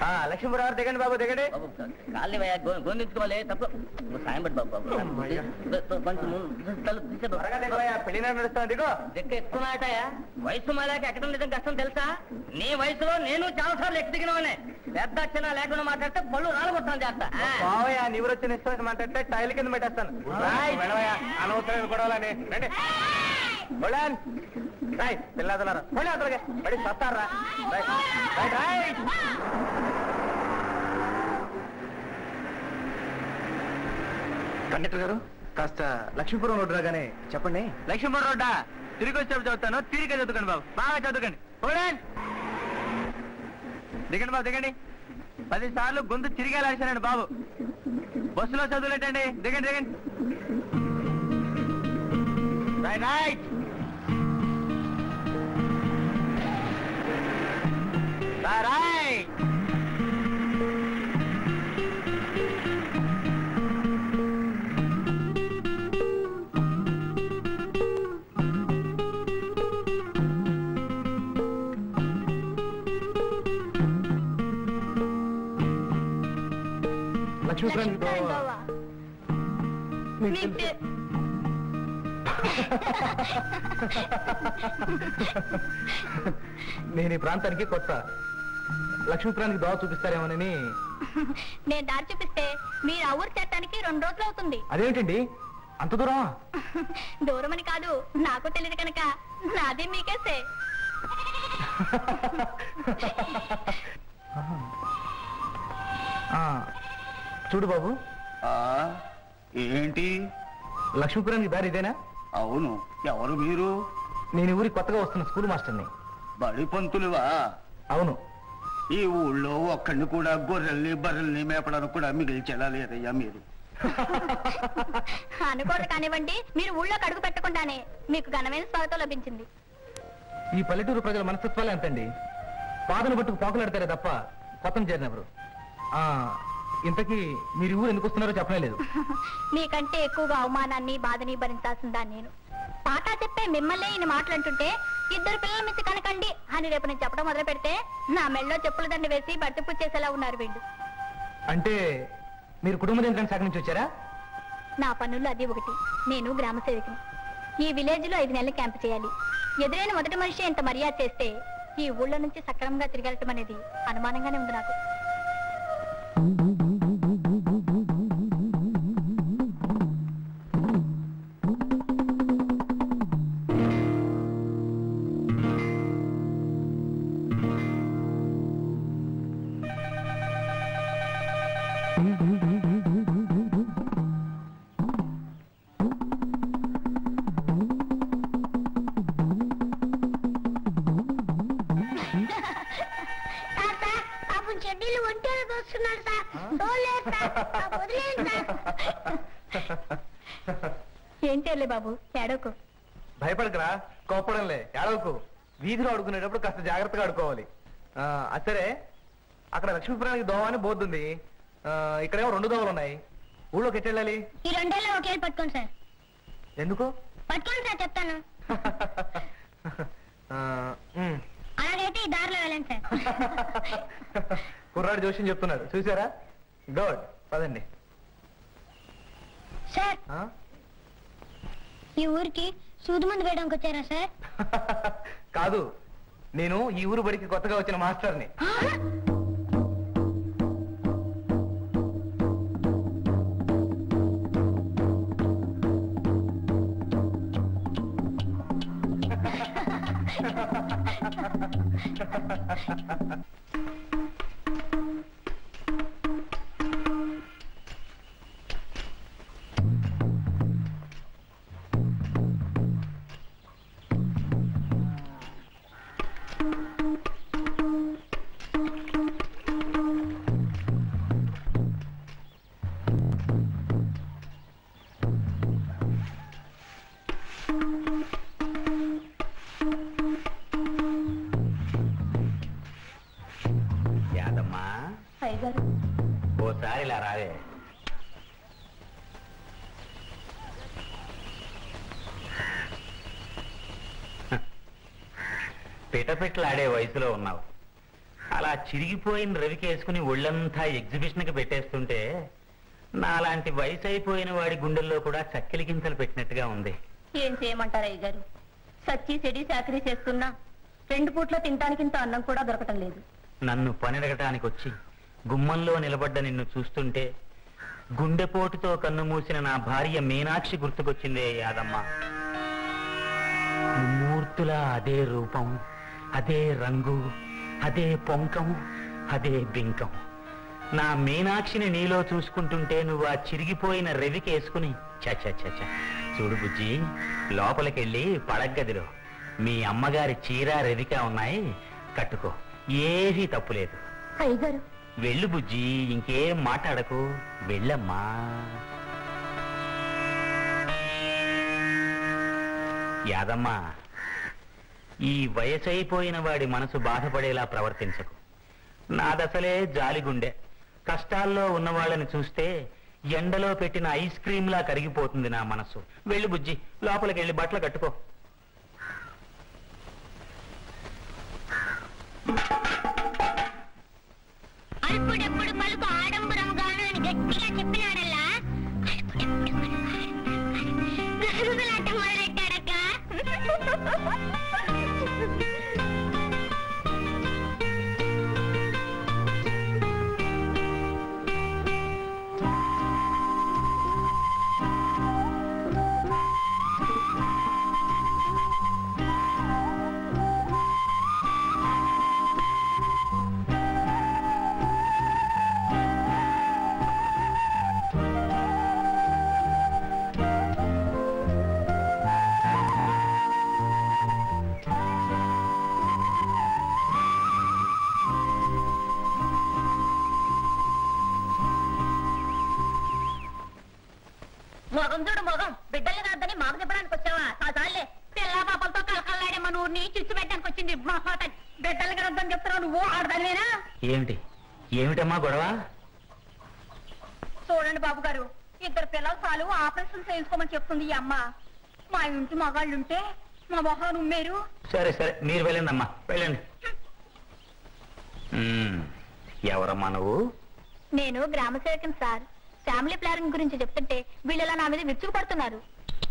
లక్ష్మీపురం దిగండి బాబు దిగండి బాబు కాళ్ళు గొందించుకోవాలి తప్పు నువ్వు సాయం పడు బాబు బాబు అమ్మయ్య. కొంచెం ముందు తలుపు తీసే బాబు. త్వరగా దిగబోయా పెళ్లి నడుస్తాను దిగో దిక్కు ఎక్కువ నాటాయా వయసు మాదాక ఎక్కడం నిజం కష్టం తెలుసా నీ వయసులో నేను చాలా సార్లు ఎక్కి దిగినవానే పెద్ద చిన్న లేకుండా మాట్లాడితే పళ్ళు రాలగొట్టాను చేస్తా ఆ. బావయ్య నీవు వచ్చిన ఇష్టం మాట్లాడితే టైల్ కింద పెట్టేస్తాను వెళ్ళవయ్యా అనవసరమైన గొడవలని రండి బొళాన్ రాయ్ పిల్లదలారా పోనీ అతలగా పడి సత్తారా రైట్ రైట్ రైట్ కండక్టర్ గారు కాస్త లక్ష్మీపురం రోడ్డు రాగానే చెప్పండి లక్ష్మీపురం రోడ్డా తిరిగి వచ్చేప్పుడు చదువుతాను తిరిగి చదువుకోండి బాబు బాగా చదువుకోండి పోడాన్ దిగండి బాబు దిగండి పది సార్లు గొంతు తిరిగేలాడిశానండి బాబు బస్సులో చదువులేటండి దిగండి దిగండి రైట్ రైట్ రైట్ లక్ష్మీపురం నేను ఈ ప్రాంతానికి కొత్త లక్ష్మీపురానికి దోవ చూపిస్తారేమోనని నేను దారి చూపిస్తే మీరు ఆ ఊరు చేరటానికి రెండు రోజులు అవుతుంది అదేమిటండి అంత దూరమా దూరం అని కాదు నాకు తెలియదు కనుక నాది మీకేసే ఆ, చూడు బాబు ఆ ఏంటి లక్ష్మీపురానికి దారి ఇదేనా అవును ఎవరు మీరు నేను ఈ ఊరికి కొత్తగా వస్తున్న స్కూల్ మాస్టర్ని బడి పంతులువా అవును ఈ ఊళ్ళో ఒక్కడిని కూడా గొర్రెల్ని బర్రెల్ని మేపడానికి కూడా మిగిల్చేలా లేదయ్యా మీరు అనుకోడు కానివ్వండి మీరు ఊళ్ళోకి అడుగు పెట్టకుండానే మీకు ఘనమైన స్వాగతం లభించింది ఈ పల్లెటూరు ప్రజల మనస్తత్వాలే అంతండి పాదను పట్టుకు పాకులాడతారే తప్ప కొత్త చేరినప్పుడు ఆ, ఇంతకీ మీరు ఈ ఊరు ఎందుకు వస్తున్నారో చెప్పనే లేదు మీకంటే ఎక్కువగా అవమానాన్ని బాధని భరించాల్సిందా నేను పాట చెప్పే మిమ్మల్ని ఈయన మాట్లాడుతుంటే ఇద్దరు పిల్లల మించి కనకండి అని రేపు నేను చెప్పడం మొదలు పెడితే నా మెళ్ళలో చెప్పుల దండ వేసి బట్టి పుచ్చేసేలా ఉన్నారు వీళ్ళు అంటే మీరు కుటుంబ నియంత్రణ శాఖ నుంచి వచ్చారా నా పనుల్లో అది ఒకటి నేను గ్రామ సేవకిని ఈ విలేజ్ లో ఐదు నెలలు క్యాంప్ చేయాలి ఎదురైన మొదటి మనిషి ఇంత మర్యాద చేస్తే ఈ ఊళ్ళో నుంచి సక్రమంగా తిరగలటం అనేది అనుమానంగానే ఉంది నాకు పాపం చెడ్డీలు ఒంటరి వస్తున్నారు ఏంటి బాబు ఏడోకు భయపడకరా కోప్పడంలే ఏడవకు వీధిలో అడుగునేటప్పుడు కాస్త జాగ్రత్తగా ఆడుకోవాలి ఆ, అది సరే అక్కడ లక్ష్మీపురానికి దోవ అని బోర్డు ఉంది ఆ, ఇక్కడేమో రెండు దోవలు ఉన్నాయి ఊళ్ళోకి ఎట్టి వెళ్ళాలి ఈ రెండేళ్ళు ఒకే పట్టుకోండి సార్ ఎందుకు పట్టుకోండి సార్ చెప్తాను ఆ, ఉమ్. అలాగైతే ఈ దారిలో వెళ్ళండి సార్ కుర్రాడు జోషిని చెప్తున్నాడు చూసారా గుడ్ పదండి సార్ ఆ? ఈ ఊరికి సూది మందు వేయడానికి వచ్చారా సార్ కాదు నేను ఈ ఊరు బడికి కొత్తగా వచ్చిన మాస్టర్ని యాదమ్మా అయ్యగారు ఓసారి ఇలా రావే పిటపిట్లాడే వయసులో ఉన్నావు అలా చిరిగిపోయిన రవికి వేసుకుని ఒళ్ళంతా ఎగ్జిబిషన్కి పెట్టేస్తుంటే నాలాంటి వయసు అయిపోయిన వాడి గుండెల్లో కూడా చక్కెలి గింతలు పెట్టినట్టుగా ఉంది ఏం చేయమంటారు అయ్య గారు సచ్చి చెడి చాకరీ చేస్తున్నా రెండు పూట్ల తినటానికింత అన్నం కూడా దొరకటం లేదు నన్ను పనిరగటానికి వచ్చి గుమ్మంలో నిలబడ్డ నిన్ను చూస్తుంటే గుండెపోటుతో కన్ను మూసిన నా భార్య మీనాక్షి గుర్తుకొచ్చిందే యాదమ్మ ముమ్మూర్తులా అదే రూపం అదే రంగు అదే పొంకం అదే బింకం నా మీనాక్షిని నీలో చూసుకుంటుంటే నువ్వు ఆ చిరిగిపోయిన రెవికి వేసుకుని చచ్చ చచ్చ చూడు బుజ్జి లోపలికెళ్ళి పడగ్గదిలో మీ అమ్మగారి చీర రెవిక ఉన్నాయి కట్టుకో ఏమీ తప్పులేదు అయ్య గారు వెళ్ళు బుజ్జి ఇంకేం మాట్లాడకు వెళ్ళమ్మా యాదమ్మా ఈ వయసైపోయిన వాడి మనసు బాధపడేలా ప్రవర్తించకు నాదసలే జాలిగుండె కష్టాల్లో ఉన్న వాళ్ళని చూస్తే ఎండలో పెట్టిన ఐస్ క్రీమ్లా కరిగిపోతుంది నా మనసు వెళ్ళు బుజ్జి లోపలికి వెళ్ళి బట్టలు కట్టుకో అప్పుడప్పుడు పలుకు ఆడంబరం గాను అని గట్టిగా చెప్పినాడల్లా అప్పుడప్పుడు పలుకు గుసగుసలాట మొదలెట్టాడక్క మొగం చూడు మొగం బిడ్డలు కాదని మాకు చెప్పడానికి వచ్చావా చాలే పిల్ల పాపలతో కలకల్లాడే మన ఊరిని చిచ్చు పెట్టడానికి వచ్చింది మహాత బిడ్డలు కనొద్దని చెప్తున్నావు నువ్వు ఆడదానివేనా ఏమిటి ఏమిటమ్మా గొడవ చూడండి బాబు గారు ఇద్దరు పిల్లలు చాలు ఆపరేషన్ చేయించుకోమని చెప్తుంది ఈ అమ్మ మా ఇంటి మగాళ్ళుంటే మా మొహాలు ఉమ్మేరు సరే సరే మీరు వెళ్ళండి అమ్మా వెళ్ళండి మ్మ్. ఎవరమ్మా నువ్వు నేను గ్రామ సేవకుని సార్ ఫ్యామిలీ ప్లానింగ్ గురించి చెప్తుంటే వీళ్ళలా నా మీద విరుచుకు పడుతున్నారు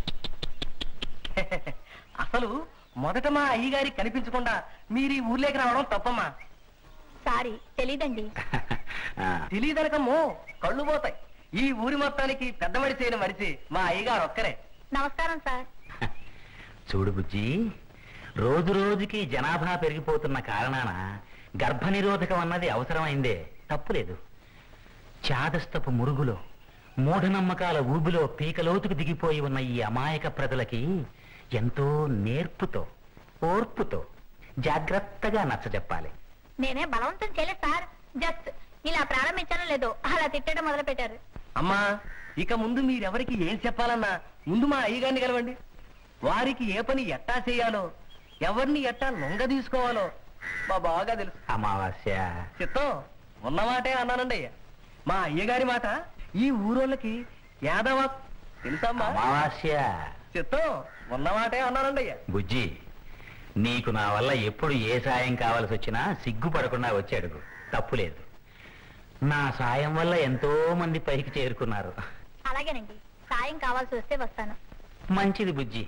అసలు మొదట మా అయ్యగారికి కనిపించకుండా మీరు ఈ ఊర్లోకి రావడం తప్పమ్మా సారీ తెలీదండి ఆ, తెలియదనకమ్మో కళ్ళు పోతాయి ఈ ఊరి మొత్తానికి పెద్ద మడిసి అయిన మడిసి మా అయ్యగారు ఒక్కరే నమస్కారం సార్ చూడు బుజ్జి రోజు రోజుకి జనాభా పెరిగిపోతున్న కారణాన గర్భ నిరోధకం అన్నది అవసరమైందే తప్పులేదు చాదస్తపు మురుగులో మూఢనమ్మకాల ఊబిలో పీకలోతుకు దిగిపోయి ఉన్న ఈ అమాయక ప్రజలకి ఎంతో నేర్పుతో ఓర్పుతో జాగ్రత్తగా నచ్చజెప్పాలి నేనే బలవంతం చేయలేదు సార్ జస్ట్ ఇలా ప్రారంభించానో లేదో అలా తిట్టడం మొదలు పెట్టారు అమ్మా ఇక ముందు మీరెవరికి ఏం చెప్పాలన్నా ముందు మా అయ్యగారిని కలవండి వారికి ఏ పని ఎట్టా చేయాలో ఎవరిని ఎట్టా లొంగ తీసుకోవాలో మా బాగా తెలుసు అమావాస్య చిత్తం ఉన్నమాటే అన్నానండి అయ్య మా అయ్యగారి మాట ఈ ఊరోళ్ళకి యాదవ తెలుసమ్మా అమావాస్య చిత్తం ఉన్నమాటే అన్నానండి అయ్య బుజ్జి నీకు నా వల్ల ఎప్పుడు ఏ సాయం కావాల్సి వచ్చినా సిగ్గుపడకుండా వచ్చి అడుగు తప్పులేదు నా సాయం వల్ల ఎంతో మంది పైకి చేరుకున్నారు అలాగేనండి సాయం కావాల్సి వస్తే వస్తాను మంచిది బుజ్జి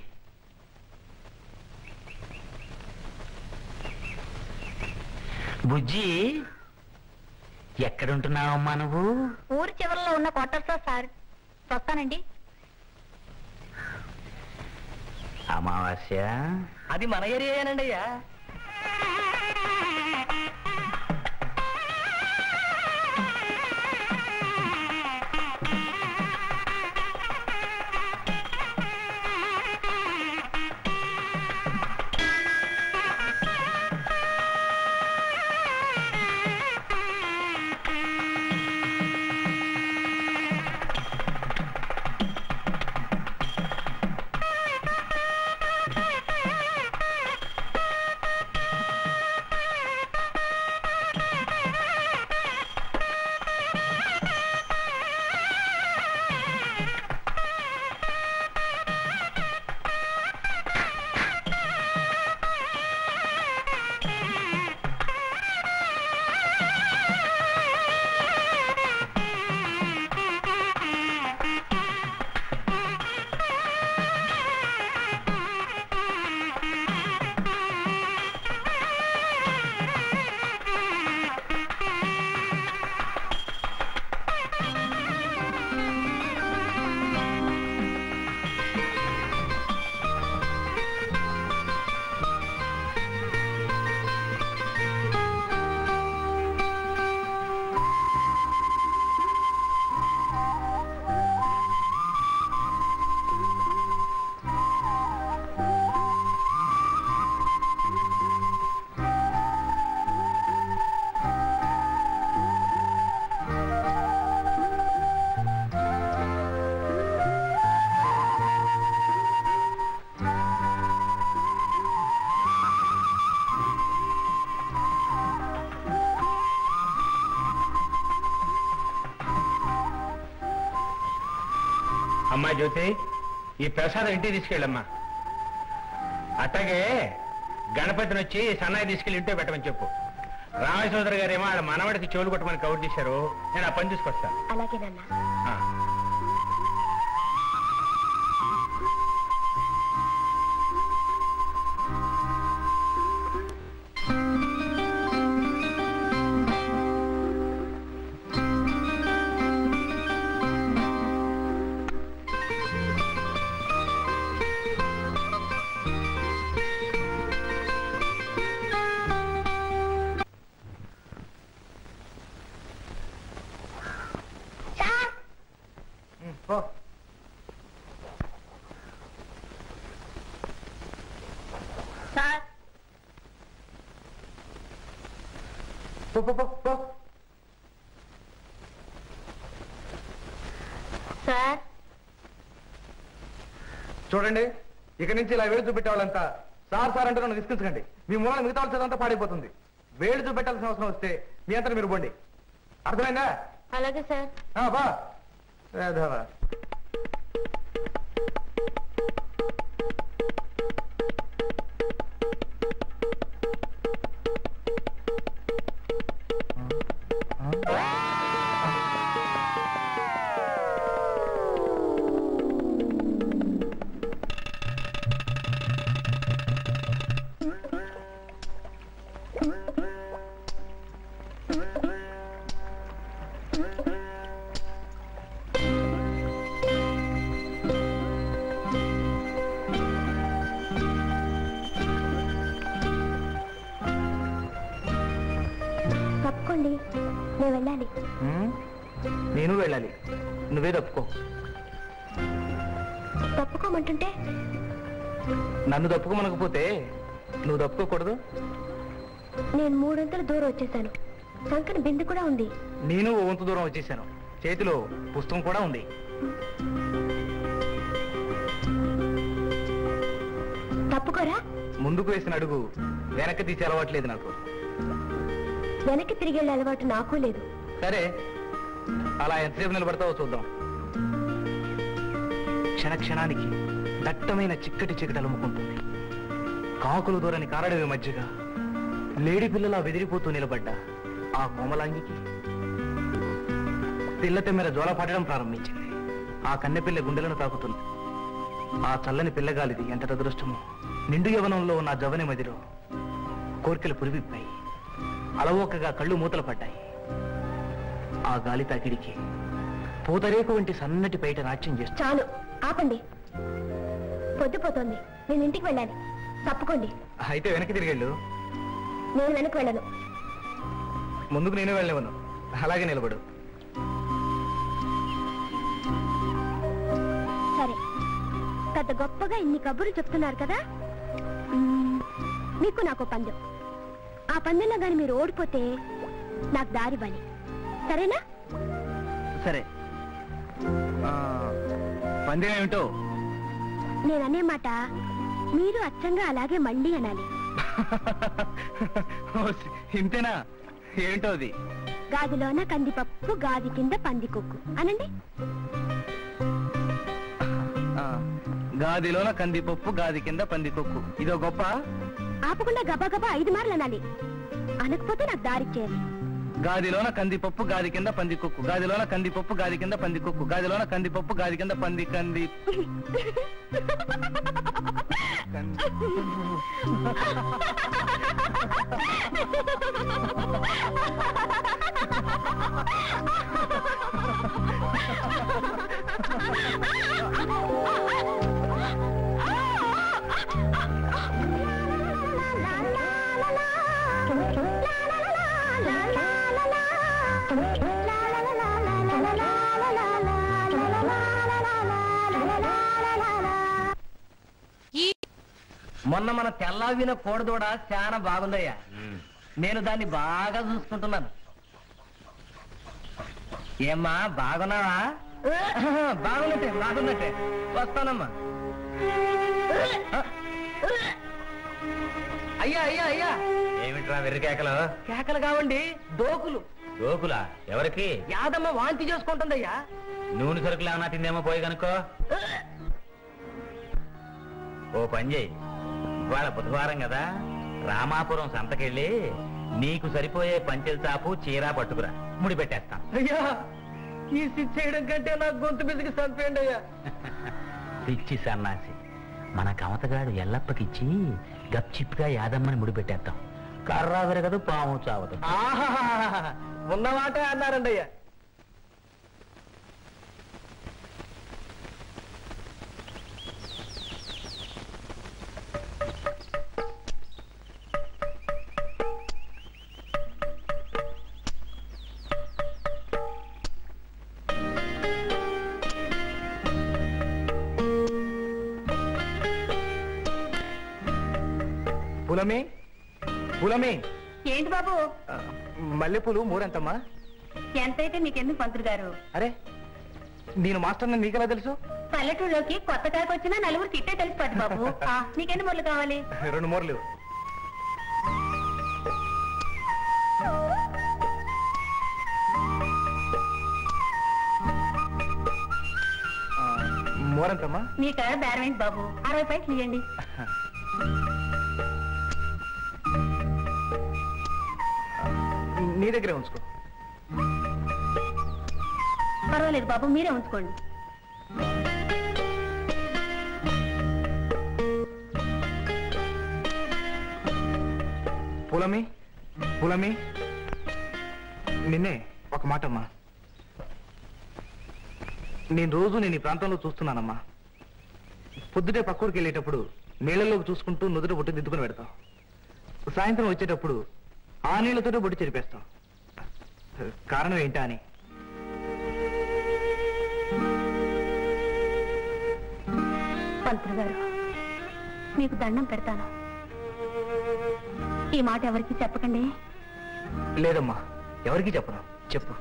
బుజ్జి ఎక్కడుంటున్నావమ్మా నువ్వు ఊరి చివరిలో ఉన్న క్వార్టర్స్ లో సార్ వస్తానండి అమావాస్య అది మన ఏరియానండి అయ్యా అమ్మా జ్యోతి ఈ ప్రసాదం ఇంటికి తీసుకెళ్ళమ్మా అట్లాగే గణపతిని వచ్చి సన్నాయి తీసుకెళ్ళి ఇంట్లో పెట్టమని చెప్పు రామచంద్ర గారేమో ఆడ మనవడికి చెవులు కొట్టమని కవర్ చేశారు నేను ఆ పని తీసుకొస్తా అలాగే నాన్న ఆ. ఉమ్, పో. సార్ పో, పో, పో, పో. సార్ చూడండి ఇక నుంచి ఇలా వేలు చూపెట్టే వాళ్ళంతా సార్ సార్ అంటే నన్ను విసిగించకండి మీ మూల మిగతా వాళ్ళ చదువంతా పాడైపోతుంది వేలు చూపెట్టాల్సిన అవసరం వస్తే మీ అంతా మీరు పోండి అర్థమైందా అలాగే సార్ ఆ, బా వేధవా. తప్పుకోండి నేను వెళ్ళాలి ఉమ్, నేను వెళ్ళాలి నువ్వే తప్పుకో తప్పుకోమంటుంటే నన్ను తప్పుకోమనకపోతే నువ్వు తప్పుకోకూడదు నేను మూడొంతుల దూరం వచ్చేసాను సంకన బిందు కూడా ఉంది నేను ఓ వంతు దూరం వచ్చేసాను చేతిలో పుస్తకం కూడా ఉంది తప్పుకోరా ముందుకు వేసిన అడుగు వెనక్కి తీసే అలవాట్లేదు నాకు వెనక్కి తిరిగి వెళ్ళే అలవాటు నాకు లేదు సరే అలా ఎంతసేపు నిలబడతావో చూద్దాం క్షణ క్షణానికి దట్టమైన చిక్కటి చీకటి అలుముకుంటుంది కాకులు దూరని కారడవి మధ్యగా లేడి పిల్లలా బెదిరిపోతూ నిలబడ్డ ఆ కోమలాంగికి పిల్ల తెమ్మెర జోల పడడం ప్రారంభించింది ఆ కన్నెపిల్ల గుండెలను తాకుతుంది ఆ చల్లని పిల్లగాలిది ఎంత అదృష్టమో నిండు యవనంలో ఉన్న ఆ జవని మదిలో కోర్కెలు పురివిప్పాయి అలవోకగా కళ్ళు మూతలు పడ్డాయి ఆ గాలి తాకిడికి పూతరేకు వంటి సన్నటి పైట నాట్యం చేస్తూ చాలు ఆపండి పొద్దుపోతోంది నేను ఇంటికి వెళ్ళాలి తప్పుకోండి అయితే వెనక్కి తిరిగెళ్ళు నేను వెనక్కి వెళ్ళను ముందుకు నేను వెళ్ళనివ్వను అలాగే నిలబడు సరే పెద్ద గొప్పగా ఇన్ని కబుర్లు చెప్తున్నారు కదా మ్మ్, మీకు నాకు పందెం ఆ పందెంలో గాని మీరు ఓడిపోతే నాకు దారి బలి సరేనా సరే ఆ, పందెం ఏమిటో నేను అనే మాట మీరు అచ్చంగా అలాగే మళ్ళీ అనాలి ఓస్, ఇంతేనా ఏంటో అది గాదిలోన కందిపప్పు గాది కింద పందికొక్కు అనండి ఆ, గాదిలోన కందిపప్పు గాది కింద పందికొక్కు ఇదో గొప్ప ఆపకుండా గబా ఐదు మార్లు అనాలి అనకపోతే నాకు దారిచ్చేయాలి గాదిలోన కందిపప్పు గాది కింద పందికొక్కు గాదిలోన కందిపప్పు గాది కింద పందికొక్కు గాదిలోన కందిపప్పు గాది కింద పంది కంది కంది మొన్న మన తెల్లావిన కోడదూడ చాలా బాగుందయ్యా నేను దాన్ని బాగా చూసుకుంటున్నాను ఏమ్మా బాగున్నావా బాగున్నట్టే బాగున్నట్టే వస్తానమ్మా అయ్యా అయ్యా అయ్యా ఏమిట్రా వెర్రికేకలు కేకలు కావండి దోకులు గోకులా ఎవరికి యాదమ్మ వాంతి చేసుకుంటుందయ్యా నూనె సరుకులు ఏమన్నా తిందేమో పోయి కనుకో ఓ పని చేయి ఇవాళ బుధవారం కదా రామాపురం సంతకెళ్ళి నీకు సరిపోయే పంచెల చాపు చీర పట్టుకురా ముడి పెట్టేస్తాను అయ్యా ఈ స్టిచ్ చేయడం కంటే నాకు గొంతు మీదకి చంపేయండి అయ్యా పిచ్చి సన్నాసి మన కమతగాడు ఎల్లప్పకిచ్చి గప్చిప్గా యాదమ్మని ముడి పెట్టేస్తాం కర్రా విరగదు పాము చావదు ఆహాహాహా. ఉన్న మాటే అన్నారండి అయ్యా పులమి పులమి ఏంటి బాబు ఆ, మల్లెపూలు మూరెంతమ్మా ఎంతైతే మీకెందుకు పంతులు గారు అరే నేను మాస్టర్ నీకెలా తెలుసు పల్లెటూరులోకి కొత్త కాకి వచ్చినా నలుగురు తిట్టే తెలిసిపోద్ది బాబు ఆ, నీకెన్ని ముళ్ళు కావాలి రెండు మూరలు ఆ, మూరెంతమ్మా మీ కాడ బేరం ఏంటి బాబు అరవై పైసలు ఇవ్వండి నీ దగ్గరే ఉంచుకో పర్వాలేదు బాబు మీరే ఉంచుకోండి పులమి పులమి నిన్నే ఒక మాటమ్మా నేను రోజు నేను ఈ ప్రాంతంలో చూస్తున్నానమ్మా పొద్దుటే పక్కూరికి వెళ్ళేటప్పుడు నీళ్ళలోకి చూసుకుంటూ నుదుట బొట్టు దిద్దుకుని పెడతాం సాయంత్రం వచ్చేటప్పుడు ఆ నీళ్ళతోనే బొట్టు చెరిపేస్తాం కారణం ఏంటా అని పంతులు గారు మీకు దండం పెడతాను ఈ మాట ఎవరికి చెప్పకండి లేదమ్మా ఎవరికి చెప్పను చెప్పు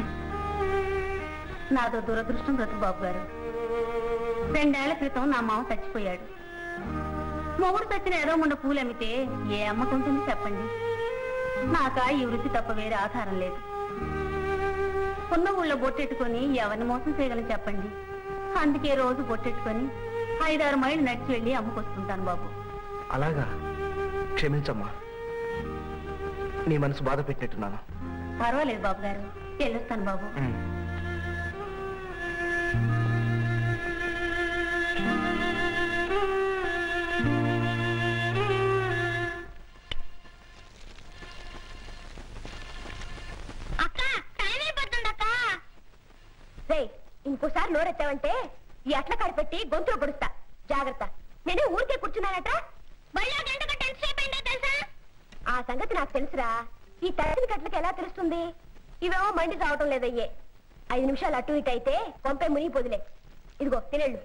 నాదో దురదృష్టం బ్రతుకు బాబు గారు రెండేళ్ల క్రితం నా మామ చచ్చిపోయాడు మొగుడు చచ్చిన ఏదో మొన్న పూలు అమ్మితే ఏ అమ్మకుంటుంది చెప్పండి నాకా ఈ వృత్తి తప్ప వేరే ఆధారం లేదు ఉన్న ఊళ్ళో బొట్టెట్టుకొని ఎవరిని మోసం చేయగలని చెప్పండి అందుకే రోజు బొట్టెట్టుకొని ఐదారు మైళ్ళు నడిచి వెళ్ళి అమ్ముకొస్తుంటాను బాబు అలాగా క్షమించమ్మా నీ మనసు బాధ పెట్టినట్టున్నాను పర్వాలేదు బాబు గారు వెళ్ళొస్తాను బాబు అక్క టైం అయిపోతుంది అక్క రే ఇంకోసారి నోరెత్తావంటే ఈ అట్ల కడిపెట్టి గొంతులో పొడుస్తా జాగ్రత్త నేను ఊరికే కూర్చున్నానట మళ్ళీ గంట గంట ఎంతసేపు అయిందో తెలుసా ఆ సంగతి నాకు తెలుసురా ఈ తడిసిన కట్లకి ఎలా తెలుస్తుంది ఇవేమో మండి రావటం లేదయ్యే ఐదు నిమిషాలు అటు ఇటు అయితే పంపే మునిగిపోదులే ఇదిగో తినేళ్ళు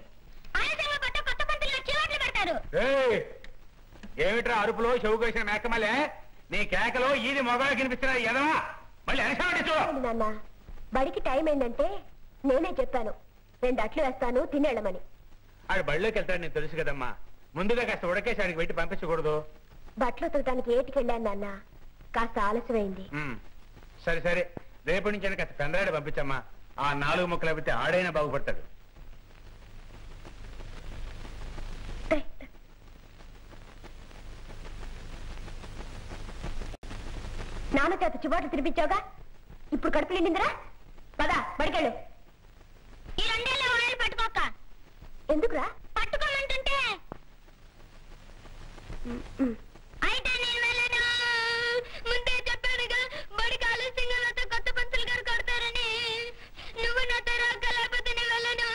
ఏమిట్రా అరుపులో చెవు కోసిన మేకమలే నీ కేకలో ఈది మొగాడు కనిపించిన ఎదవా మళ్ళీ అనిసాడు ఏంటి నాన్న బడికి టైం ఏంటంటే నేనే చెప్పాను రెండు అట్లు వేస్తాను తినేళ్ళమని ఆడు బడిలోకి వెళ్తాడు నీకు తెలుసు కదమ్మా ముందుగా కాస్త ఉడకేసి ఆడికి పెట్టి పంపించకూడదు బట్టలు ఉతకడానికి ఏటికెళ్ళాను నాన్న కాస్త ఆలస్యమైంది ఉమ్. సరే సరే రేపటి నుంచి కాస్త పెందరాడు పంపించమ్మా ఆ నాలుగు ముక్కలు అయిపోతే ఆడైనా బాగుపడతాడు నాన్న చేత చివాట్లు తినిపించావుగా ఇప్పుడు కడుపు నిండిందిరా పదా బడికెళ్ళు ఈ రెండేళ్ళ వాయిల్ పట్టుకోక ఎందుకురా పట్టుకోమంటుంటే అయితే నేను వెళ్ళను ముందే చెప్పానుగా బడికి ఆలస్యంగా నాతో కొత్త పంతులు గారు కొడతారని నువ్వు నాతో రాక లేకపోతే నేను వెళ్ళను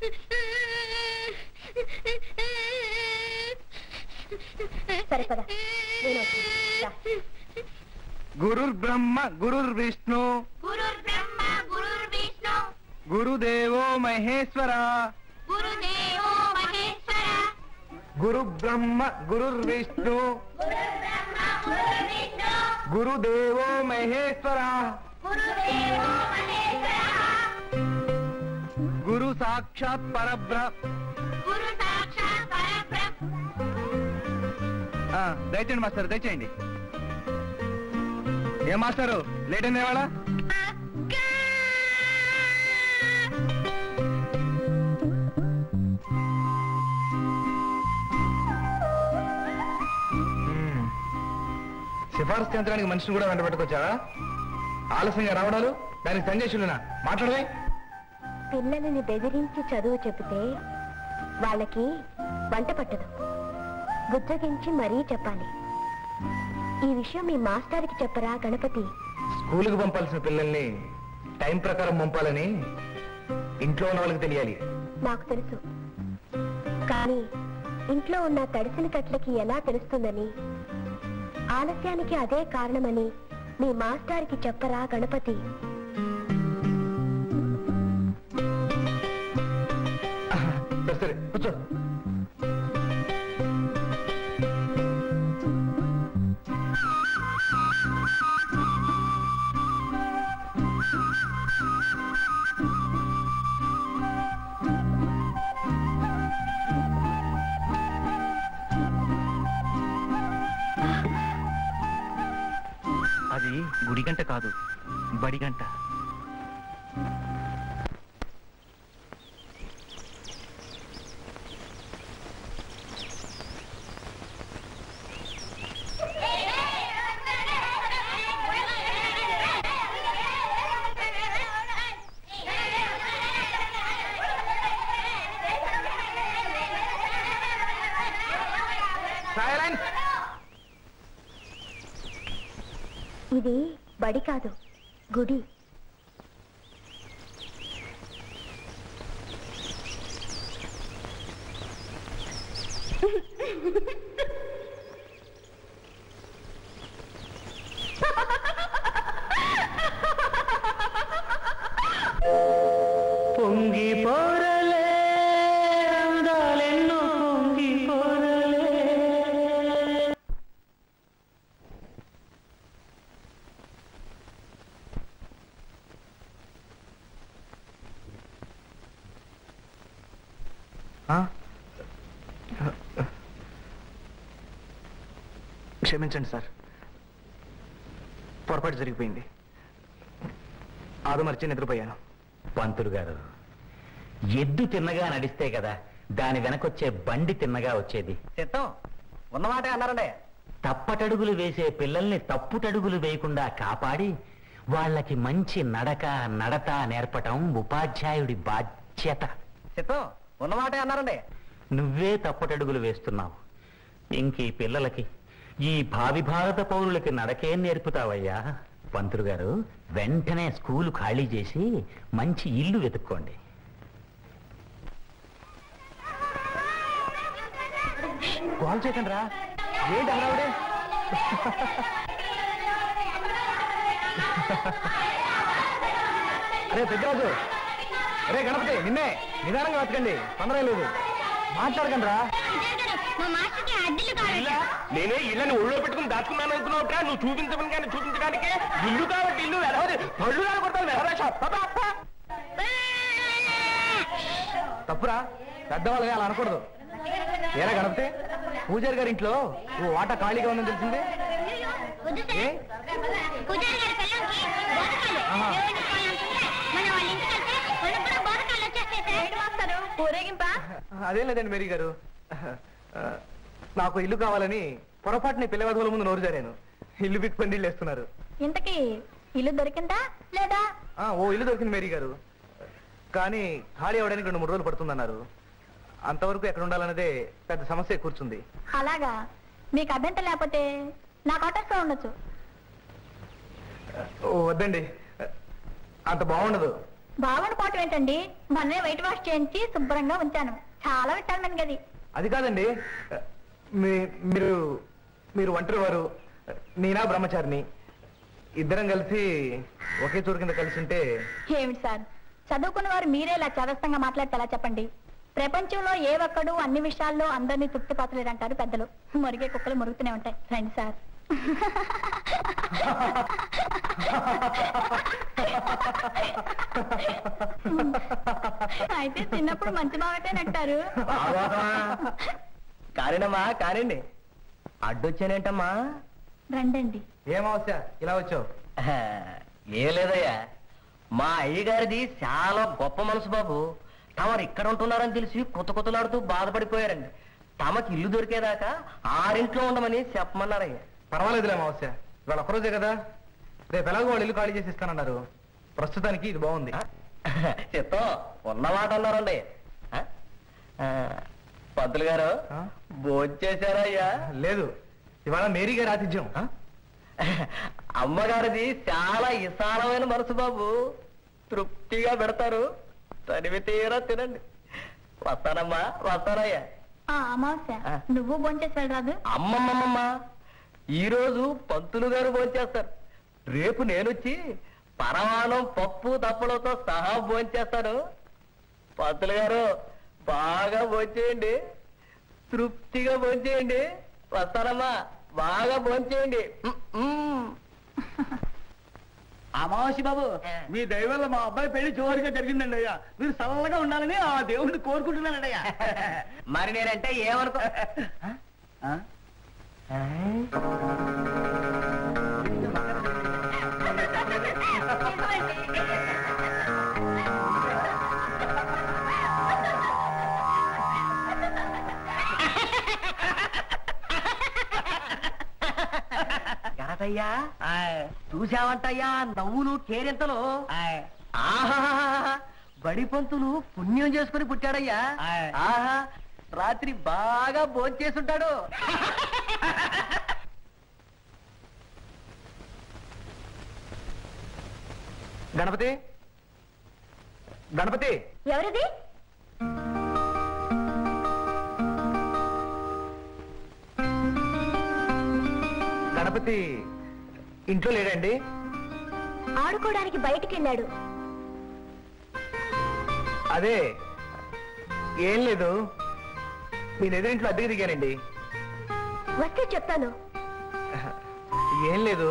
సరే పద నేను వస్తాను. రా. గురుర్ బ్రహ్మ గురుర్ విష్ణు గురుర్ బ్రహ్మ గురుర్ విష్ణు గురుదేవో మహేశ్వర గురుదేవో మహేశ్వర గురు బ్రహ్మ గురుర్ విష్ణు గురుర్ బ్రహ్మ గురుర్ విష్ణు గురుదేవో మహేశ్వర గురుదేవో మహేశ్వర గురు సాక్షాత్ పరబ్ర గురు సాక్షాత్ పరబ్రహ్మ ఆ, దయచేయండి మాస్టర్ దయచేయండి ఏ మాస్టరు లేట్ అయింది ఇవాళ అక్క సిఫారసు చేయించడానికి మనిషిని కూడా వెంట పెట్టుకొచ్చావా ఆలస్యంగా రావడాలు దానికి సంజయ్ మాట్లాడవే పిల్లలని బెదిరించి చదువు చెబితే వాళ్ళకి వంట పట్టదు బుజ్జగించి మరీ చెప్పాలి ఈ విషయం మీ మాస్టర్కి చెప్పరా గణపతి స్కూల్కి పంపాల్సిన పిల్లల్ని టైం ప్రకారం పంపాలని ఇంట్లో ఉన్న వాళ్ళకి తెలియాలి నాకు తెలుసు కానీ ఇంట్లో ఉన్న తడిసిన కట్లకి ఎలా తెలుస్తుందని ఆలస్యానికి అదే కారణమని మీ మాస్టర్కి చెప్పరా గణపతి సరే సరే కూర్చో అది గుడి గంట కాదు బడి గంట సైలెన్స్ ఇది బడి కాదు గుడి పొంగి పోరలే అందాలెన్నో పొంగి పోరలే క్షమించండి సార్ పొరపాటు జరిగిపోయింది ఆదు మర్చి నిద్రపోయాను పంతులు గారు ఎద్దు తిన్నగా నడిస్తే కదా దాని వెనకొచ్చే బండి తిన్నగా వచ్చేది చిత్తం ఉన్నమాటే అన్నారండి తప్పటడుగులు వేసే పిల్లల్ని తప్పుటడుగులు వేయకుండా కాపాడి వాళ్ళకి మంచి నడక నడత నేర్పటం ఉపాధ్యాయుడి బాధ్యత చిత్తం ఉన్నమాటే అన్నారండి నువ్వే తప్పటడుగులు వేస్తున్నావు ఇంక ఈ పిల్లలకి ఈ భావి భారత పౌరులకి నడకేం నేర్పుతావయ్యా పంతులు గారు వెంటనే స్కూలు ఖాళీ చేసి మంచి ఇల్లు వెతుక్కోండి కాల్ చేయకండి రా ఏంటి హడావుడే అరే పెద్దరాజు అరే గణపతి నిన్నే నిదానంగా వెతకండి తొందర లేదు మాట్లాడకండి రా మా మాస్టర్కి అద్దెలు కావాలి నేనే ఇళ్ళని ఒళ్ళో పెట్టుకుని దాచుకున్నాను అనుకున్నావుట్రా నువ్వు చూపించమని కానీ చూపించడానికి ఇల్లు కాబట్టి ఇల్లు వెలవది పళ్ళు కొడతాను వెలవేష తప్పురా పెద్దవాళ్ళగా అలా అనకూడదు ఏరా గణపతి పూజారి గారి ఇంట్లో ఓ వాట ఖాళీగా ఉందని తెలిసింది ఏ? పూజారి గారి పిల్లలకి బోధకాలు ఆహా. దేవుడికి పోవాలనుకుంటే మనం వాళ్ళ ఇంటికి వెళ్తే వాళ్ళకి కూడా బోధకాలు వచ్చేస్తాయి మాస్టారు ఊరేగింపా అదేం లేదండి మేరీ గారు ఆ, నాకు ఇల్లు కావాలని పొరపాటుని పిల్లవధువుల ముందు నోరు జారాను ఇల్లు బిక్కు పందిళ్ళు వేస్తున్నారు ఇంతకీ ఇల్లు దొరికిందా లేదా ఆ, ఓ ఇల్లు దొరికింది మేరీ గారు కానీ ఖాళీ అవడానికి రెండు మూడు రోజులు పడుతుందన్నారు అంతవరకు ఎక్కడ ఉండాలన్నదే పెద్ద సమస్య కూర్చుంది అలాగా మీకు అభ్యంతరం లేకపోతే నా క్వార్టర్స్ లో ఉండొచ్చు ఓ వద్దండి అంత బాగుండదు బాగుండి పోవటం ఏంటండి మొన్నే వైట్ వాష్ చేయించి శుభ్రంగా ఉంచాను చాలా విట్టాను గది అది కాదండి మీ- మీరు మీరు ఒంటరి వారు నేనా బ్రహ్మచారిని ఇద్దరం కలిసి ఒకే చోటు కింద కలిసి ఉంటే ఏమిటి సార్ చదువుకున్న వారు మీరే ఇలా చదస్తంగా మాట్లాడితే ఎలా చెప్పండి ప్రపంచంలో ఏ ఒక్కడు అన్ని విషయాల్లో అందరినీ తృప్తిపరచలేదంటారు పెద్దలు మురిగే కుక్కలు మురుగుతూనే ఉంటాయి రండి సార్ అయితే చిన్నప్పుడు మంచి మావటే నట్టారు కానినమ్మా కానిండి అడ్డొచ్చానేంటమ్మా రండండి ఏమవస ఇలా వచ్చావు ఆహా, ఏం లేదయ్యా మా అయ్యగారిది చాలా గొప్ప మనసు బాబు తమరు ఇక్కడ ఉంటున్నారని తెలిసి కొత్త కొత్తలాడుతూ బాధపడిపోయారండి తమకి ఇల్లు దొరికేదాకా ఆరింట్లో ఉండమని చెప్పమన్నారయ్యా పర్వాలేదులే అమావాస్య ఇవాళ ఒక్కరోజే కదా రేపు ఎలాగో వాళ్ళు ఇల్లు ఖాళీ చేసి ఇస్తానన్నారు ప్రస్తుతానికి ఇది బాగుంది చిత్తం ఉన్న మాట అన్నారండి ఆ? ఆ, పంతులు గారు ఆ? భోంచేశారా అయ్యా లేదు ఇవాళ మేరీ గారి ఆతిథ్యం ఆ? అమ్మగారిది చాలా విశాలమైన మనసు బాబు తృప్తిగా పెడతారు తనివి తీరా తినండి వస్తానమ్మా వస్తానయ్యా ఆ అమావాస్య ఆ. నువ్వు భోంచేసి వెళ్ళరాదు అమ్మమ్మమ్మమ్మ ఈ రోజు పంతులు గారు భోంచేస్తారు రేపు నేనొచ్చి పరమాణం పప్పు దప్పలతో సహా భోంచేస్తాను పంతులు గారు బాగా భోంచేయండి తృప్తిగా భోంచేయండి వస్తానమ్మా బాగా భోంచేయండి ఉమ్, ఉమ్. అమావాసి బాబు ఆ. మీ దయ వల్ల మా అబ్బాయి పెళ్లి జోరుగా జరిగిందండి అయ్యా మీరు చల్లగా ఉండాలని ఆ దేవుడిని కోరుకుంటున్నానండి అయ్యా మరి నేనంటే ఏమనుకో ఆ? గరటయ్యా చూసావంటయ్యా నవ్వులు కేరింతలు ఆహా బడి పంతులు పుణ్యం చేసుకుని పుట్టాడయ్యా ఆయ్. ఆహా రాత్రి బాగా భోంచేసుంటాడు గణపతి గణపతి ఎవరిది గణపతి ఇంట్లో లేడండి ఆడుకోవడానికి బయటికి వెళ్ళాడు అదే ఏం లేదు నేను ఎదురింట్లో అద్దెకి దిగానండి వస్తే చెప్తాను ఏం లేదు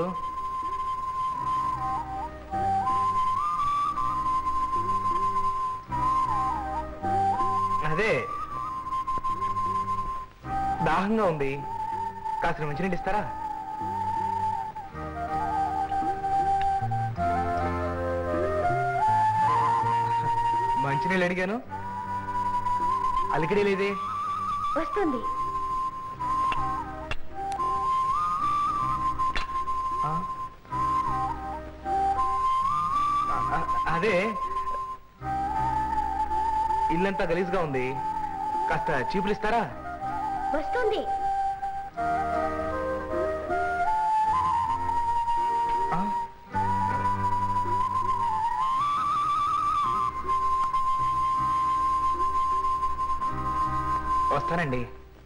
అదే దాహంగా ఉంది కాసిన మంచినీళ్ళు ఇస్తారా మంచినీళ్ళు అడిగాను అలికిడి లేదే వస్తుంది ఆ? అ- అ- అదే ఇల్లంతా గలీజ్గా ఉంది కాస్త చీపులు ఇస్తారా వస్తుంది ఆ? వస్తానండి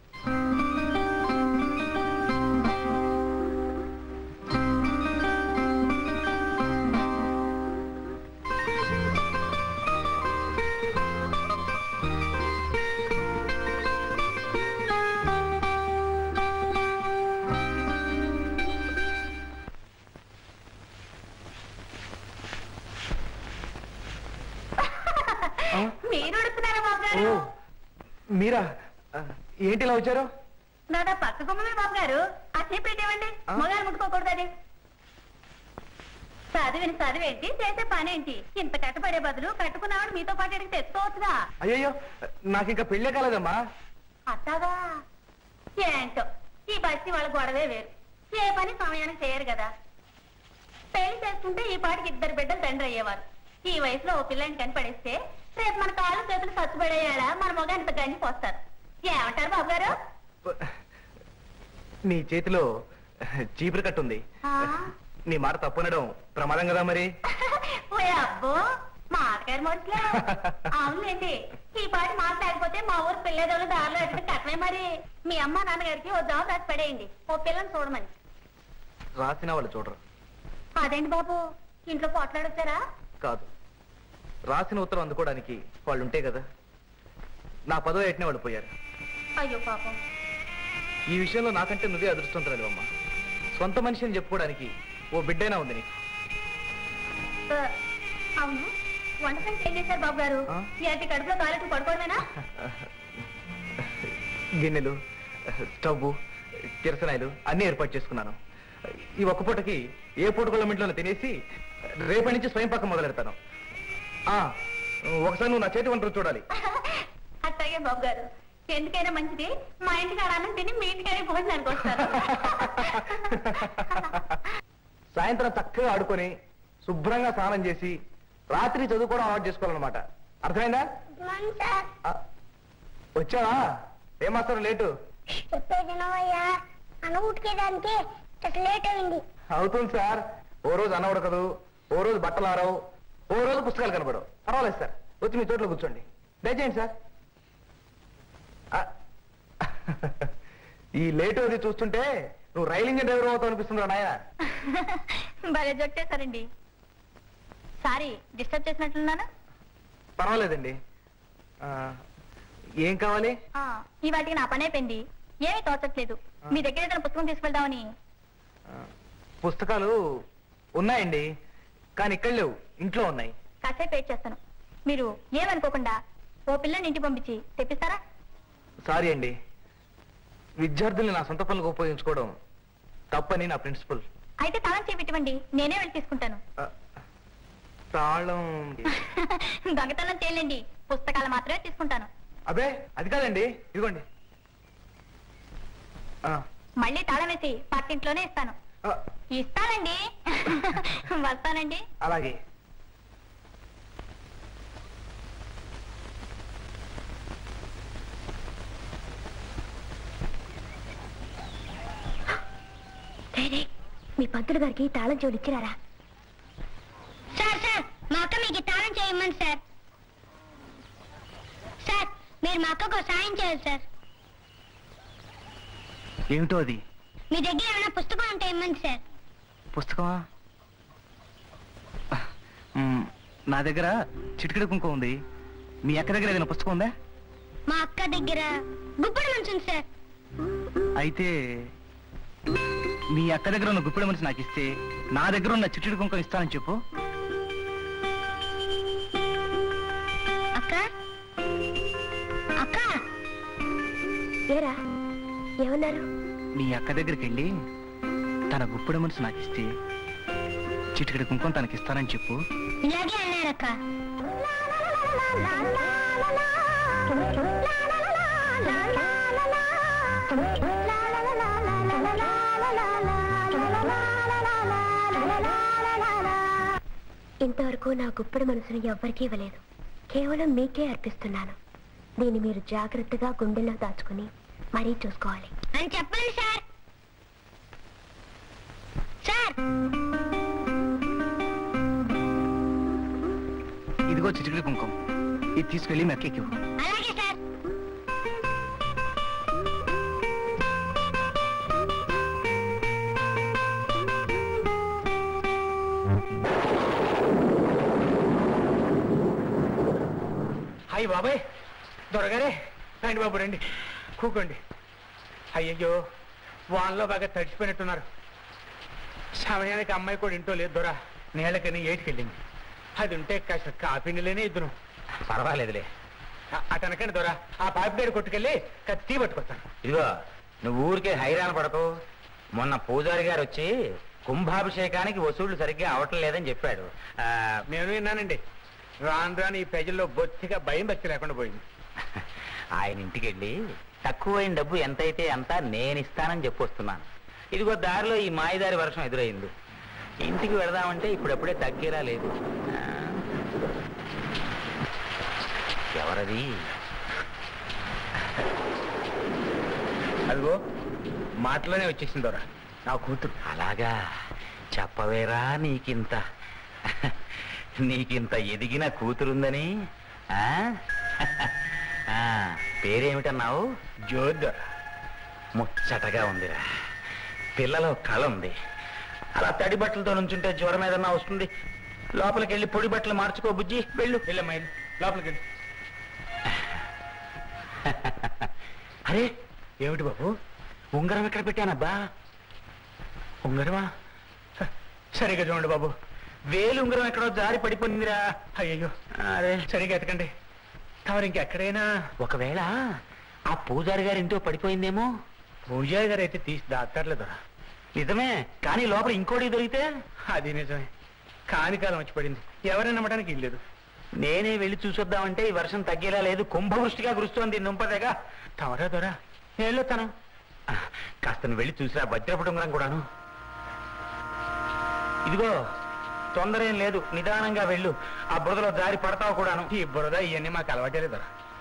ఆ? మీరు అడుగుతున్నారా బాబు ఓ గారు మీరా ఆ, ఏంటి ఇలా వచ్చారు నాదా పక్క గుమ్మమే బాబు గారు ఆ చీప్ ఇవ్వండి ఆ? మొగారు ముట్టుకోకూడదు అది చదివిన చదివేంటి చేసే పని ఏంటి ఇంత కట్టపడే బదులు కట్టుకున్నావాడు మీతో పాటు ఇక్కడికి తెచ్చుకోవచ్చుగా అయ్యయ్యో నాకు ఇంకా పెళ్ళే కాలేదమ్మా అట్టాగా ఏంటో ఈ బస్తి వాళ్ళ గొడవే వేరు ఏ పని సమయానికి చేయరు కదా పెళ్లి చేసుకుంటే ఈ పాటికి ఇద్దరు బిడ్డలు తండ్రి అయ్యేవారు ఈ వయసులో ఓ పిల్లని కనిపడేస్తే రేపు మన కాళ్ళు చేతులు సచ్చుపడేయాలా మన మొగానికి గంజి పోస్తారు ఏమంటారు బాబు గారు నీ చేతిలో చీపురు కట్టుంది ఆ? నీ మాట తప్పునడం ప్రమాదం కదా మరి ఓ అబ్బో మాటగారి మనుషులే అవునులేండి ఈ పాటి మాట లేకపోతే మా ఊరు పిల్లదోళ్ళు దారిలో ఎక్కడ కట్టమే మరి మీ అమ్మ నాన్నగారికి ఓ జాబ్ రాసి పడేయండి ఓ పిల్లని చూడమని రాసిన వాళ్ళు చూడరు అదేంటి బాబు ఇంట్లో పోట్లాడొచ్చారా కాదు రాసిన ఉత్తరం అందుకోవడానికి వాళ్ళు ఉంటే కదా నా పదో ఏటనే వాళ్ళు పోయారు అయ్యో పాపం ఈ విషయంలో నాకంటే నువ్వే అదృష్టవంతురాలు అమ్మా సొంత మనిషిని చెప్పుకోవడానికి ఓ బిడ్డైనా ఉంది నీకు ఆ, అవును వంట పని ఏం చేశారు బాబు గారు ఆ? ఇలాంటి కడుపులో టాయిలెట్ పడుకోవడమేనా గిన్నెలు స్టవ్ కిరసనాయలు అన్ని ఏర్పాటు చేసుకున్నాను ఈ ఒక్క పూటకి ఏ పూటకుల ఇంట్లో తినేసి రేపటి నుంచి స్వయం పక్కన మొదలెడతాను ఆ, ఒకసారి నువ్వు నా చేతి వంటలు చూడాలి అట్లాగే బాబు గారు ఎందుకైనా మంచిది మా ఇంటికి అన్నం తిని మీ ఇంటికి భోజనానికి వస్తారు సాయంత్రం చక్కగా ఆడుకొని శుభ్రంగా స్నానం చేసి రాత్రి చదువుకోవడం అలవాటు చేసుకోవాలన్నమాట అర్థమైందా సార్ ఆ, వచ్చావా ఏమాస్తారు లేటు చెప్పేది వినవయ్యా అన్న ఉతికేదానికి లేట్ అయింది అవుతుంది సార్ ఓ రోజు అన్న ఉడకదు ఓ రోజు బట్టలు ఆరవు ఓ రోజు పుస్తకాలు కనబడవు పర్వాలేదు సార్ వచ్చి మీ చోట్ల కూర్చోండి దయచేయండి సార్ ఆ, ఈ లేట్ అది చూస్తుంటే నువ్వు రైలు ఇంజిన్ డ్రైవర్ అవుతావు అనిపిస్తుందా నాయన భలే జొట్టేశారండి సారీ డిస్టర్బ్ చేసినట్లున్నాను పర్వాలేదండి ఆ, ఏం కావాలి ఆ, ఈ వాటికి నా పని అయిపోయింది ఏమీ తోచట్లేదు మీ దగ్గర ఏదైనా పుస్తకం తీసుకెళ్దామని ఆ, పుస్తకాలు ఉన్నాయండి కానీ ఇక్కడ లేవు ఇంట్లో ఉన్నాయి కాసేపు వెయిట్ చేస్తాను మీరు ఏమనుకోకుండా ఓ పిల్లని ఇంటికి పంపించి తెప్పిస్తారా సారీ అండి విద్యార్థుల్ని నా సొంత పనులకు ఉపయోగించుకోవడం తప్పని నా ప్రిన్సిపల్ అయితే తాళం చేపెట్టమండి నేనే వెళ్ళి తీసుకుంటాను ఆ, తాళం దొంగతనం చేయలేండి పుస్తకాలు మాత్రమే తీసుకుంటాను అబే అది కాదండి ఇదిగోండి ఆ, మళ్ళీ తాళం వేసి పక్కింట్లోనే ఇస్తాను ఆ, ఇస్తానండి వస్తానండి అలాగే మీ పంతులు గారికి తాళం చెవులు ఇచ్చిరారా సార్ సార్ మా అక్క మీకు ఈ తాళం చేయమని సార్ సార్ మీరు మా అక్కకు సాయం చేయాలి సార్ ఏమిటో అది మీ దగ్గర ఏమైనా పుస్తకం ఉంటే ఇవ్వండి సార్ పుస్తకమా మ్, నా దగ్గర చిటికెడు కుంకుమ ఉంది మీ అక్క దగ్గర ఏదైనా పుస్తకం ఉందా మా అక్క దగ్గర గుప్పడి మంచి ఉంది సార్ అయితే మీ అక్క దగ్గర ఉన్న గుప్పిడి మనిషి నాకు ఇస్తే నా దగ్గర ఉన్న చిటికెడు కుంకుమ ఇస్తానని చెప్పు అక్క అక్క ఏరా ఏమన్నారు మీ అక్క దగ్గరికి వెళ్ళి తన గుప్పిడి మనిషి నాకు ఇస్తే చిటికెడు కుంకుమ తనకి ఇస్తానని చెప్పు ఇలాగే అన్నారక్క ఇంతవరకు నా గుప్పడి మనసును ఎవ్వరికీ ఇవ్వలేదు కేవలం మీకే అర్పిస్తున్నాను దీన్ని మీరు జాగ్రత్తగా గుండెల్లో దాచుకుని మరీ చూసుకోవాలి అని చెప్పండి సార్ సార్ ఇదిగో చిటికెడు కుంకుమ ఇది తీసుకెళ్ళి మీ అక్కకి ఇవ్వు. అలాగే సార్ హాయ్ బాబాయ్ దొరగారే రండి బాబు రండి కూకోండి అయ్యయ్యో వాన్లో బాగా తడిచిపోయినట్టున్నారు సమయానికి అమ్మాయి కూడా ఇంటో లేదు దొర నేలకని ఏటికెళ్ళింది అది ఉంటే కాస్త కాఫీ నీళ్ళనే ఇద్దరు పర్వాలేదులే అటనకండి దొర ఆ పాపి దగ్గర కొట్టుకెళ్ళి కత్తి టీ పట్టుకొస్తాను ఇదిగో నువ్వు ఊరికే హైరాణ పడకు మొన్న పూజారి గారు వచ్చి కుంభాభిషేకానికి వసూళ్లు సరిగ్గా అవటం లేదని చెప్పాడు ఆ, నేను విన్నానండి రాను రాను ఈ ప్రజల్లో బొత్తిగా భయం భక్తి లేకుండా పోయింది ఆయన ఇంటికి వెళ్ళి తక్కువైన డబ్బు ఎంతైతే అంత నేను ఇస్తానని చెప్పొస్తున్నాను ఇదిగో దారిలో ఈ మాయదారి వర్షం ఎదురైంది ఇంటికి వెళదామంటే ఇప్పుడప్పుడే తగ్గేలా లేదు ఆ, ఎవరది అదిగో మాటలోనే వచ్చేసింది దొర నా కూతురు అలాగా చెప్పవేరా నీకింత నీకింత ఎదిగిన కూతురుందని ఆ? ఆ, పేరేమిటన్నావు జోద్దొర ముచ్చటగా ఉందిరా పిల్లలో కళ ఉంది అలా తడి బట్టలతో నుంచుంటే జ్వరం ఏదన్నా వస్తుంది లోపలికి వెళ్ళి పొడి బట్టలు మార్చుకో బుజ్జి వెళ్ళు వెళ్ళమ్మా వెళ్ళు. లోపలికి వెళ్ళు. అరే ఏమిటి బాబు ఉంగరం ఎక్కడ పెట్టానబ్బా ఉంగరమా సరిగా చూడండి బాబు వేలు ఉంగరం ఎక్కడో జారి పడిపోయిందిరా అయ్యో అరే సరిగా ఎతకండి తమరు ఇంకెక్కడైనా ఒకవేళ ఆ పూజారి గారి ఇంట్లో పడిపోయిందేమో పూజారి గారు అయితే తీసి దాక్కర్లేదు నిజమే కానీ లోపల ఇంకోటి దొరికితే అది నిజమే కాని కాలం వచ్చి పడింది ఎవరైనా నమ్మడానికి ఇల్లేదు నేనే వెళ్ళి చూసొద్దామంటే ఈ వర్షం తగ్గేలా లేదు కుంభవృష్టిగా కురుస్తోంది నుంపదేగా తమరా దొరా నేను వెళ్ళొస్తాను కాస్త నువ్వు వెళ్ళి చూసిరా వజ్రపటి ఉంగరం కూడాను ఇదిగో తొందర ఏం లేదు నిదానంగా వెళ్ళు ఆ బురదలో జారి పడతావు కూడాను ఈ బురద ఇవన్నీ మాకు అలవాటే లేదా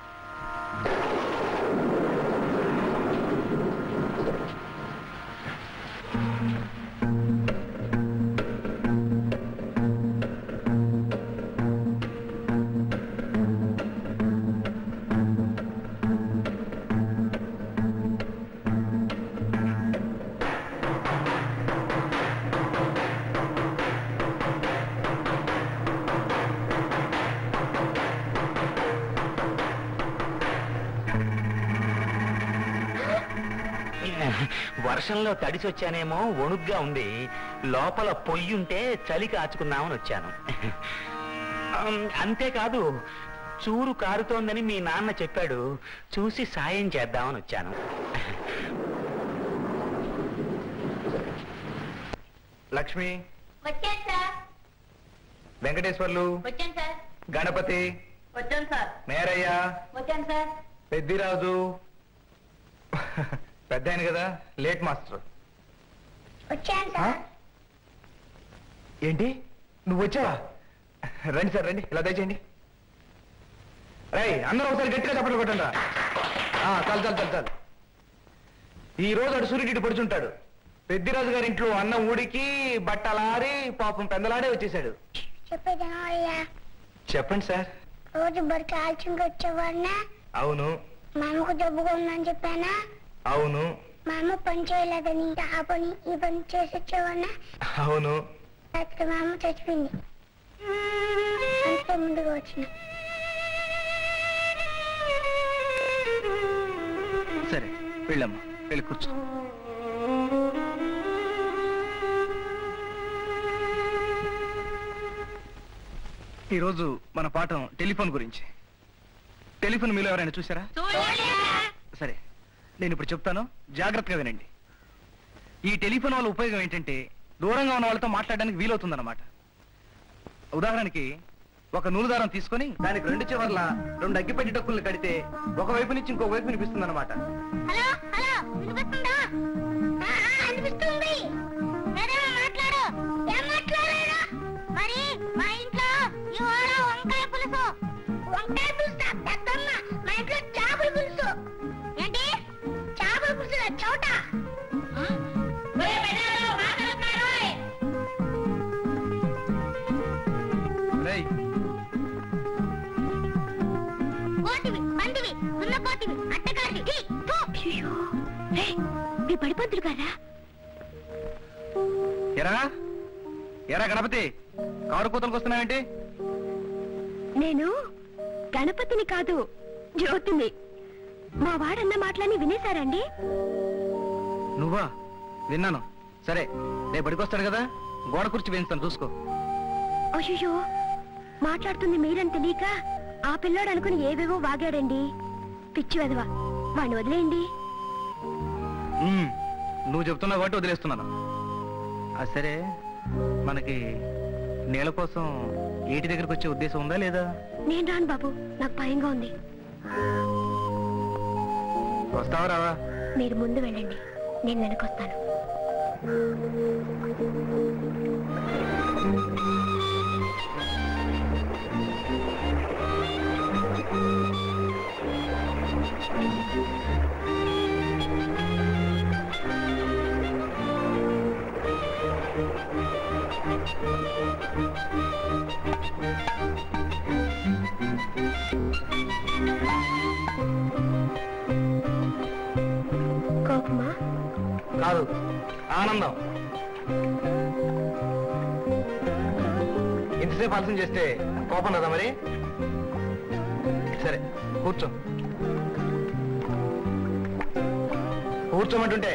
వర్షంలో తడిసి వచ్చానేమో వణుగ్గా ఉంది లోపల పొయ్యి ఉంటే చలి కాచుకుందామని వచ్చాను అమ్, అంతేకాదు చూరు కారుతోందని మీ నాన్న చెప్పాడు చూసి సాయం చేద్దామని వచ్చాను లక్ష్మి వచ్చాను సార్ వెంకటేశ్వర్లు వచ్చాను సార్ గణపతి వచ్చాను సార్ మేరయ్య వచ్చాను సార్ పెద్దిరాజు పెద్ద ఆయన కదా లేట్ మాస్టర్ వచ్చాను ఆ? ఏంటి నువ్వు వచ్చావా రండి సార్ రండి ఇలా దయచేయండి రై అందరూ ఒకసారి గట్టిగా చప్పట్లు కొట్టండి చాలు చాలు చాలు చాలు ఈ రోజు అటు సూర్యుడు ఇటు పడుచుంటాడు పెద్దిరాజు గారి ఇంట్లో అన్నం ఊడికి బట్టలారి పాపం పెందలాడే వచ్చేసాడు చెప్పేదనయ్యా చెప్పండి సార్ రోజు బరికి ఆలస్యంగా వచ్చేవాడినా అవును మా అమ్మకు జబ్బుగా ఉందని చెప్పానా అవును మా అమ్మ పని చేయలేదని ఆ పని ఈ పని చేసి వచ్చేవాడినా అవును రాత్రి మా అమ్మ చచ్చిపోయింది అంతే ముందుగా వచ్చిన సరే వెళ్ళమ్మా వెళ్ళి కూర్చో ఈరోజు మన పాఠం టెలిఫోన్ గురించి టెలిఫోన్ మీలో ఎవరైనా చూసారా సరే నేను ఇప్పుడు చెప్తాను జాగ్రత్తగా వినండి ఈ టెలిఫోన్ వల్ల ఉపయోగం ఏంటంటే దూరంగా ఉన్న వాళ్ళతో మాట్లాడడానికి వీలవుతుందన్నమాట ఉదాహరణకి ఒక నూలు దారం తీసుకొని దానికి రెండు చివర్ల రెండు అగ్గిపెట్టి డక్కుల్ని కడితే ఒక వైపు నుంచి ఇంకో వైపు వినిపిస్తుంది అనమాట హలో హలో వినిపిస్తుందా ఆ, ఆ, అనిపిస్తుంది ఏదేమో మాట్లాడు ఏం మాట్లాడారు మరి మా ఇంట్లో ఇవాళ వంకాయ పులుసు వంకాయ పులుసు పెద్దమ్మ మా ఇంట్లో చేపల పులుసు ఏంటి చేపల పులుసు చోట రేయ్, కోతివి పందివి సున్న కోతివి అట్టకాటి అయ్యో మీ పడిపంతులు కదా ఎరా ఎరా గణపతి కారు కూతలకు వస్తున్నావేంటి నేను గణపతిని కాదు జ్యోతిని మా వాడన్న మాటలని వినేశారండి నువ్వా విన్నాను సరే రేపు బడికొస్తాడు కదా గోడ కుర్చీ వేయిస్తాను చూసుకో అయ్యో మాట్లాడుతుంది మీరని తెలియక ఆ పిల్లోడు అనుకుని ఏవేవో వాగాడండి పిచ్చి వెదవా వాడిని వదిలేయండి ఉమ్, నువ్వు చెప్తున్నావు కాబట్టి వదిలేస్తున్నాను ఆ సరే మనకి నేల కోసం ఏటి దగ్గరకు వచ్చే ఉద్దేశం ఉందా లేదా నేను రాను బాబు నాకు భయంగా ఉంది వస్తావా రావా మీరు ముందు వెళ్ళండి నేను వెనకొస్తాను కోపమా కాదు ఆనందం ఇంతసేపు ఆలస్యం చేస్తే కోపం కదా మరి సరే కూర్చో కూర్చోమంటుంటే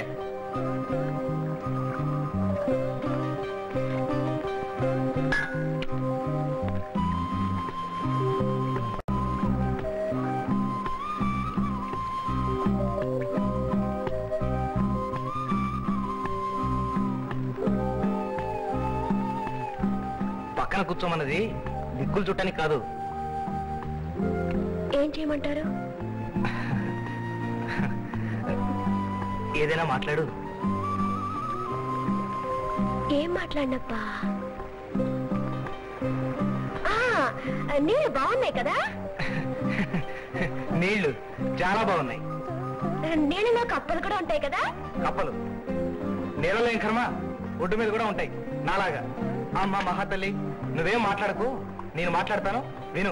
పక్కన కూర్చోమన్నది దిక్కులు చుట్టానికి కాదు ఏం చేయమంటారు ఏదైనా మాట్లాడు ఏం మాట్లాడినప్పా ఆ, నీళ్ళు బాగున్నాయి కదా నీళ్లు చాలా బాగున్నాయి నీళ్ళలో కప్పలు కూడా ఉంటాయి కదా కప్పలు నీళ్ళలో ఏం కర్మ ఒడ్డు మీద కూడా ఉంటాయి నాలాగా అమ్మ మహాతల్లి నువ్వేం మాట్లాడకు నేను మాట్లాడతాను విను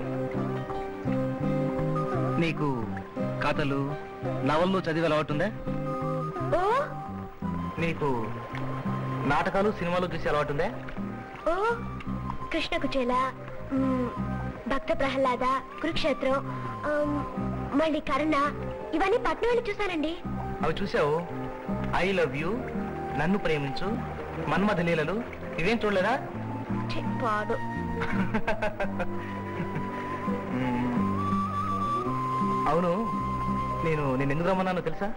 నీకు కథలు నవళ్ళు చదివి అలవాటుందా ఓ నీకు నాటకాలు సినిమాలు చూసి అలవాటుందే ఓ కృష్ణ కుచేల మ్, భక్త ప్రహ్లాద కురుక్షేత్రం ఆమ్, మళ్ళీ కర్ణ ఇవన్నీ పట్నం వెళ్ళి చూశానండి అవి చూసావు ఐ లవ్ యూ నన్ను ప్రేమించు మన్మథ లీలలు ఇవేం చూడలేదా ఛీ, పాడు మ్మ్. అవును నేను నేను ఎందుకు రమ్మన్నానో తెలుసా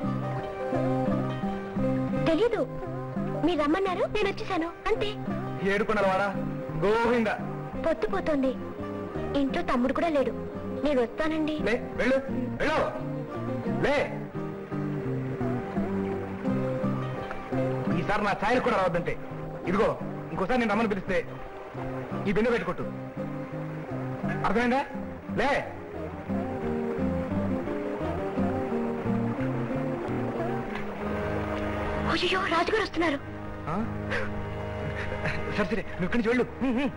తెలీదు మీరు రమ్మన్నారు నేను వచ్చేసాను అంతే ఏడుకున్నారు వాడా గోవింద పొత్తుపోతోంది ఇంట్లో తమ్ముడు కూడా లేడు నేను వస్తానండి లే వెళ్ళు వెళ్ళు లే ఈసారి నా ఛాయలు కూడా రావద్దంటే ఇదిగో ఇంకోసారి నేను రమ్మని పిలిస్తే ఈ బిందె పెట్టుకొట్టు అర్థమైందా లే అయ్యో రాజుగారు వస్తున్నారు ఆ? సరే సరే నువ్వు ఇక్కడి నుంచి వెళ్ళు హ్మ్, హ్మ్.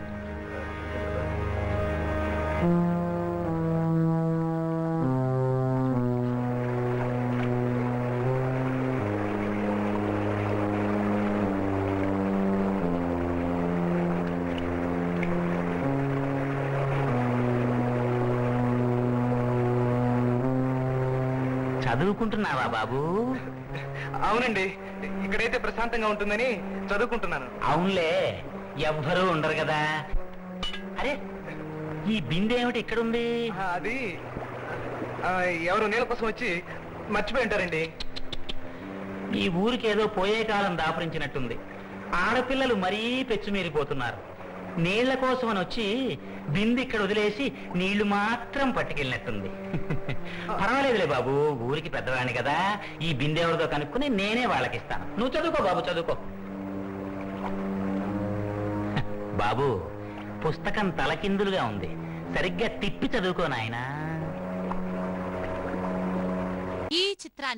చదువుకుంటున్నావా బాబు అవునండి ఇక్కడైతే ప్రశాంతంగా ఉంటుందని చదువుకుంటున్నాను అవునులే ఎవ్వరూ ఉండరు కదా అరే ఈ బిందె ఏమిటి ఇక్కడుంది ఆ, అది ఆ, ఎవరు నీళ్ళ కోసం వచ్చి మర్చిపోయి ఉంటారండి ఈ ఊరికి ఏదో పోయే కాలం దాపురించినట్టుంది ఆడపిల్లలు మరీ పెచ్చుమీరిపోతున్నారు నీళ్ల కోసం అని వచ్చి బింది ఇక్కడ వదిలేసి నీళ్లు మాత్రం పట్టుకెళ్ళినట్టుంది పర్వాలేదులే బాబు ఊరికి పెద్దవాణ్ణి కదా ఈ బిందె ఎవరిదో కనుక్కుని నేనే వాళ్ళకిస్తాను నువ్వు చదువుకో బాబు చదువుకో బాబు పుస్తకం తలకిందులుగా ఉంది సరిగ్గా తిప్పి చదువుకో నాయనా ఈ చిత్రాన్ని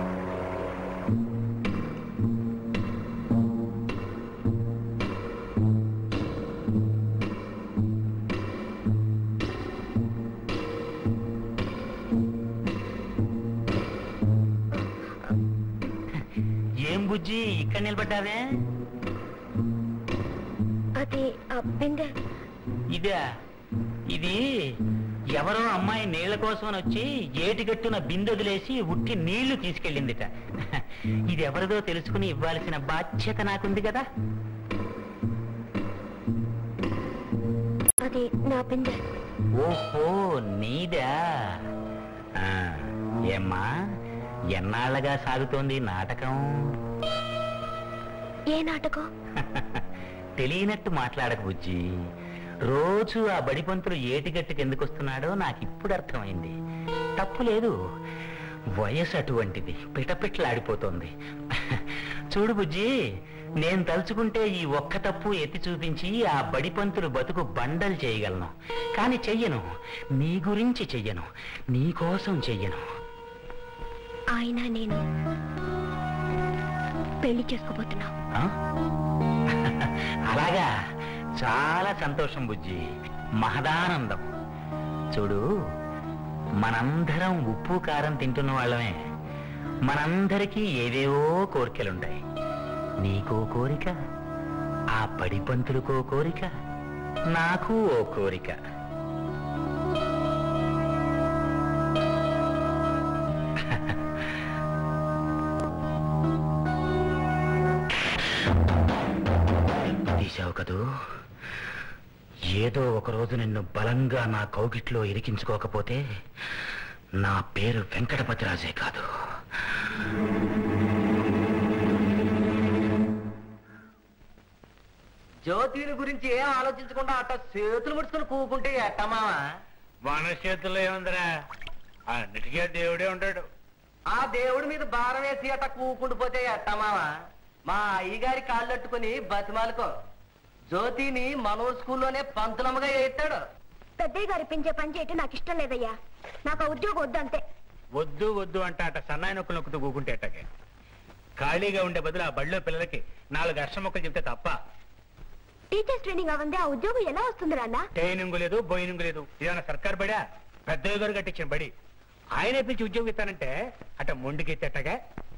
ఏం బుజ్జి ఇక్కడ నిలబడ్డావే అది ఆ బిందె ఇదే ఇది ఎవరో అమ్మాయి నీళ్ల కోసం అని వచ్చి ఏటిగట్టున బిందొదిలేసి ఉట్టి నీళ్లు తీసుకెళ్ళిందిట ఇది ఎవరిదో తెలుసుకుని ఇవ్వాల్సిన బాధ్యత నాకుంది కదా అది నా బిందె ఓహో నీదా ఆ, ఏమ్మా ఎన్నాళ్ళగా సాగుతోంది ఈ నాటకం ఏ నాటకం తెలియనట్టు మాట్లాడక బుజ్జి రోజు ఆ బడిపంతులు ఏటిగట్టుకు ఎందుకు వస్తున్నాడో నాకు ఇప్పుడు అర్థమైంది తప్పు లేదు వయసు అటువంటిది పిటపిట్లాడిపోతోంది చూడు బుజ్జి నేను తలుచుకుంటే ఈ ఒక్క తప్పు ఎత్తి చూపించి ఆ బడిపంతులు బతుకు బండలు చేయగలను కానీ చెయ్యను నీ గురించి చెయ్యను నీ కోసం చెయ్యను ఆయన నేను పెళ్లి చేసుకోబోతున్నా ఆ? అలాగా చాలా సంతోషం బుజ్జి మహదానందం చూడు మనందరం ఉప్పు కారం తింటున్న వాళ్ళమే మనందరికీ ఏవేవో కోరికలుంటాయి నీకో కోరిక ఆ పడిపంతులకో కోరిక నాకు ఓ కోరిక తీశావు కదూ ఏదో ఒక రోజు నిన్ను బలంగా నా కౌగిట్లో ఇరికించుకోకపోతే నా పేరు వెంకటపతిరాజే కాదు జ్యోతిని గురించి ఏం ఆలోచించకుండా అట్ట చేతులు ముడుచుకుని కూకుంటే ఎట్టమావా మన చేతుల్లో ఏముందిరా అన్నిటికీ దేవుడే ఉంటాడు ఆ దేవుడి మీద భారం వేసి అట్ట కూకుండిపోతే ఎట్టమావా మా అయ్యగారి కాళ్ళట్టుకుని బతిమాలుకో జ్యోతిని మనో స్కూల్లోనే పంతులమ్మగా ఎత్తాడు పెద్దయ్య గారు పెంచే పని చేయటం నాకు ఇష్టం లేదయ్యా నాకు ఆ ఉద్యోగం వద్దు అంతే వద్దు వద్దు అంట అట సన్నాయి నొక్కులు నొక్కుతూ కూకుంటే అట్టకే ఖాళీగా ఉండే బదులు ఆ బడిలో పిల్లలకి నాలుగు అక్షర మొక్కలు చెప్తే తప్ప టీచర్స్ ట్రైనింగ్ అవంది ఆ ఉద్యోగం ఎలా వస్తుంది నాన్న ట్రైనింగ్ లేదు బోయినింగ్ లేదు ఇదేమన్నా సర్కార్ బడా పెద్ద గారు కట్టించిన బడి ఆయనే పిలిచి ఉద్యోగం ఇస్తానంటే అట మొండికి ఎత్తేటగా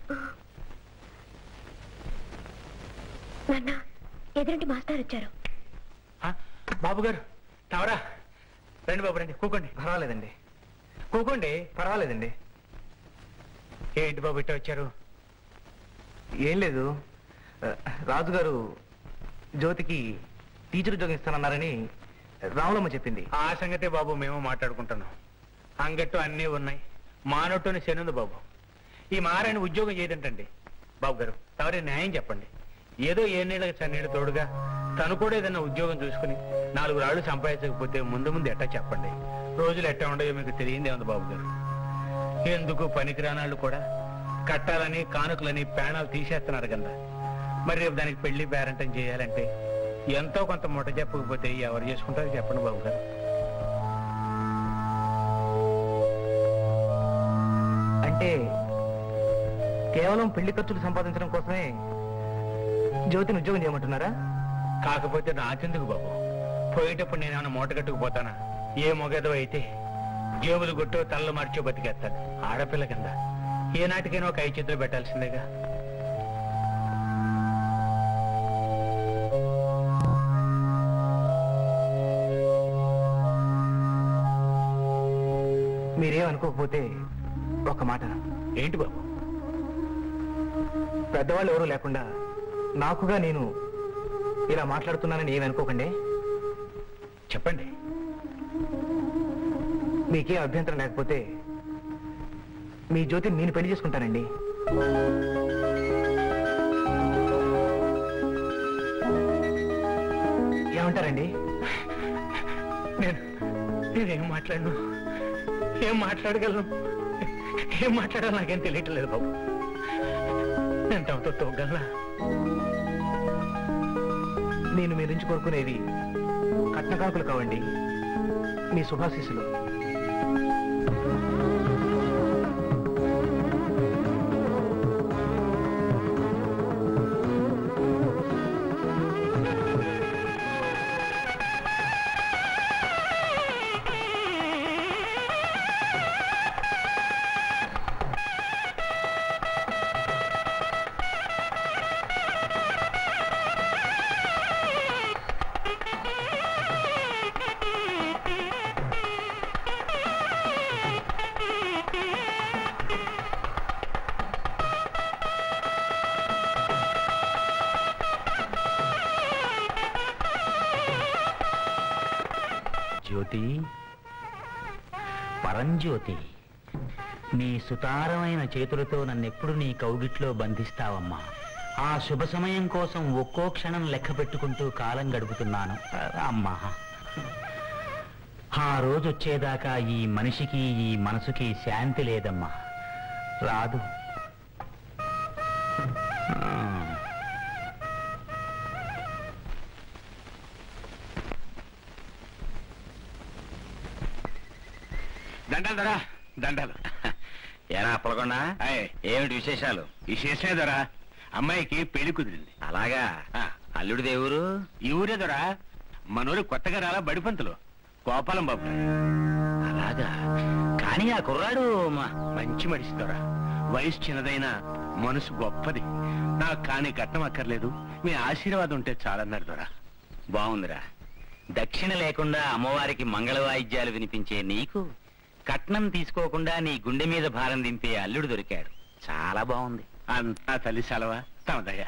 నాన్న ఎదురింటి మాస్టర్ వచ్చారు బాబు గారు తావరా రండి బాబు రండి కూకోండి పర్వాలేదండి కూకోండి పర్వాలేదండి ఏంటి బాబు ఇట్ట వచ్చారు ఏం లేదు ఆ, రాజుగారు జ్యోతికి టీచర్ ఉద్యోగం ఇస్తానన్నారని రాములమ్మ చెప్పింది ఆ సంగతే బాబు మేము మాట్లాడుకుంటున్నాం అంగట్టు అన్నీ ఉన్నాయి మానొట్టుని శనుంది బాబు ఈ మారాయణ ఉద్యోగం చేయదంటండి బాబు గారు తవరే న్యాయం చెప్పండి ఏదో ఏ నీళ్ళకి చన్నీళ్ళు తోడుగా తను కూడా ఏదైనా ఉద్యోగం చూసుకుని నాలుగు రాళ్ళు సంపాదించకపోతే ముందు ముందు ఎట్టా చెప్పండి రోజులు ఎట్టా ఉండయో మీకు తెలియందే ఉంది బాబు గారు ఎందుకు పనికిరానాళ్ళు కూడా కట్టాలని కానుకలని పేణాలు తీసేస్తున్నారు కదా మరి రేపు దానికి పెళ్లి పేరంటం చేయాలంటే ఎంతో కొంత ముఠ చెప్పకపోతే ఎవరు చేసుకుంటారో చెప్పండి బాబు గారు అంటే కేవలం పెళ్లి ఖర్చులు సంపాదించడం కోసమే జ్యోతిని ఉద్యోగం చేయమంటున్నారా కాకపోతే నాకెందుకు బాబు పోయేటప్పుడు నేనేమన్నా మూట కట్టుకుపోతానా ఏ మొగదో అయితే జేబులు కొట్టో తలలు మార్చో బతికేస్తాను ఆడపిల్ల కింద ఏ నాటికైనా ఒక ఐదు చేతులు పెట్టాల్సిందేగా మీరేం అనుకోకపోతే ఒక మాట ఏంటి బాబు పెద్దవాళ్ళు ఎవరూ లేకుండా నాకుగా నేను ఇలా మాట్లాడుతున్నానని ఏమి అనుకోకండి చెప్పండి మీకేం అభ్యంతరం లేకపోతే మీ జ్యోతిని నేను పెళ్లి చేసుకుంటానండి ఏమంటారండి నేను నేనేం మాట్లాడను ఏం మాట్లాడగలను ఏం మాట్లాడాలో నాకేం తెలియటం లేదు బాబు నేను తమతో తోగలనా నేను మీ నుంచి కోరుకునేది కట్నకాకులు కావండి మీ శుభాశీస్సులు జ్యోతి పరంజ్యోతి నీ సుతారమైన చేతులతో నన్నెప్పుడు నీ కౌగిట్లో బంధిస్తావమ్మా ఆ శుభ సమయం కోసం ఒక్కో క్షణం లెక్క పెట్టుకుంటూ కాలం గడుపుతున్నాను అమ్మా ఆ రోజు వచ్చేదాకా ఈ మనిషికి ఈ మనసుకి శాంతి లేదమ్మా రాదు ఆ. దండాలు దొరా దండాలు ఏరా అప్పలకొండ అయ్ ఏమిటి విశేషాలు విశేషమే దొరా అమ్మాయికి పెళ్లి కుదిరింది అలాగా ఆ, అల్లుడి దేవురు ఈ ఊరే దొరా మనూరు కొత్తగా రాలా బడిపంతులు గోపాలం బాబు అలాగా కానీ ఆ కుర్రాడు మా- మంచి మనిషి దొరా వయసు చిన్నదైనా మనసు గొప్పది నాకు కానీ కట్నం అక్కర్లేదు మీ ఆశీర్వాదం ఉంటే చాలన్నారు దొరా బాగుందిరా దక్షిణ లేకుండా అమ్మవారికి మంగళ వాయిద్యాలు వినిపించే నీకు కట్నం తీసుకోకుండా నీ గుండె మీద భారం దింపే అల్లుడు దొరికాడు చాలా బాగుంది అంతా తల్లి సెలవా తమదయ్యా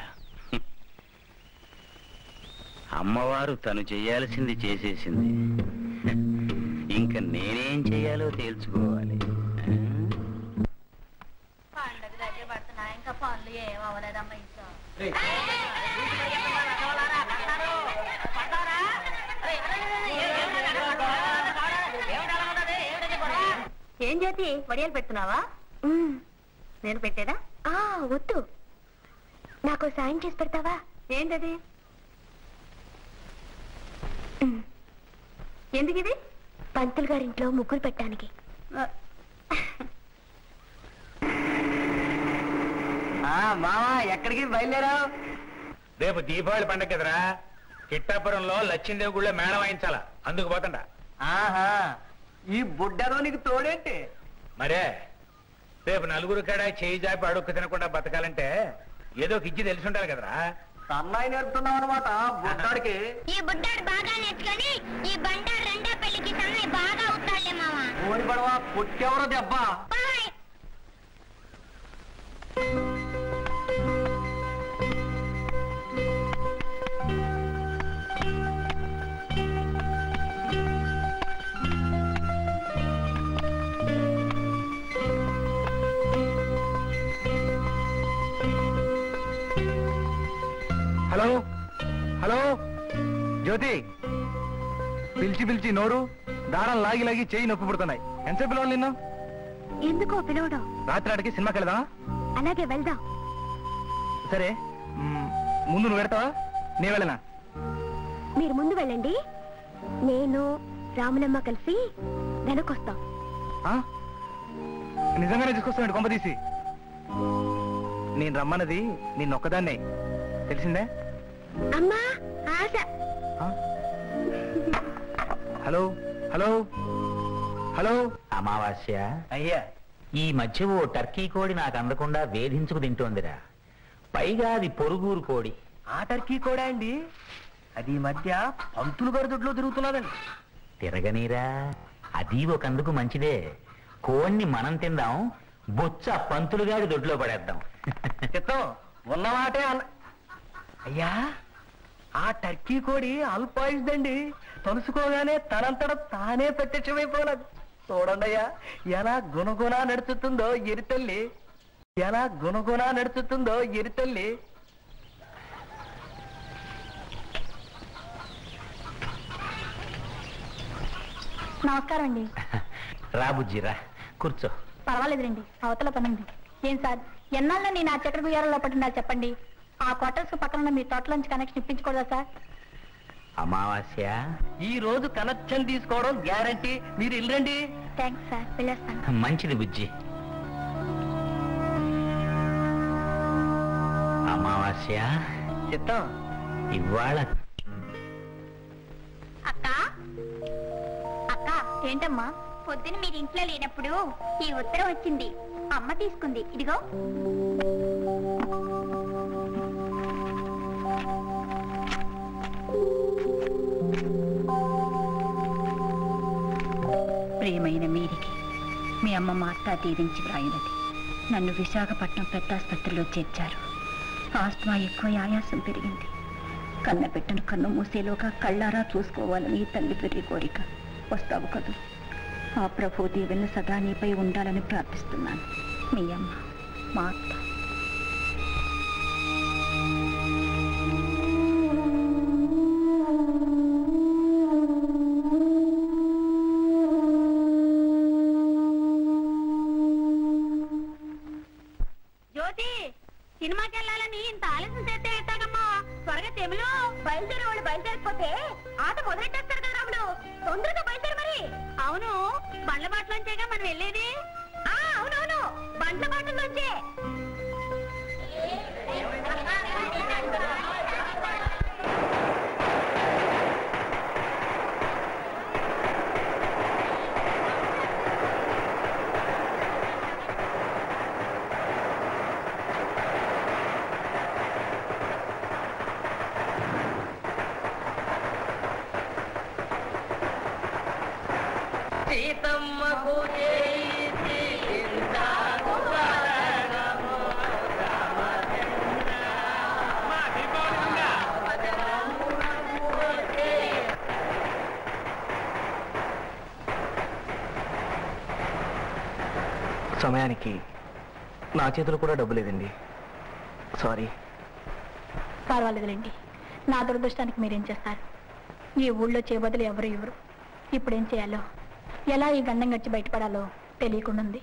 అమ్మవారు తను చేయాల్సింది చేసేసింది ఇంకా నేనేం చేయాలో తేల్చుకోవాలి ఆ? పండగ దగ్గర పడుతున్నా ఇంకా పనులు ఏం అవ్వలేదమ్మా ఇంట్లో ఏం జ్యోతి వడియాలు పెడుతున్నావా నేను పెట్టేదా ఆ వద్దు నాకు సాయం చేసి పెడతావా ఏంటది ఎందుకు ఇది పంతులు గారింట్లో ముగ్గురు పెట్టడానికి మావా ఎక్కడికి బయలుదేరావు రేపు దీపావళి పండగ కదరా కిట్టాపురంలో లక్ష్మీదేవి గుళ్ళో మేళ వాయించాలా అందుకు పోతండా ఆహా ఈ బుడ్డదో నీకు తోడేంటి మరే రేపు నలుగురు కాడ చేయి జాపి అడుక్కు తినకుండా బతకాలంటే ఏదో ఒక ఇచ్చి తెలిసి ఉండాలి కదరా సన్నాయి నేర్పుతున్నావు అనమాట బుడ్డాడికి ఈ బుడ్డాడు బాగా నేర్చుకొని ఈ బండారు రెండో పెళ్లికి సన్నాయి బాగా అవుతాడులే మామ ఓడి పడవ పుట్టెవరో దెబ్బ బాయ్ హలో హలో జ్యోతి పిలిచి పిలిచి నోరు దారం లాగి లాగి చేయి నొప్పి పుడుతున్నాయి ఎంతసేపు పిలవాలి నిన్ను ఎందుకో పిలవడం రాత్రి ఆడికి సినిమాకి వెళదామా అలాగే వెళ్దాం సరే మ్, ముందు నువ్వు పెడతావా నేను వెళ్ళనా మీరు ముందు వెళ్ళండి నేను రాములమ్మ కలిసి వెనకొస్తాం ఆ? నిజంగానే తీసుకొస్తాను కొంప తీసి నేను రమ్మన్నది నిన్నొక్కదాన్నే తెలిసిందే అమ్మా ఆశ ఆ? హలో హలో హలో అమావాస్య అయ్యా ఈ మధ్య ఓ టర్కీ కోడి నాకు అందకుండా వేధించుకు తింటోందిరా పైగా అది పొరుగురు కోడి ఆ టర్కీ కూడా అండి అది ఈ మధ్య పంతులు గారి దొడ్లో తిరుగుతున్నదండి తిరగనీరా అది ఒకందుకు మంచిదే కోడిని మనం తిందాం బొచ్చ పంతులుగాడి దొడ్లో పడేద్దాం చిత్తం ఉన్నమాటే అన్న అయ్యా ఆ టర్కీ కోడి అల్పాయుధండి తలుసుకోగానే తనంతట తానే ప్రత్యక్షమైపోయినది చూడండి అయ్యా ఎలా గుణగుణ నడుచుతుందో ఎరితల్లి ఎలా గుణగుణ నడుచుతుందో ఎరితల్లి నమస్కారం అండి రా బుజ్జిరా కూర్చో పర్వాలేదు రండి అవతల పనుంది ఏం సార్ ఎన్నాళ్ళ నేను ఆ చక్ర గుయ్యాలలో పడి ఉండాలి చెప్పండి ఆ క్వార్టర్స్ పక్కన ఉన్న మీ తోటలోంచి కనెక్షన్ ఇప్పించకూడదా సార్ అమావాస్య ఈ రోజు కనెక్షన్ తీసుకోవడం గ్యారంటీ మీరు వెళ్ళండి థ్యాంక్స్ సార్ వెళ్ళేస్తాను మంచిది బుజ్జి అమావాస్య చిత్తం ఇవాళ అక్క అక్క ఏంటమ్మా పొద్దున మీరు ఇంట్లో లేనప్పుడు ఈ ఉత్తరం వచ్చింది అమ్మ తీసుకుంది ఇదిగో ప్రియమైన మీరికి మీ అమ్మ మార్తా దీవించి వ్రాయినది నన్ను విశాఖపట్నం పెద్దాసుపత్రిలో చేర్చారు ఆస్మా ఎక్కువ ఆయాసం పెరిగింది కన్న పెట్టను కన్ను మూసేలోగా కళ్ళారా చూసుకోవాలని ఈ తల్లి పెరిగి కోరిక వస్తావు కదూ ఆ ప్రభు దీవెన సదా నీపై ఉండాలని ప్రార్థిస్తున్నాను మీ అమ్మ మా అత్త జ్యోతి సినిమాకి వెళ్ళాలని ఇంత ఆలస్యం చేస్తే ఎట్టాగమ్మా త్వరగా తెములు బయలుదేరే వాళ్ళు బయలుదేరిపోతే ఆట మొదలెట్టేస్తారు కదా రాములు తొందరగా బయలుదేరు మరి అవును బండ్ల బాటలోంచేగా మనం వెళ్ళేది ఆ అవునవును బండ్ల బాటలోంచే సీతమ్మకు సమయానికి నా చేతిలో కూడా డబ్బు లేదండి సారీ పర్వాలేదులేండి నా దురదృష్టానికి మీరేం చేస్తారు ఈ ఊళ్ళో చేయబదులు ఎవరు ఇవ్వరు ఇప్పుడు ఏం చేయాలో ఎలా ఈ గండం గడిచి బయటపడాలో తెలియకుండా ఉంది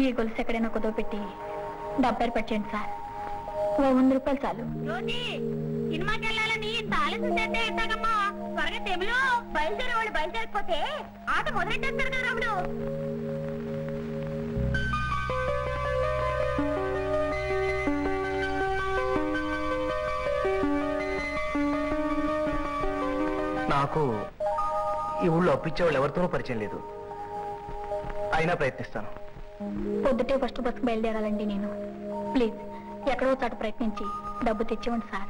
ఈ గొలుసు ఎక్కడైనా కుదో పెట్టి డబ్బర్ పెట్టండి సార్ ఓ వంద రూపాయలు చాలు జ్యోతి సినిమాకి వెళ్ళాలని ఇంత ఆలస్యం చేస్తే ఎట్టాగమ్మా త్వరగా తెములు బయలుదేరే వాళ్ళు బయలుదేరిపోతే ఆట మొదలెట్టేస్తారు కదా రాముడు నాకు ఈ ఊళ్ళో అప్పించేవాళ్ళు ఎవరితోనూ పరిచయం లేదు అయినా ప్రయత్నిస్తాను పొద్దుటే ఫస్ట్ బస్కి బయలుదేరాలండి నేను ప్లీజ్ ఎక్కడో చోట ప్రయత్నించి డబ్బు తెచ్చివ్వండి సార్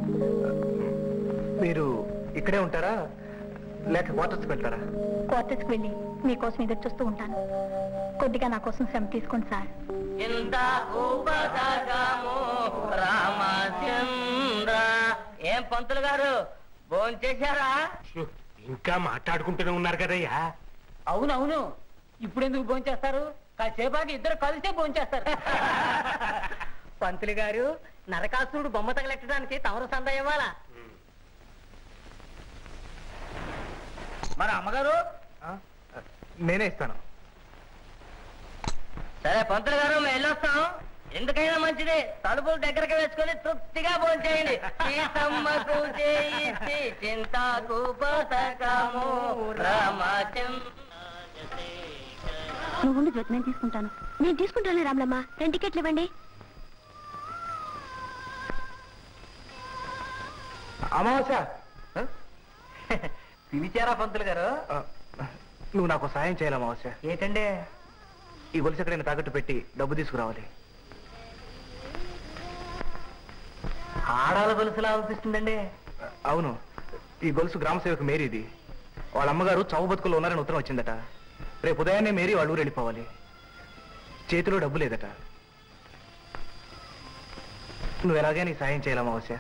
మీరు ఇక్కడే ఉంటారా లేక క్వార్టర్స్కి వెళ్తారా క్వార్టర్స్కి వెళ్ళి మీకోసం ఎదురు చూస్తూ ఉంటాను కొద్దిగా నా కోసం శ్రమ తీసుకోండి సార్ ఎంత ఉపదగము రామచంద్ర ఏం పంతులు గారు భోంచేశారా ఇంకా మాట్లాడుకుంటూనే ఉన్నారు కదయ్యా అవునవును ఇప్పుడు ఎందుకు భోంచేస్తారు కాసేపాకి ఇద్దరు కలిసే భోంచేస్తారు పంతులు గారు నరకాసురుడు బొమ్మ తగలెట్టడానికి తమరు సంద ఇవ్వాలా మరి అమ్మగారు ఆ? నేనే ఇస్తాను సరే పంతులు గారు మేము వెళ్ళొస్తాం ఎందుకైనా మంచిది తలుపులు దగ్గరకు వేసుకొని తృప్తిగా భోంచేయండి సీతమ్మకు చేయిచ్చి చింతాకు పథకము రామచంద్ర నువ్వు ఉండు జ్యోతి నేను తీసుకుంటాను నేను తీసుకుంటాను రామ్లమ్మ రెండు టికెట్లు ఇవ్వండి అమావాస్య ఆ? పిలిచారా పంతులు గారు ఆ, నువ్వు నాకు సాయం చేయాలి అమావాస్య ఏంటండి ఈ గొలుసు ఎక్కడైనా తాకట్టు పెట్టి డబ్బు తీసుకురావాలి ఆడాల గొలుసులా అనిపిస్తుందండి అవును ఈ గొలుసు గ్రామ సేవకు మేరీది వాళ్ళ అమ్మగారు చావు బతుకుల్లో ఉన్నారని ఉత్తరం వచ్చిందట రేపు ఉదయాన్నే మేరీ వాళ్ళ ఊరు వెళ్ళిపోవాలి చేతిలో డబ్బు లేదట నువ్వు ఎలాగైనా ఈ సాయం చేయాలి అమావాస్య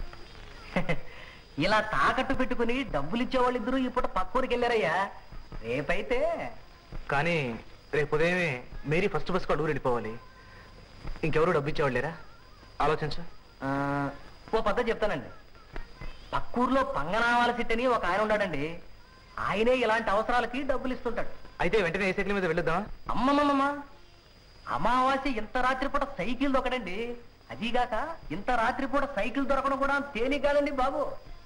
ఇలా తాకట్టు పెట్టుకుని డబ్బులు ఇచ్చేవాళ్ళిద్దరూ ఇప్పుడు పక్కూరికి వెళ్ళారయ్యా రేపైతే కానీ రేపు ఉదయమే మేరీ ఫస్ట్ బస్ వాళ్ళ ఊరు వెళ్ళిపోవాలి ఇంకెవరు డబ్బు ఇచ్చేవాళ్ళు లేరా ఆలోచించు ఆ, ఓ పద్ధతి చెప్తానండి పక్కూర్లో పంగనామాల సిట్టని ఒక ఆయన ఉన్నాడండి ఆయనే ఇలాంటి అవసరాలకి డబ్బులు ఇస్తుంటాడు అయితే వెంటనే ఏ సైకిల్ మీద వెళ్ళొద్దామా అమ్మమ్మమ్మ అమావాస్య ఇంత రాత్రిపూట సైకిల్ దొరకడండి అదీగాక ఇంత రాత్రిపూట సైకిల్ దొరకడం కూడా తేలిగ్గాదండి బాబు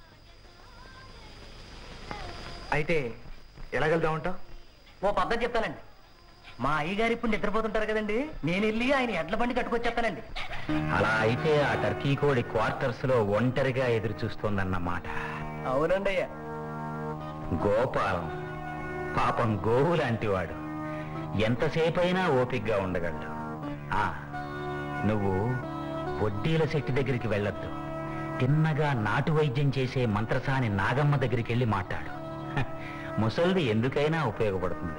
అయితే ఎలా వెళ్దామంటావు ఓ పద్ధతి చెప్తానండి మా అయ్యగారు ఇప్పుడు నిద్రపోతుంటారు కదండి నేను వెళ్ళి ఆయన ఎడ్ల బండి కట్టుకొచ్చేస్తానండి అలా అయితే ఆ టర్కీ కోడి క్వార్టర్స్ లో ఒంటరిగా ఎదురు చూస్తోందన్నమాట అవునండి అయ్యా గోపాలం పాపం గోవు లాంటి వాడు ఎంతసేపైనా ఓపిగ్గా ఉండగలడు ఆ నువ్వు వడ్డీల శెట్టి దగ్గరికి వెళ్ళొద్దు తిన్నగా నాటు వైద్యం చేసే మంత్రసాని నాగమ్మ దగ్గరికి వెళ్ళి మాట్లాడు హ, ముసల్ది ఎందుకైనా ఉపయోగపడుతుంది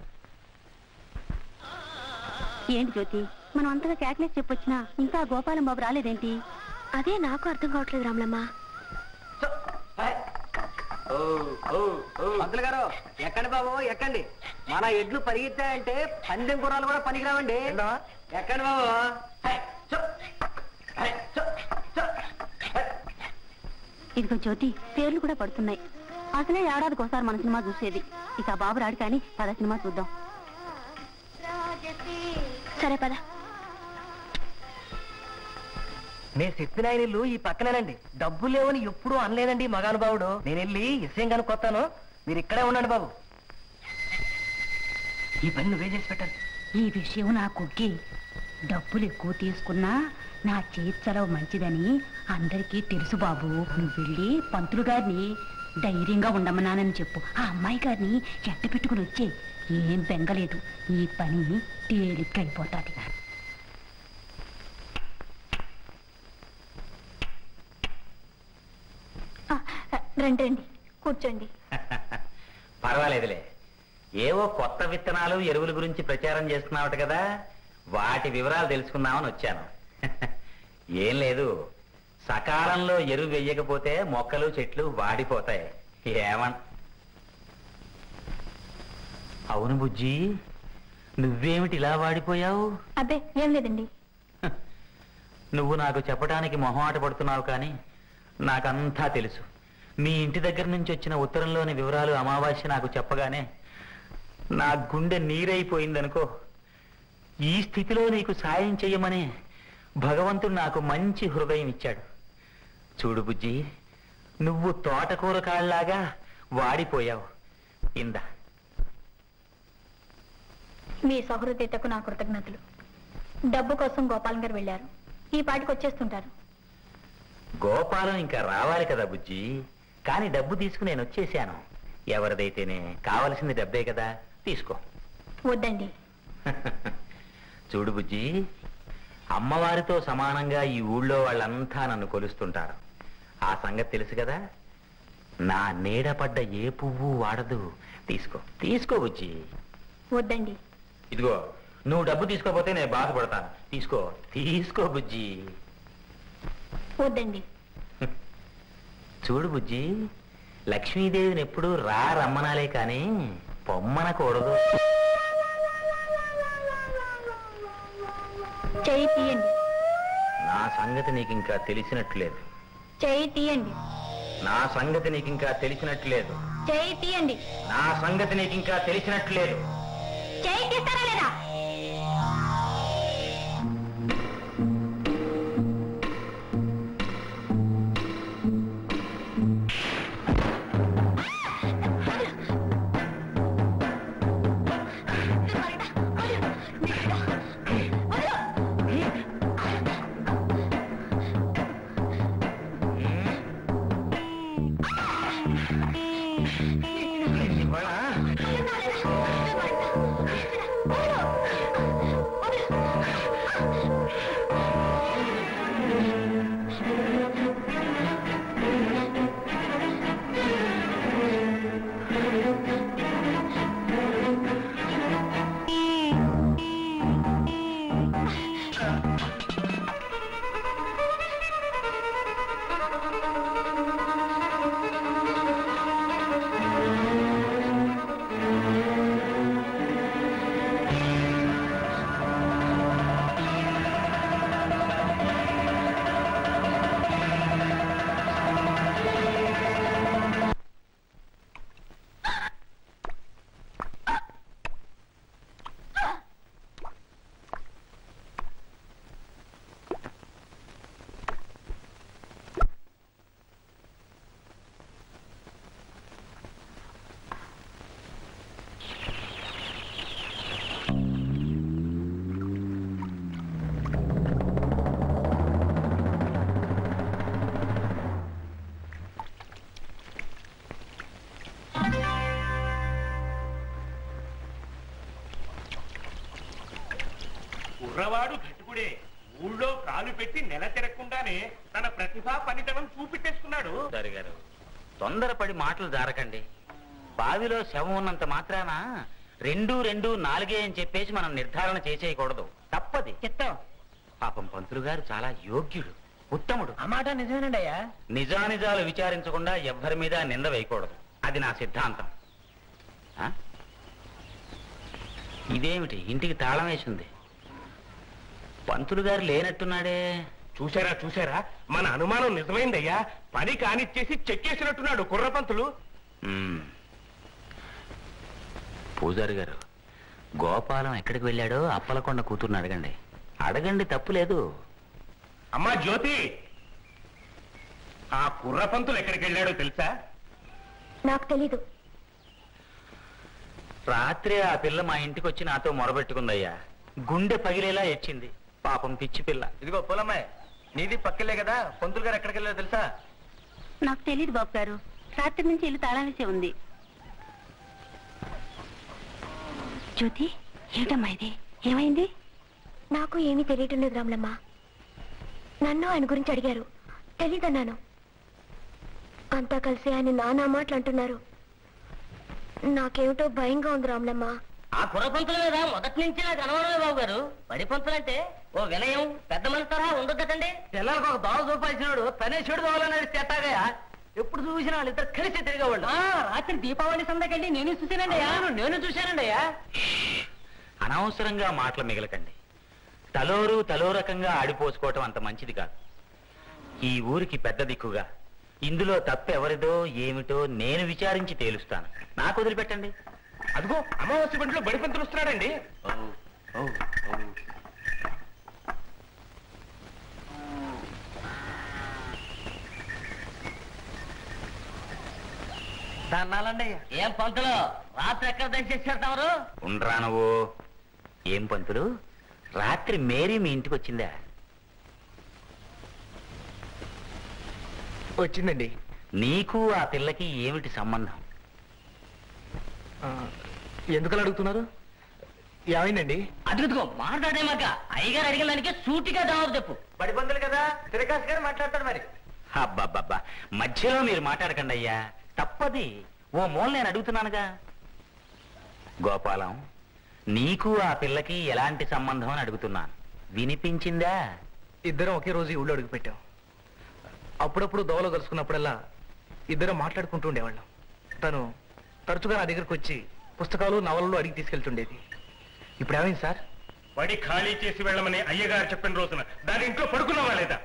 ఏంటి జ్యోతి మనం అంతగా క్యాక్లెస్ చెప్పొచ్చినా ఇంకా ఆ గోపాలం బాబు రాలేదేంటి అదే నాకు అర్థం కావట్లేదు రామ్లమ్మ పంతులు గారు ఎక్కండి బాబు ఎక్కండి మన ఎడ్లు పరిగెత్తాయంటే పందెం గుర్రాలు కూడా పనికిరావండి ఎక్కండి బాబు హై, చో, హై, చో, చో, హై. ఇదిగో జ్యోతి పేర్లు కూడా పడుతున్నాయి అసలే ఏడాదికి ఒకసారి మన సినిమా చూసేది ఇక ఆ బాబు రాడు కానీ పద సినిమా చూద్దాం సరే పద నేను చెప్పిన ఆయన ఇల్లు ఈ పక్కనేనండి డబ్బు లేవని ఎప్పుడూ అనలేదండి ఈ మగానుభావుడు నేను వెళ్ళి విషయం కనుక్కొస్తాను మీరు ఇక్కడే ఉండండి బాబు ఈ పని నువ్వే చేసి పెట్టాలి ఈ విషయం నా కుక్కి డబ్బులు ఎక్కువ తీసుకున్నా నా చేతి చలవ మంచిదని అందరికీ తెలుసు బాబు నువ్వు వెళ్ళి పంతులు గారిని ధైర్యంగా ఉండమన్నానని చెప్పు ఆ అమ్మాయి గారిని ఎట్ట పెట్టుకుని వచ్చే ఏం బెంగలేదు ఈ పని తేలిగ్గా అయిపోతాది ఆ, రండి రండి కూర్చోండి పర్వాలేదులే ఏవో కొత్త విత్తనాలు ఎరువుల గురించి ప్రచారం చేస్తున్నావట కదా వాటి వివరాలు తెలుసుకుందామని వచ్చాను ఏం లేదు సకాలంలో ఎరువు వెయ్యకపోతే మొక్కలు చెట్లు వాడిపోతాయి ఏమన్ అవును బుజ్జి నువ్వేమిటి ఇలా వాడిపోయావు అబ్బే ఏం లేదండి నువ్వు నాకు చెప్పడానికి మొహమాట పడుతున్నావు కానీ నాకంతా తెలుసు మీ ఇంటి దగ్గర నుంచి వచ్చిన ఉత్తరంలోని వివరాలు అమావాస్య నాకు చెప్పగానే నా గుండె నీరైపోయిందనుకో ఈ స్థితిలో నీకు సాయం చెయ్యమని భగవంతుడు నాకు మంచి హృదయం ఇచ్చాడు చూడు బుజ్జి నువ్వు తోటకూర కాళ్ళలాగా వాడిపోయావు ఇందా మీ సహృదయతకు నా కృతజ్ఞతలు డబ్బు కోసం గోపాలం గారు వెళ్ళారు ఈ పాటికి వచ్చేస్తుంటారు గోపాలం ఇంకా రావాలి కదా బుజ్జి కానీ డబ్బు తీసుకుని నేను వచ్చేసాను ఎవరిదైతేనే కావలసింది డబ్బే కదా తీసుకో వద్దండి చూడు బుజ్జి అమ్మవారితో సమానంగా ఈ ఊళ్ళో వాళ్ళంతా నన్ను కొలుస్తుంటారు ఆ సంగతి తెలుసు కదా నా నీడ పడ్డ ఏ పువ్వు వాడదు తీసుకో తీసుకో బుజ్జి వద్దండి ఇదిగో నువ్వు డబ్బు తీసుకోపోతే నేను బాధపడతాను తీసుకో తీసుకో బుజ్జి వద్దండి చూడు బుజ్జి లక్ష్మీదేవిని ఎప్పుడు రా రమ్మనాలే కానీ పొమ్మనకూడదు చేయి తీయండి నా సంగతి నీకు ఇంకా తెలిసినట్లేదు చేయి తీయండి నా సంగతి నీకు ఇంకా తెలిసినట్లేదు చేయి తీయండి నా సంగతి నీకు ఇంకా తెలిసినట్లేదు చేయి తీస్తారా లేదా కుర్రవాడు ఘటుకుడే ఊళ్ళో కాలు పెట్టి నెల తిరగకుండానే తన ప్రతిభా పనితనం చూపెట్టేసుకున్నాడు సరి గారు తొందరపడి మాటలు జారకండి బావిలో శవం ఉన్నంత మాత్రాన రెండు రెండు నాలుగే అని చెప్పేసి మనం నిర్ధారణ చేసేయకూడదు తప్పది చిత్తం పాపం పంతులు గారు చాలా యోగ్యుడు ఉత్తముడు ఆ మాట నిజమేనండి అయ్యా నిజానిజాలు విచారించకుండా ఎవ్వరి మీద నింద వేయకూడదు అది నా సిద్ధాంతం ఆ? ఇదేమిటి ఇంటికి తాళం వేసింది పంతులు గారు లేనట్టున్నాడే చూసారా చూసారా మన అనుమానం నిజమైందయ్యా పని కానిచ్చేసి చెక్కేసినట్టున్నాడు కుర్రపంతులు మ్మ్. పూజారి గారు గోపాలం ఎక్కడికి వెళ్ళాడో అప్పలకొండ కూతుర్ని అడగండి అడగండి తప్పు లేదు అమ్మా జ్యోతి ఆ కుర్రపంతులు ఎక్కడికి వెళ్ళాడో తెలుసా నాకు తెలీదు రాత్రి ఆ పిల్ల మా ఇంటికి వచ్చి నాతో మొరబెట్టుకుందయ్యా గుండె పగిలేలా ఎచ్చింది పాపం పిచ్చి పిల్ల ఇదిగో పొలమ్మాయి నీది పక్కలే కదా పంతులు గారు ఎక్కడికి వెళ్ళారో తెలుసా నాకు తెలియదు బాబు గారు రాత్రి నుంచి ఇల్లు తాళం వేసే ఉంది జ్యోతి ఏమిటమ్మా ఇది ఏమైంది నాకు ఏమీ తెలియటం లేదు రాములమ్మ నన్ను ఆయన గురించి అడిగారు తెలీదన్నాను అంతా కలిసి ఆయన నానా మాటలు అంటున్నారు నాకేమిటో భయంగా ఉంది రాములమ్మ ఆ కుర్ర పంతుల మీద మొదటి నుంచి నాకు అనుమానమే బాబు గారు బడి పంతులంటే ఓ వినయం పెద్ద మనసు తరహా ఉండొద్దటండి పిల్లలకు ఒక దోవ చూపాల్సినాడు తనే చెడు దోవలో నడిస్తే ఎట్టాగయా ఎప్పుడు చూసినా వాళ్ళిద్దరు కలిసి తిరిగేవాళ్ళు రాత్రి దీపావళి సందకెళ్ళి నేను చూసానండి నేను నేను చూశానండి అయ్యా అనవసరంగా మాటలు మిగలకండి తలోరు తలో రకంగా ఆడిపోసుకోవటం అంత మంచిది కాదు ఈ ఊరికి పెద్ద దిక్కుగా ఇందులో తప్పు ఎవరిదో ఏమిటో నేను విచారించి తేలుస్తాను నాకు వదిలిపెట్టండి అదిగో అమావాస్య బండిలో బడి పంతులు వస్తున్నాడండి ఓ, ఓ, ఓ. దన్నాలండి ఏం పంతులు రాత్రి ఎక్కడ దయచేసారు తమరు ఉండరా నువ్వు ఏం పంతులు రాత్రి మేరీ మీ ఇంటికి వచ్చిందా వచ్చిందండి నీకు ఆ పిల్లకి ఏమిటి సంబంధం ఆ, ఎందుకలా అడుగుతున్నారు ఏమైందండి అదుగుతుకో మాట్లాడే మాక అయ్యగారు అడిగిన దానికి సూటిగా జవాబు చెప్పు బడి పంతులు కదా శ్రీకాష్ గారు మాట్లాడతాడు మరి అబ్బబ్బబ్బా మధ్యలో మీరు మాట్లాడకండి అయ్యా తప్పది ఓ మూల నేను అడుగుతున్నానుగా గోపాలం నీకు ఆ పిల్లకి ఎలాంటి సంబంధం అని అడుగుతున్నాను వినిపించిందా ఇద్దరం ఒకే రోజు ఈ ఊళ్ళో అడుగు పెట్టాం అప్పుడప్పుడు దోవలో కలుసుకున్నప్పుడల్లా ఇద్దరం మాట్లాడుకుంటూ ఉండేవాళ్ళం తను తరచుగా నా దగ్గరకు వచ్చి పుస్తకాలు నవలలు అడిగి తీసుకెళ్తుండేది ఇప్పుడు ఏమైంది సార్ బడి ఖాళీ చేసి వెళ్ళమని అయ్యగారు చెప్పిన రోజున దాని ఇంట్లో పడుకున్నావా లేదా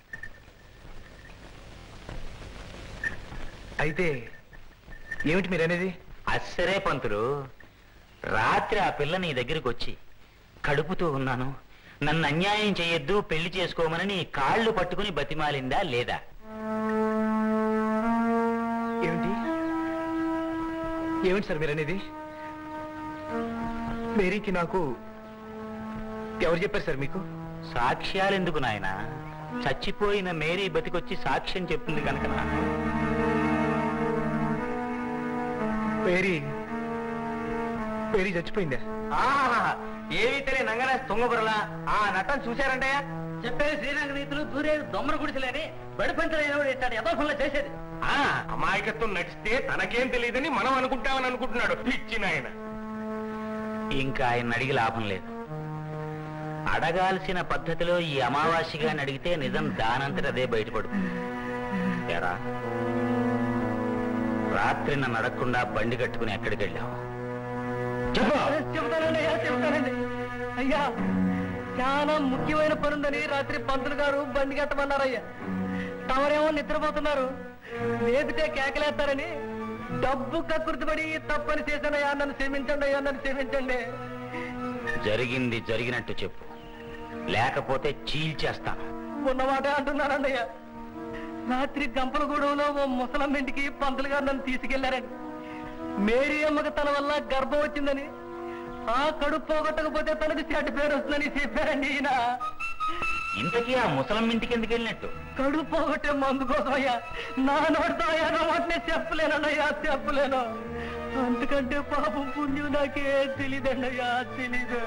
అయితే ఏమిటి మీరు అనేది అస్సరే పంతులు రాత్రి ఆ పిల్ల నీ దగ్గరికి వచ్చి కడుపుతూ ఉన్నాను నన్ను అన్యాయం చేయొద్దు పెళ్లి చేసుకోమని నీ కాళ్ళు పట్టుకుని బతిమాలిందా లేదా ఏమిటి ఏమిటి సార్ మీరు అనేది మేరీకి నాకు ఎవరు చెప్పారు సార్ మీకు సాక్ష్యాలెందుకు నాయన చచ్చిపోయిన మేరీ బతికొచ్చి సాక్ష్యం చెప్తుంది కనుక నాకు మేరీ మేరీ చచ్చిపోయిందా ఏమి తెలియ నంగరాజ్ తుంగబురలా ఆ నటన చూశారంటే చెప్పేది శ్రీరంగ నీతులు దూరేది దొమ్మర గుడిసెలేని బడి పంచలేని ఇట్టాడు ఏదో పనులు చేసేది ఆ అమాయకత్వం నడిస్తే తనకేం తెలియదని మనం అనుకుంటామని అనుకుంటున్నాడు ఇచ్చిన ఆయన ఇంకా ఆయన అడిగి లాభం లేదు అడగాల్సిన పద్ధతిలో ఈ అమావాస్యగాని అడిగితే నిజం దానంతట అదే బయటపడుతుంది ఎరా రాత్రి నన్ను అడగకుండా బండి కట్టుకుని ఎక్కడికి వెళ్ళావు చెప్పు చెప్తానండి అయ్యా చెప్తానండి అయ్యా చాలా ముఖ్యమైన పనుందని రాత్రి పంతులు గారు బండి కట్టమన్నారయ్యా తమరేమో నిద్రపోతున్నారు లేపితే కేకలేస్తారని డబ్బు కక్కుర్తిపడి తప్పని చేశానయ్యా నన్ను క్షమించండి అయ్యా నన్ను క్షమించండి జరిగింది జరిగినట్టు చెప్పు లేకపోతే చీల్చేస్తాను ఉన్నమాట అంటున్నానండి అయ్యా రాత్రి గంపలగూడెంలో ఓ ముసలమ్మ ఇంటికి పంతులు గారు నన్ను తీసుకెళ్లారండి మేరీ అమ్మకి తన వల్ల గర్భం వచ్చిందని ఆ కడుపు పోగొట్టకపోతే తనకి చెడ్డ పేరు వస్తుందని చెప్పారండి ఈయన ఇంతకీ ఆ ముసలం ఇంటికి ఎందుకు వెళ్ళినట్టు కడుపు పోగొట్టే మందు కోసం అయ్యా నా నోటితో అయ్యా నా మాటనే చెప్పలేనయ్యా చెప్పలేను అందుకంటే పాపం పుణ్యం నాకే తెలియదండి అయ్యా తెలీదు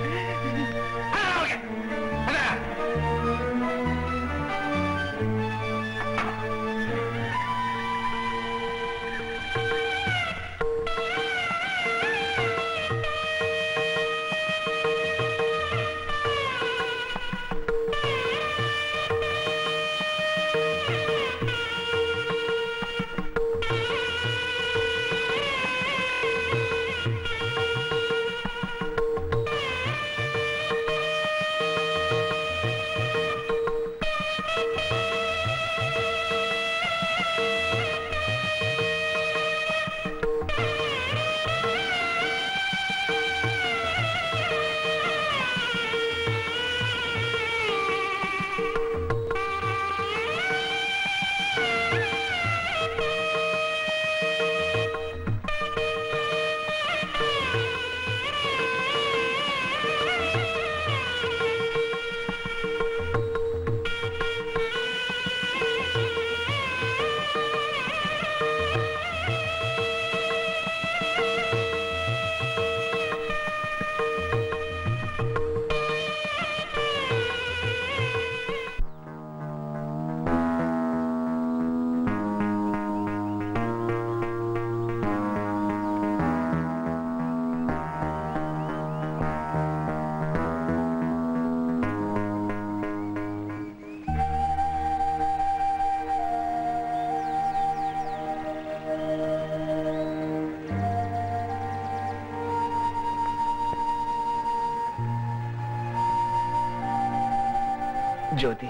జ్యోతి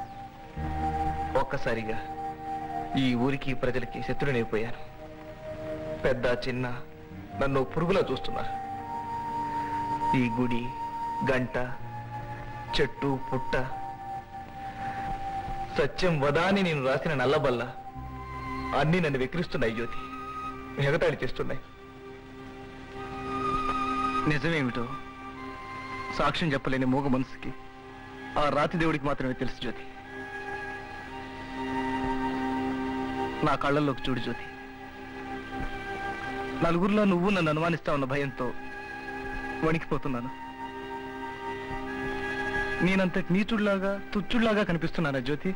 ఒక్కసారిగా ఈ ఊరికి ప్రజలకి శత్రునైపోయాను పెద్ద చిన్న నన్ను పురుగులా చూస్తున్నారు ఈ గుడి గంట చెట్టు పుట్ట సత్యం వదాని నేను రాసిన నల్లబల్ల అన్నీ నన్ను వెక్కిరిస్తున్నాయి జ్యోతి ఎగతాళి చేస్తున్నాయి నిజమేమిటో సాక్ష్యం చెప్పలేని మూగ మనసుకి ఆ రాతి దేవుడికి మాత్రమే తెలుసు జ్యోతి నా కళ్ళల్లోకి చూడు జ్యోతి నలుగురిలో నువ్వు నన్ను అనుమానిస్తా ఉన్న భయంతో వణికిపోతున్నాను నేనంత నీచుడిలాగా తుచ్చుడిలాగా కనిపిస్తున్నానా జ్యోతి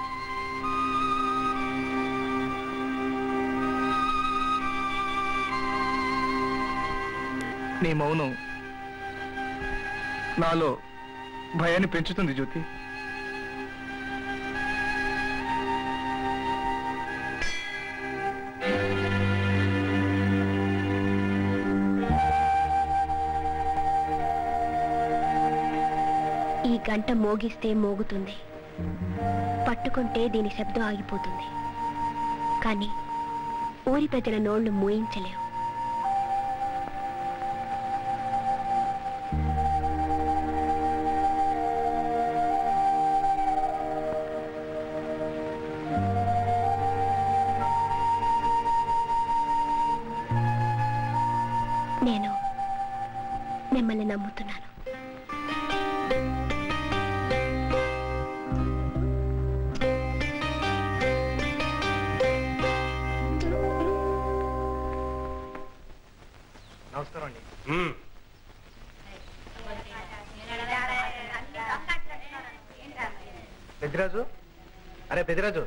నీ మౌనం నాలో భయాన్ని పెంచుతుంది జ్యోతి ఈ గంట మోగిస్తే మోగుతుంది పట్టుకుంటే దీని శబ్దం ఆగిపోతుంది కానీ ఊరి ప్రజల నోళ్లు మూయించలేవు నేను మిమ్మల్ని నమ్ముతున్నాను నమస్కారం అండి ఉమ్. పెద్దిరాజు అరే పెద్దిరాజు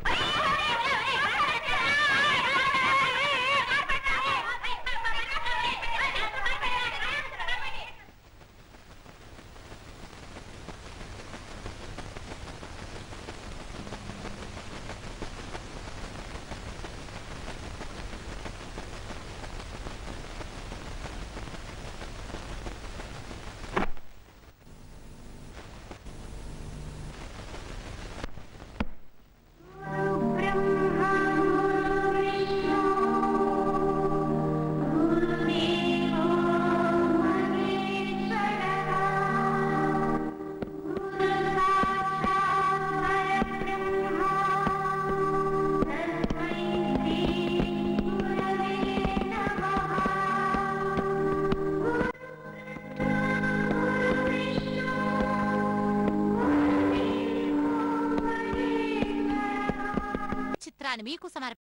చిత్రాన్ని మీకు సమర్ప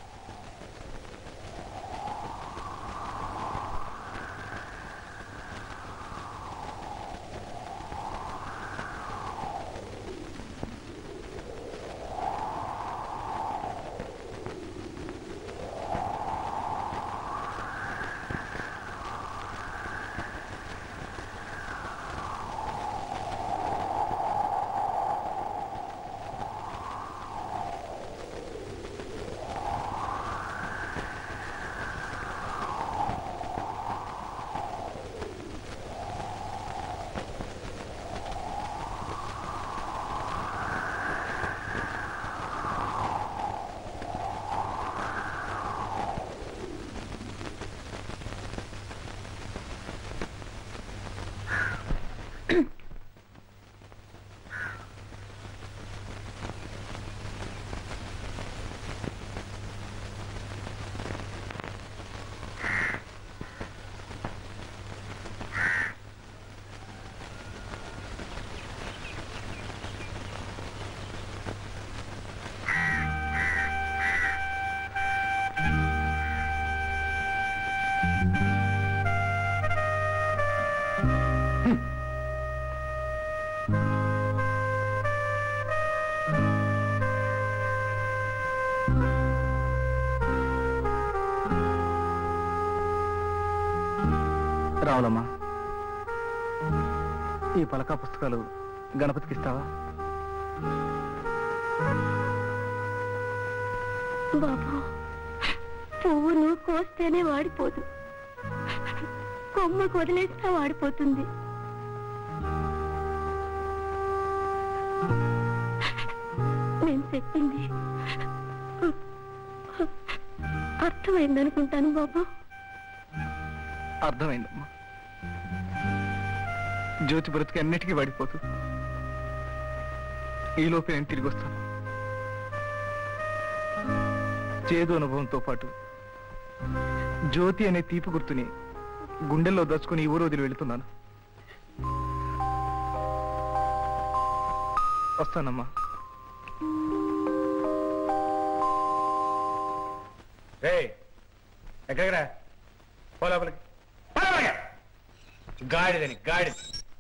రావులమ్మా ఈ పలకా పుస్తకాలు గణపతికి ఇస్తావా బాబు పువ్వును కోస్తేనే వాడిపోదు కొమ్మకు వదిలేసినా వాడిపోతుంది నేను చెప్పింది అర్థమైందనుకుంటాను బాబు అర్థమైందమ్మా జ్యోతి బ్రతికి అన్నిటికీ వాడిపోతూ ఈలోపు నేను తిరిగి వస్తాను చేదు అనుభవంతో పాటు జ్యోతి అనే తీపి గుర్తుని గుండెల్లో దచ్చుకుని ఈ ఊరు వదిలి వెళుతున్నాను వస్తానమ్మా రే ఎక్కడికి రా పో లోపలికి పో లోపలికి. గాడిదని గాడిద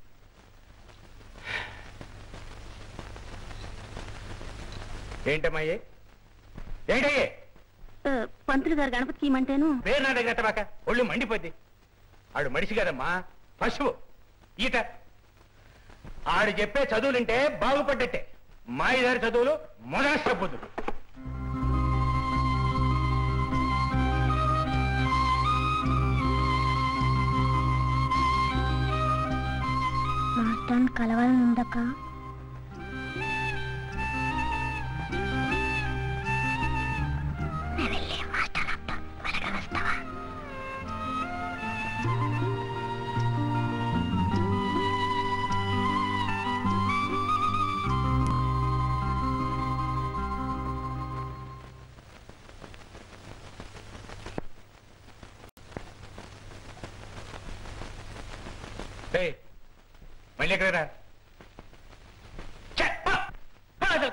ఏంటమ్మాయి ఏంటయ్యే పంతులు గారు గణపతికి ఇమ్మంటేను పేరు నా దగ్గర ఎత్తబాక ఒళ్ళు మండిపోద్ది ఆడు మనిషి కదమ్మా పశువు ఈత ఆడు చెప్పే చదువులుంటే బాగుపడ్డట్టే మాయిదారి చదువులు మొదలష్ట బుద్ధుడు మాస్టర్ కలవాలని ఉందక్క ఏయ్, మళ్ళీ ఎక్కడ రా ఛే, పో, పో అసలు.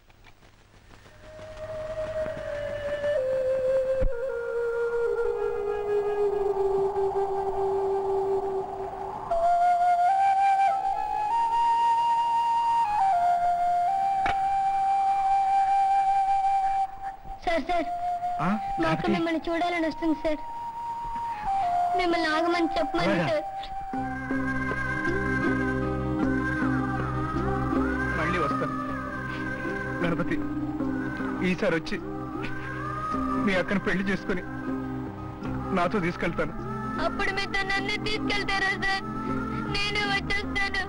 సార్ సార్ ఆ? మాకు గణపతి? మిమ్మల్ని చూడాలని వస్తుంది సార్ మిమ్మల్ని ఆగమని చెప్పమని అలాగా? సార్ మళ్ళీ వస్తాను గణపతి ఈసారి వచ్చి మీ అక్కని పెళ్లి చేసుకుని నాతో తీసుకెళ్తాను అప్పుడు మీతో నన్ను తీసుకెళ్తారా సార్ నేను వచ్చేస్తాను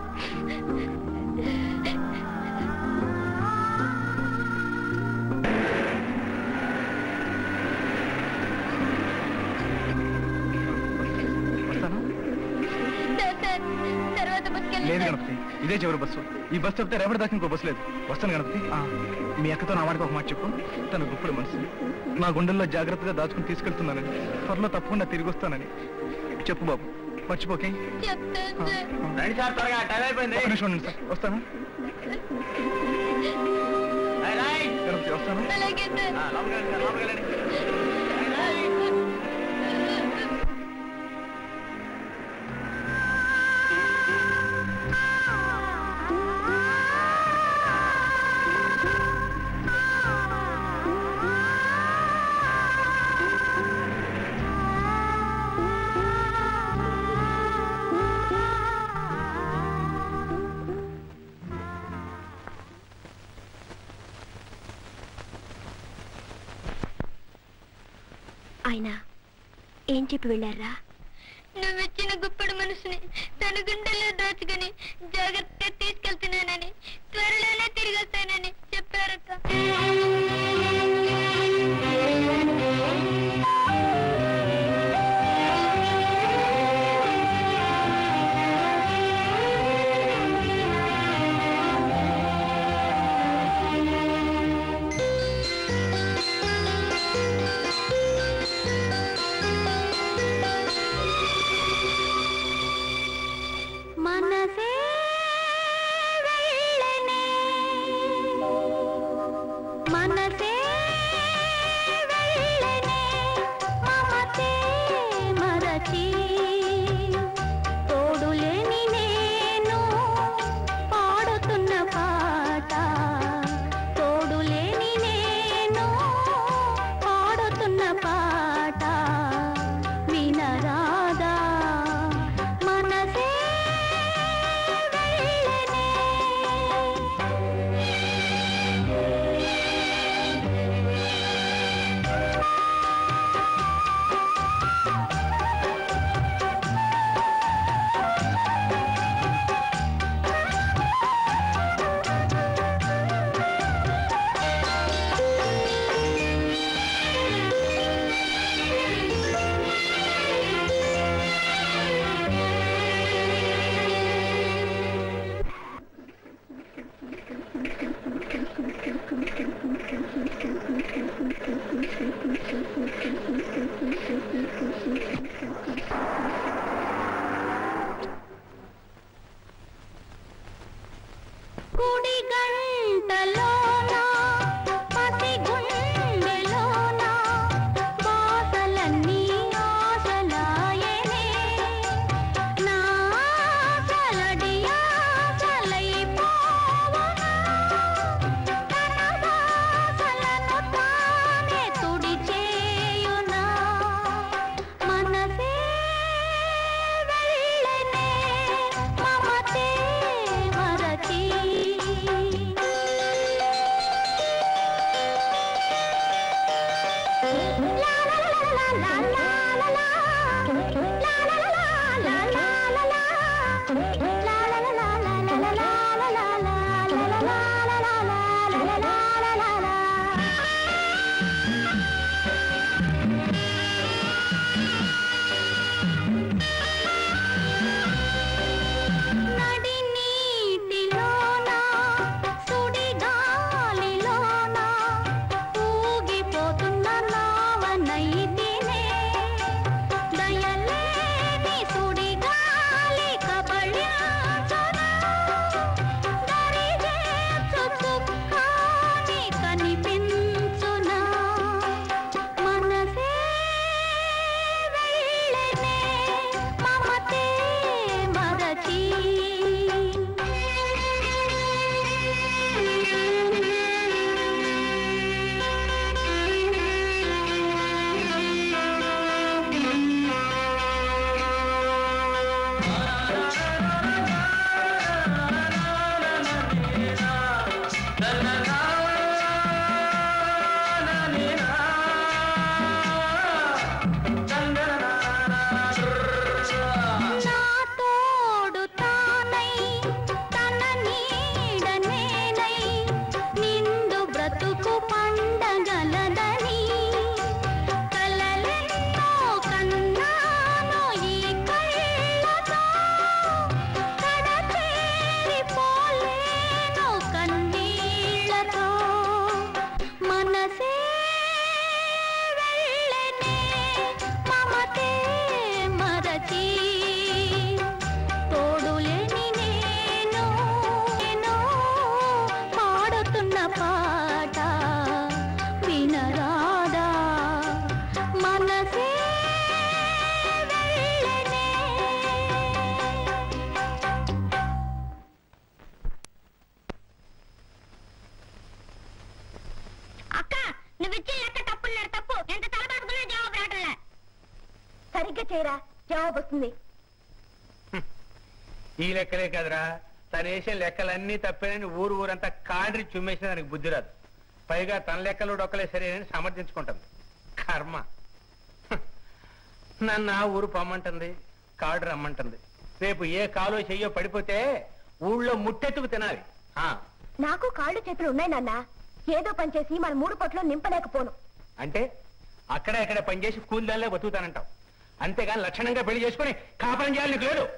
వస్తాను సార్ సార్ తర్వాత బస్కెళ్ళి లేదు గణపతి ఇదే చివరి బస్సు ఈ బస్సు చెప్తే రేపటి దాకా ఇంకో బస్సు లేదు వస్తాను గణపతి ఆ, మీ అక్కతో నా వాడికి ఒక మాట చెప్పు తన గుప్పుడు మనసు నా గుండెల్లో జాగ్రత్తగా దాచుకుని తీసుకెళ్తున్నానని త్వరలో తప్పకుండా తిరిగి వస్తానని చెప్పు బాబు మర్చిపోకే చెప్తాను సార్ రండి సార్ త్వరగా టైం అయిపోయింది ఒక్క నిమిషం ఉండండి సార్ వస్తాను రైట్, రైట్. గణపతి వస్తాను అలాగే సార్ ఆ, లోపలికి రండి సార్, లోపలికి రండి. ఆయన ఏం చెప్పి వెళ్ళారా నువ్విచ్చిన గుప్పడు మనసుని తన గుండెల్లో దాచుకుని జాగ్రత్తగా తీసుకెళ్తున్నానని త్వరలోనే తిరిగి వస్తానని చెప్పారక్క మనసే వెళ్ళనే మనసే వెళ్ళనే మమతే మరచి తోడులేని నేను పాడుతున్న పాట తోడులేని నేను పాడుతున్న పాట వినరాదా మనసే వెళ్ళనే Thank you. గుడి గంటలోన పసి గుండెలోన బాసలన్నీ ఆశలాయనే నా ఆశలడి ఆశలైపోవనా తన బాసలను తానే తుడిచేయునా మనసే వెళ్ళనే మమతే మరచి నడి నీటిలోన సుడి గాలిలోన ఊగిపోతున్న నావనైతినే దయలేని సుడి గాలి కబళ్యాచన దరిజేర్చు చుక్కాని కనిపించునా మనసే వెళ్ళనే మమతే మరచి నా తోడు తానై తన నీడ నేనై నిండు బ్రతుకు పండగలదని కలలెన్నో కన్నాను ఈ కళ్ళతో కడచేరిపోలేను కన్నీళ్ళతో మనసే వెళ్ళనే మమతే మరచి తోడులేని నేను నేను పాడుతున్న పాట వినరాదా మనసే వెళ్ళనే అక్క నువ్వు ఇచ్చిన లెక్క తప్పున్నారు తప్పు ఎంత తలబాటుకున్నా జవాబు రావట్లే సరిగ్గా చేయరా జవాబు వస్తుంది ఈ లెక్కలే కదరా తను వేసే లెక్కలన్నీ తప్పేనని ఊరు ఊరంతా కాడ్రి చుమ్మేసిన దానికి బుద్ధి రాదు పైగా తన లెక్కలు డొక్కలే సరేనని సమర్థించుకుంటుంది కర్మ హ. నన్ను ఆ ఊరు పొమ్మంటుంది కాడు రమ్మంటుంది రేపు ఏ కాలో చెయ్యో పడిపోతే ఊళ్ళో ముట్టెత్తుకు తినాలి ఆ, నాకు కాళ్ళు చేతులు ఉన్నాయి నాన్న ఏదో పని చేసి మన మూడు పొట్లో నింపలేకపోను అంటే అక్కడ ఇక్కడ పనిచేసి కూలిదానిలే బతుకుతానంటావు అంతేగాని లక్షణంగా పెళ్లి చేసుకుని కాపురం చేయాలి నీకు లేదు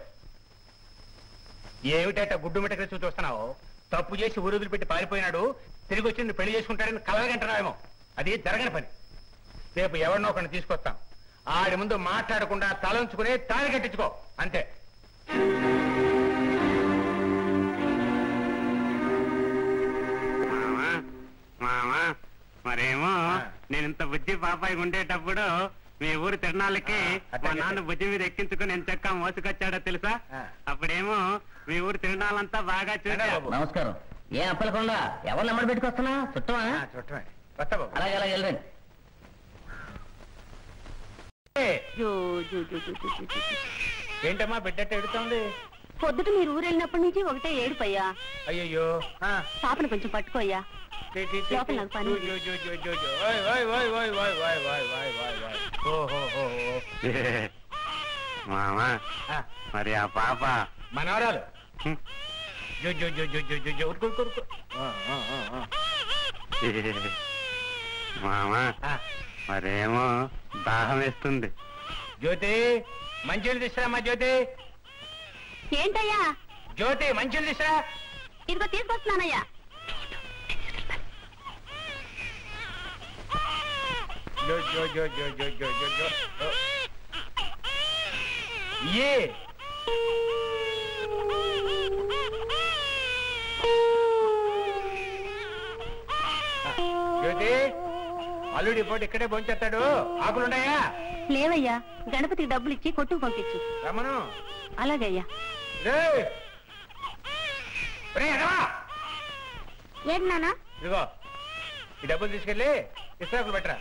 ఏమిటట గుడ్డు మిట్టకలు చూసి చూస్తున్నావు తప్పు చేసి ఊరుదులు పెట్టి పారిపోయినాడు తిరిగి వచ్చి నిన్ను పెళ్లి చేసుకుంటాడని కలగంటున్నావేమో అది జరగని పని రేపు ఎవరినో ఒకరిని తీసుకొస్తాం ఆడి ముందు మాట్లాడకుండా తలంచుకుని తాళి కట్టించుకో అంతే మామా మామా మరేమో నేను ఇంత బుజ్జి పాపాయి ఉండేటప్పుడు మీ ఊరు తిరణాలకి మా నాన్న భుజం మీద ఎక్కించుకుని ఎంత చక్క మోసుకొచ్చాడో తెలుసా అప్పుడేమో మీ ఊరు తిరణాలంతా బాగా చూసా నమస్కారం ఏ అప్పలకుండా ఎవరు నెంబర్ పెట్టుకొస్తున్నా చుట్టమా చుట్టమే వస్తా బాబు అలాగే అలాగే వెళ్ళండి ఏంటమ్మా బిడ్డట్టు ఎడుతోంది పొద్దుట మీరు ఊరు వెళ్ళినప్పటి నుంచి ఒకటే ఏడుపయ్యా అయ్యయ్యో ఆ. పాపను కొంచెం పట్టుకోయ్యా టీ, టీ, టీ, లోపల టీ. నాకు పని ఉంది. జో, జో, జో, జో, జో. ఓయ్, ఓయ్, ఓయ్, ఓయ్, ఓయ్, ఓయ్, ఓయ్, ఓయ్, ఓయ్, ఓయ్. ఓ, ఓ, ఓ, ఓ. మామా ఆ, మరి ఆ పాప మనవరాలు హ్మ్. జో, జో, జో, జో, జో, జో, జో. ఉరుకు, ఉరుకు, ఉరుకు. ఆ, ఆ, ఆ, ఆ. మామా ఆ, మరేమో దాహం వేస్తుంది జ్యోతి మంచిలు తీసుకురామ్మా జ్యోతి ఏంటయ్యా జ్యోతి మంచిలు తీసురా ఇదిగో తీసుకొస్తున్నానయ్యా జో జో జో జో జో జో జో జో ఓ. ఏ జ్యోతి అల్లుడి పోటీ ఇక్కడే భోంచేస్తాడు ఆకులున్నాయా లేవయ్యా గణపతికి డబ్బులు ఇచ్చి కొట్టుకు పంపించు రమను అలాగే అయ్యా రేయ్! ఒరేయ్, ఎడమా! ఏంటి నాన్న ఇదిగో ఈ డబ్బులు తీసుకెళ్ళి ఇస్త్రాకులు పెట్టరా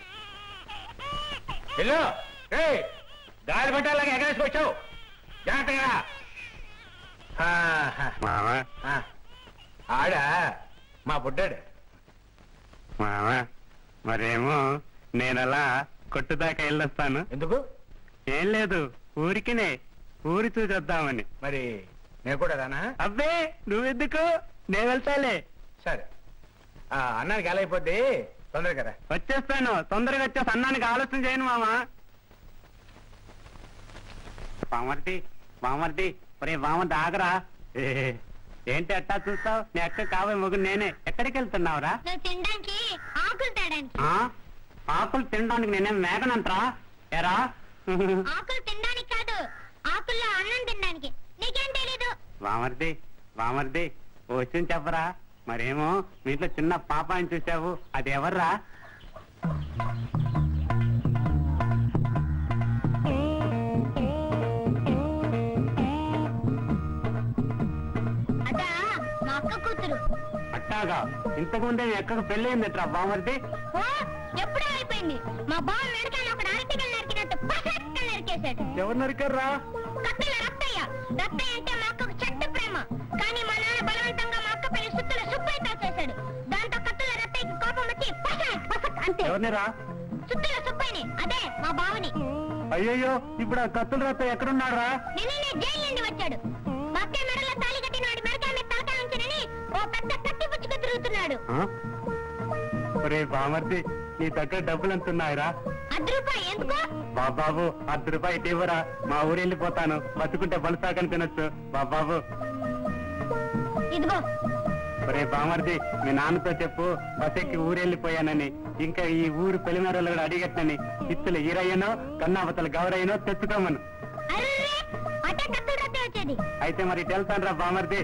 వెళ్ళు రేయ్, గాలి పట్టాలాగా ఎగరేసుకొచ్చావు జాగ్రత్తగా ఆ, ఆ. మామ ఆ. ఆడా మా బుడ్డాడు మామ మరేమో నేనలా కొట్టు దాకా వెళ్ళొస్తాను ఎందుకు ఏం లేదు ఊరికినే ఊరి చూసొద్దామని మరి నేను కూడా రానా అబ్బే నువ్వెందుకు నేను వెళ్తాలే సరే ఆ, అన్నానికి ఎలా అయిపోద్ది తొందరగా రా వచ్చేస్తాను తొందరగా వచ్చేసి అన్నానికి ఆలోచన చేయను మామ బామర్ది బామర్ది ఒరే బామ దాగరా ఏ, ఏంటి అట్టా చూస్తావు నీ అక్క కాబోయే మొగ్గు నేనే ఎక్కడికి వెళ్తున్నావురా నువ్వు తినడానికి ఆకులు తేడానికి ఆ? ఆకులు తినడానికి నేనేం మేకనంటరా ఎరా ఆకులు తినడానికి కాదు ఆకుల్లో అన్నం తినడానికి నీకేం తెలీదు బామర్ది బామర్ది ఓ విషయం చెప్పరా మరేమో మీ ఇంట్లో చిన్న పాప అని చూసావు అది ఎవర్రా అదా మా అక్క కూతురు అట్టాగా ఇంతకుముందే మీ అక్కకు పెళ్ళయిందట్రా బామర్ది ఓ ఎప్పుడో అయిపోయింది మా బావ మెడకాయలు ఒక అరటికలు నరికినట్టు పసక్కలు నరికేశాడు ఎవరు నరికారా కత్తుల రత్తయ్య రత్తయ్య అంటే మా అక్కకు చెడ్డ ప్రేమ కానీ మా నాన్న బలవంతంగా మా అక్క పెళ్లి సుత్తుల సుబ్బయ్యతో చేశాడు దాంతో కత్తుల రత్తయ్యకి కోపం వచ్చి పసక్ పసక్ అంతే ఎవరినిరా సుత్తుల సుబ్బయ్యని అదే మా బావని అయ్యయ్యో ఇప్పుడు ఆ కత్తుల రత్త ఎక్కడున్నాడురా నిన్ననే జైలు నుండి వచ్చాడు మా అక్క మెడలో తాళి కట్టిన వాడి మెడకాయ మీద తలకాయ ఉంచునని ఓ పెద్ద కత్తి పుచ్చుకు తిరుగుతున్నాడు ఆ? ఒరే బామర్ది నీ దగ్గర డబ్బులు ఎంత ఉన్నాయిరా అర్ధ రూపాయి ఎందుకో బాబాబు అర్ధ రూపాయి ఇటు ఇవ్వరా మా ఊరు వెళ్ళిపోతాను బతుకుంటే బలసాకని తినొచ్చు బాబాబు ఇదిగో ఒరే బామర్ది మీ నాన్నతో చెప్పు బసెక్కి ఊరు వెళ్ళిపోయానని ఇంకా ఈ ఊరు పెళ్లిమేరలు కూడా అడిగట్టనని ఇత్తులు ఈరయ్యనో కన్నాపతలు గౌరయ్యనో తెచ్చుకోమను అర్రే అటే కత్తుల రత్తే వచ్చేది అయితే మరి ఇటు వెళ్తాను రా బామర్ది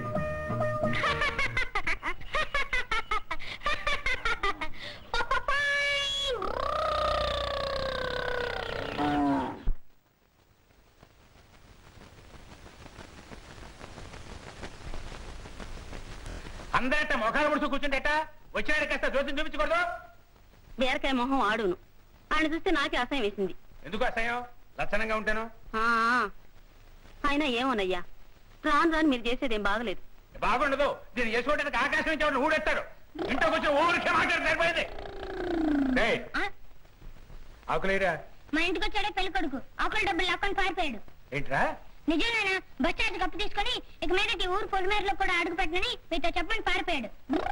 అందరట మొఖాలు ముడుచు కూర్చుంటేట వచ్చాడు కాస్త జ్యోతిని చూపించకూడదు బీరకాయ మొహం ఆడును ఆయన చూస్తే నాకే అసహ్యం వేసింది ఎందుకు అసహ్యం లక్షణంగా ఉంటాను ఆ, ఆ. అయినా ఏమోనయ్యా రాను రాను మీరు చేసేదేం బాగలేదు బాగుండదు దీన్ని చేసుకోవడానికి ఆకాశం నుంచి ఎవరిని ఊడెత్తాడు ఇంట్లోకి వచ్చి ఊరికే మాట్లాడి సరిపోయింది ఏయ్, ఆ, ఆకులేరా మా ఇంటికి వచ్చాడే పెళ్లి కొడుకు ఆకుల డబ్బులు లాక్కొని పారిపోయాడు ఏంట్రా నిజమేనా బస్ ఛార్జ్ కప్పు తీసుకొని ఇక మీదటి ఊరు పొలిమేరలో కూడా అడుగు పెట్టనని మీతో చెప్పని పారిపోయాడు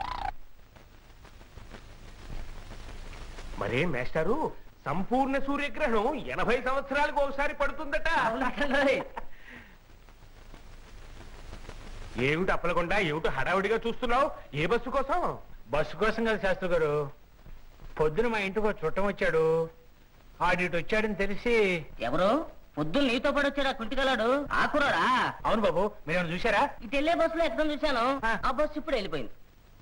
మరే మేస్టారు సంపూర్ణ సూర్యగ్రహణం ఎనభై సంవత్సరాలకు ఒకసారి పడుతుందట ఏమిటి అప్పలకుండా ఏమిటి హడావుడిగా చూస్తున్నావు ఏ బస్సు కోసం బస్సు కోసం కదా శాస్త్రి గారు పొద్దున మా ఇంటికి ఒక చుట్టం వచ్చాడు ఆడిటు వచ్చాడని తెలిసి ఎవరు పొద్దున్న నీతో పాటు వచ్చాడా కుంటికలాడు ఆకురాడా అవును బాబు మీరేమైనా చూసారా ఇటు వెళ్ళే బస్సులో ఎక్కడం చూశాను ఆ బస్సు ఇప్పుడు వెళ్ళిపోయింది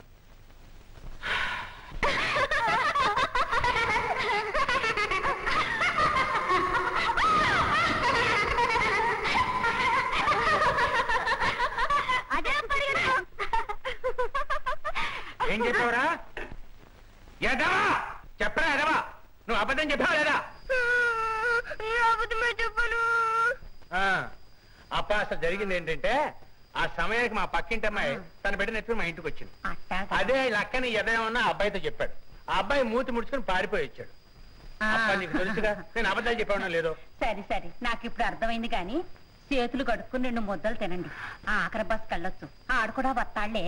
అదే పరిగెత్తు. ఏం చెప్పావురా ఎదవా చెప్పరా ఎదవా నువ్వు అబద్ధం చెప్పావా లేదా అబద్ధమే చెప్పను ఆ, అప్ప అసలు జరిగింది ఏంటంటే ఆ సమయానికి మా పక్కింటి అమ్మాయి తన బిడ్డ నెత్తుకుని మా ఇంటికి వచ్చింది అదే లక్కని ఎదవన్న ఆ అబ్బాయితో చెప్పాడు ఆ అబ్బాయి మూతి ముడుచుకుని పారిపోయి వచ్చాడు అప్ప నీకు తెలుసుగా నేను అబద్ధాలు చెప్పాను లేదో సరే సరే నాకు ఇప్పుడు అర్థమైంది కానీ చేతులు కడుక్కుని రెండు ముద్దలు తినండి ఆ ఆఖరి బస్ కళ్ళొచ్చు ఆడు కూడా వస్తాళ్లే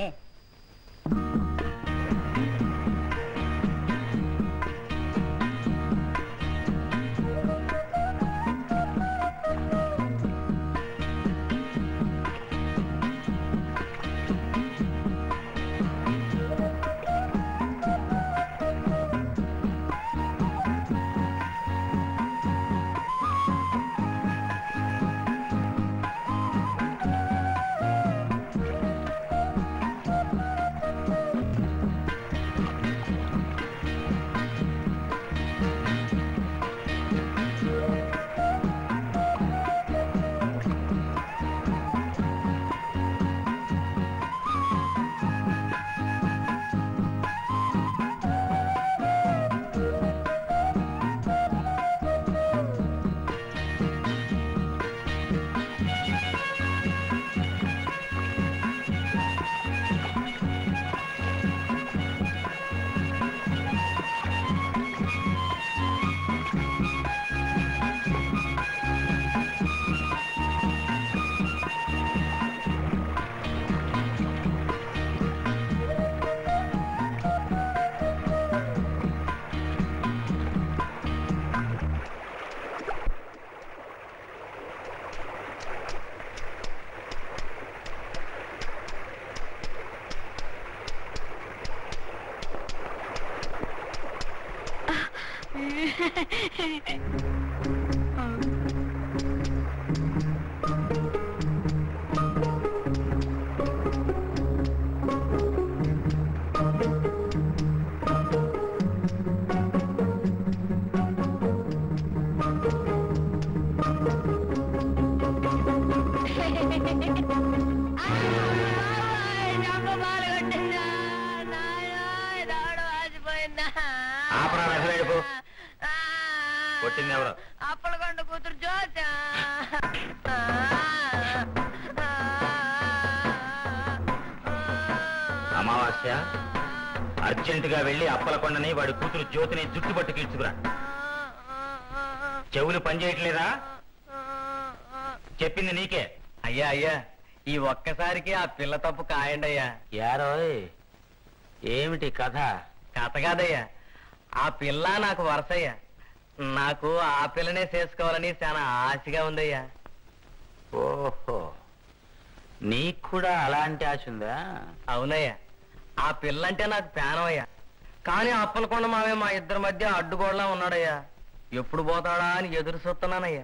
ఆపరా వెసలేడుపు కొట్టింది ఎవరు అప్పలకొండ కూతురు జ్యోతి అమావాస్య అర్జెంటుగా వెళ్ళి అప్పలకొండని వాడి కూతురు జ్యోతిని జుట్టు పట్టు కీడ్చుకురా చెవులు పనిచేయట్లేదా చెప్పింది నీకే అయ్యా అయ్యా ఈ ఒక్కసారికి ఆ పిల్ల తప్పు కాయండి అయ్యా యారోయ్ ఏమిటి కథ కథ కాదయ్యా ఆ పిల్ల నాకు వరసయ్యా నాకు ఆ పిల్లనే చేసుకోవాలని చాలా ఆశగా ఉందయ్యా ఓహో నీకు కూడా అలాంటి ఆశ ఉందా అవునయ్యా ఆ పిల్లంటే నాకు ప్రాణమయ్యా కానీ అప్పలకొండ మావే మా ఇద్దరి మధ్య అడ్డుగోడలా ఉన్నాడయ్యా ఎప్పుడు పోతాడా అని ఎదురు చూస్తున్నానయ్యా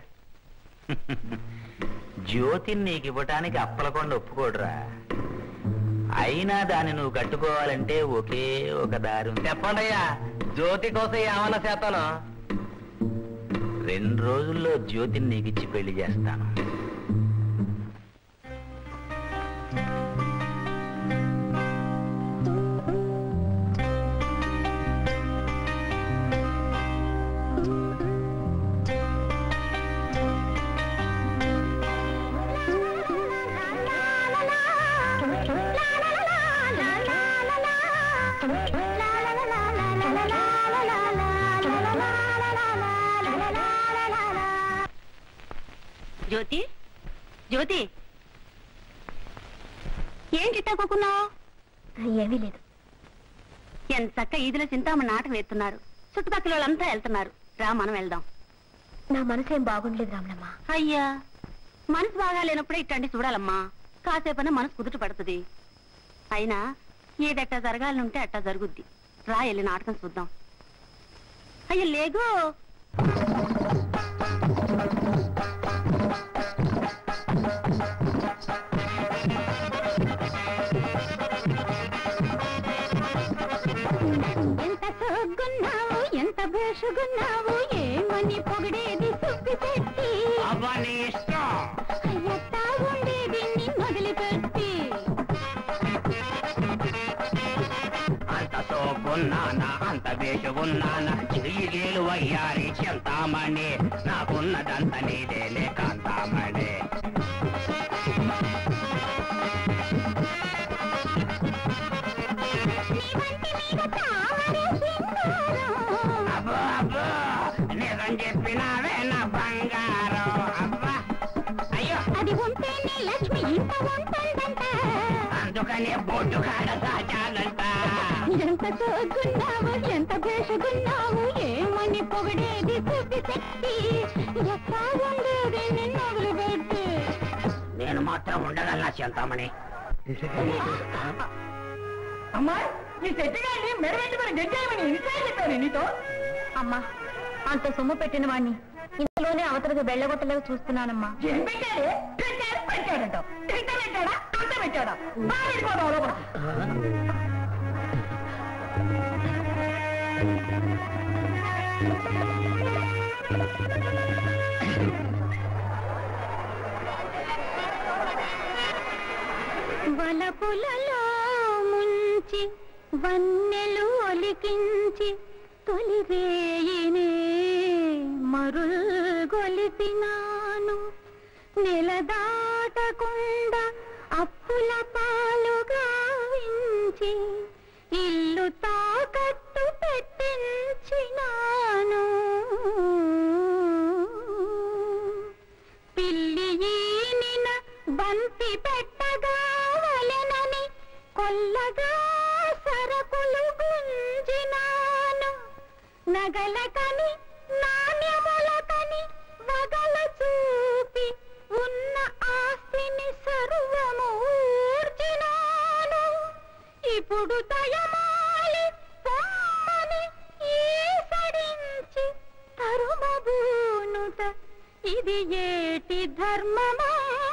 జ్యోతిని నీకు ఇవ్వటానికి అప్పలకొండ ఒప్పుకోడురా అయినా దాన్ని నువ్వు కట్టుకోవాలంటే ఒకే ఒక దారి ఉంది చెప్పండి అయ్యా జ్యోతి కోసం ఏమన్నా చేస్తాను రెండు రోజుల్లో జ్యోతిని నీకు ఇచ్చి పెళ్లి చేస్తాను జ్యోతి జ్యోతి ఏంటి తక్కుకున్నావు ఏమీ లేదు ఎంత చక్క ఈదులో చింతామణి నాటకం వేస్తున్నారు చుట్టుపక్కల వాళ్ళంతా వెళ్తున్నారు రా మనం వెళ్దాం నా మనసు ఏం బాగుండలేదు రామలమ్మ అయ్యా మనసు బాగా లేనప్పుడే ఇట్టండి చూడాలమ్మా కాసేపైనా మనసు కుదుట పడుతుంది అయినా ఏదెట్టా జరగాలనుంటే అట్టా జరుగుద్ది రా వెళ్ళి నాటకం చూద్దాం అయ్యా లేగో ఎంత సోగ్గున్నావు ఎంత భేషుగున్నావు ఏమని పొగిడేది సుప్పి పెట్టి అవని ఇష్టం అయ్యట్టా ఉండేది నిన్ను వదిలిపెట్టి అంత సోకున్నానా అంత వేసి ఉన్నానా చిరిగేలు వయ్యారి చింతామణి నాకున్నదంత నీదేలే కాంతామణి అబ్బో అబ్బో నిజం చెప్పినావే నా బంగారం అబ్బా అయ్యో అది ఉంటేనే లక్ష్మి ఇంత ఉంటుందంట అందుకనే బొడ్డు కాడ దాచాలంట ఎంత సోగ్గున్నావు ఎంత భేషుగున్నావు ఏమని పొగిడేది సుప్పి పెట్టి ఎట్టా ఉండేది నిన్ను వదిలిపెట్టి నేను మాత్రం ఉండగలనా చింతామణి అమ్మా ఈ చెట్టుగాన్ని మెడవెట్టి మరి గెట్టేయమని ఇన్సార్లు చెప్పాను నీతో అమ్మా అంత సొమ్ము పెట్టిన వాణ్ణి ఇంతలోనే అవతలకు వెళ్ళగొట్టలేక చూస్తున్నానమ్మా ఏం పెట్టాడు పెట్టాడు పెట్టాడంట ఎంత పెట్టాడా అంత పెట్టాడా బాగా వెళ్ళిపోతావు లోపల వలపులలో ముంచి వన్నెలు ఒలికించి తొలి రేయినే మరుగొలిపినాను నెలదాటకుండా అప్పుల పాలు గావించి ఇల్లు తాకట్టు పెట్టించినాను పిల్లి ఈనిన బంతి పెట్టగా వలెనని కొల్లగా సరకులు గుంజినాను నగలకని నాణ్యములకని వగల చూపి ఉన్న ఆస్తిని సర్వము ఊర్జినాను ఇప్పుడు దయమాలి పొమ్మని ఈసడించి ఇది ఏటి ధర్మమా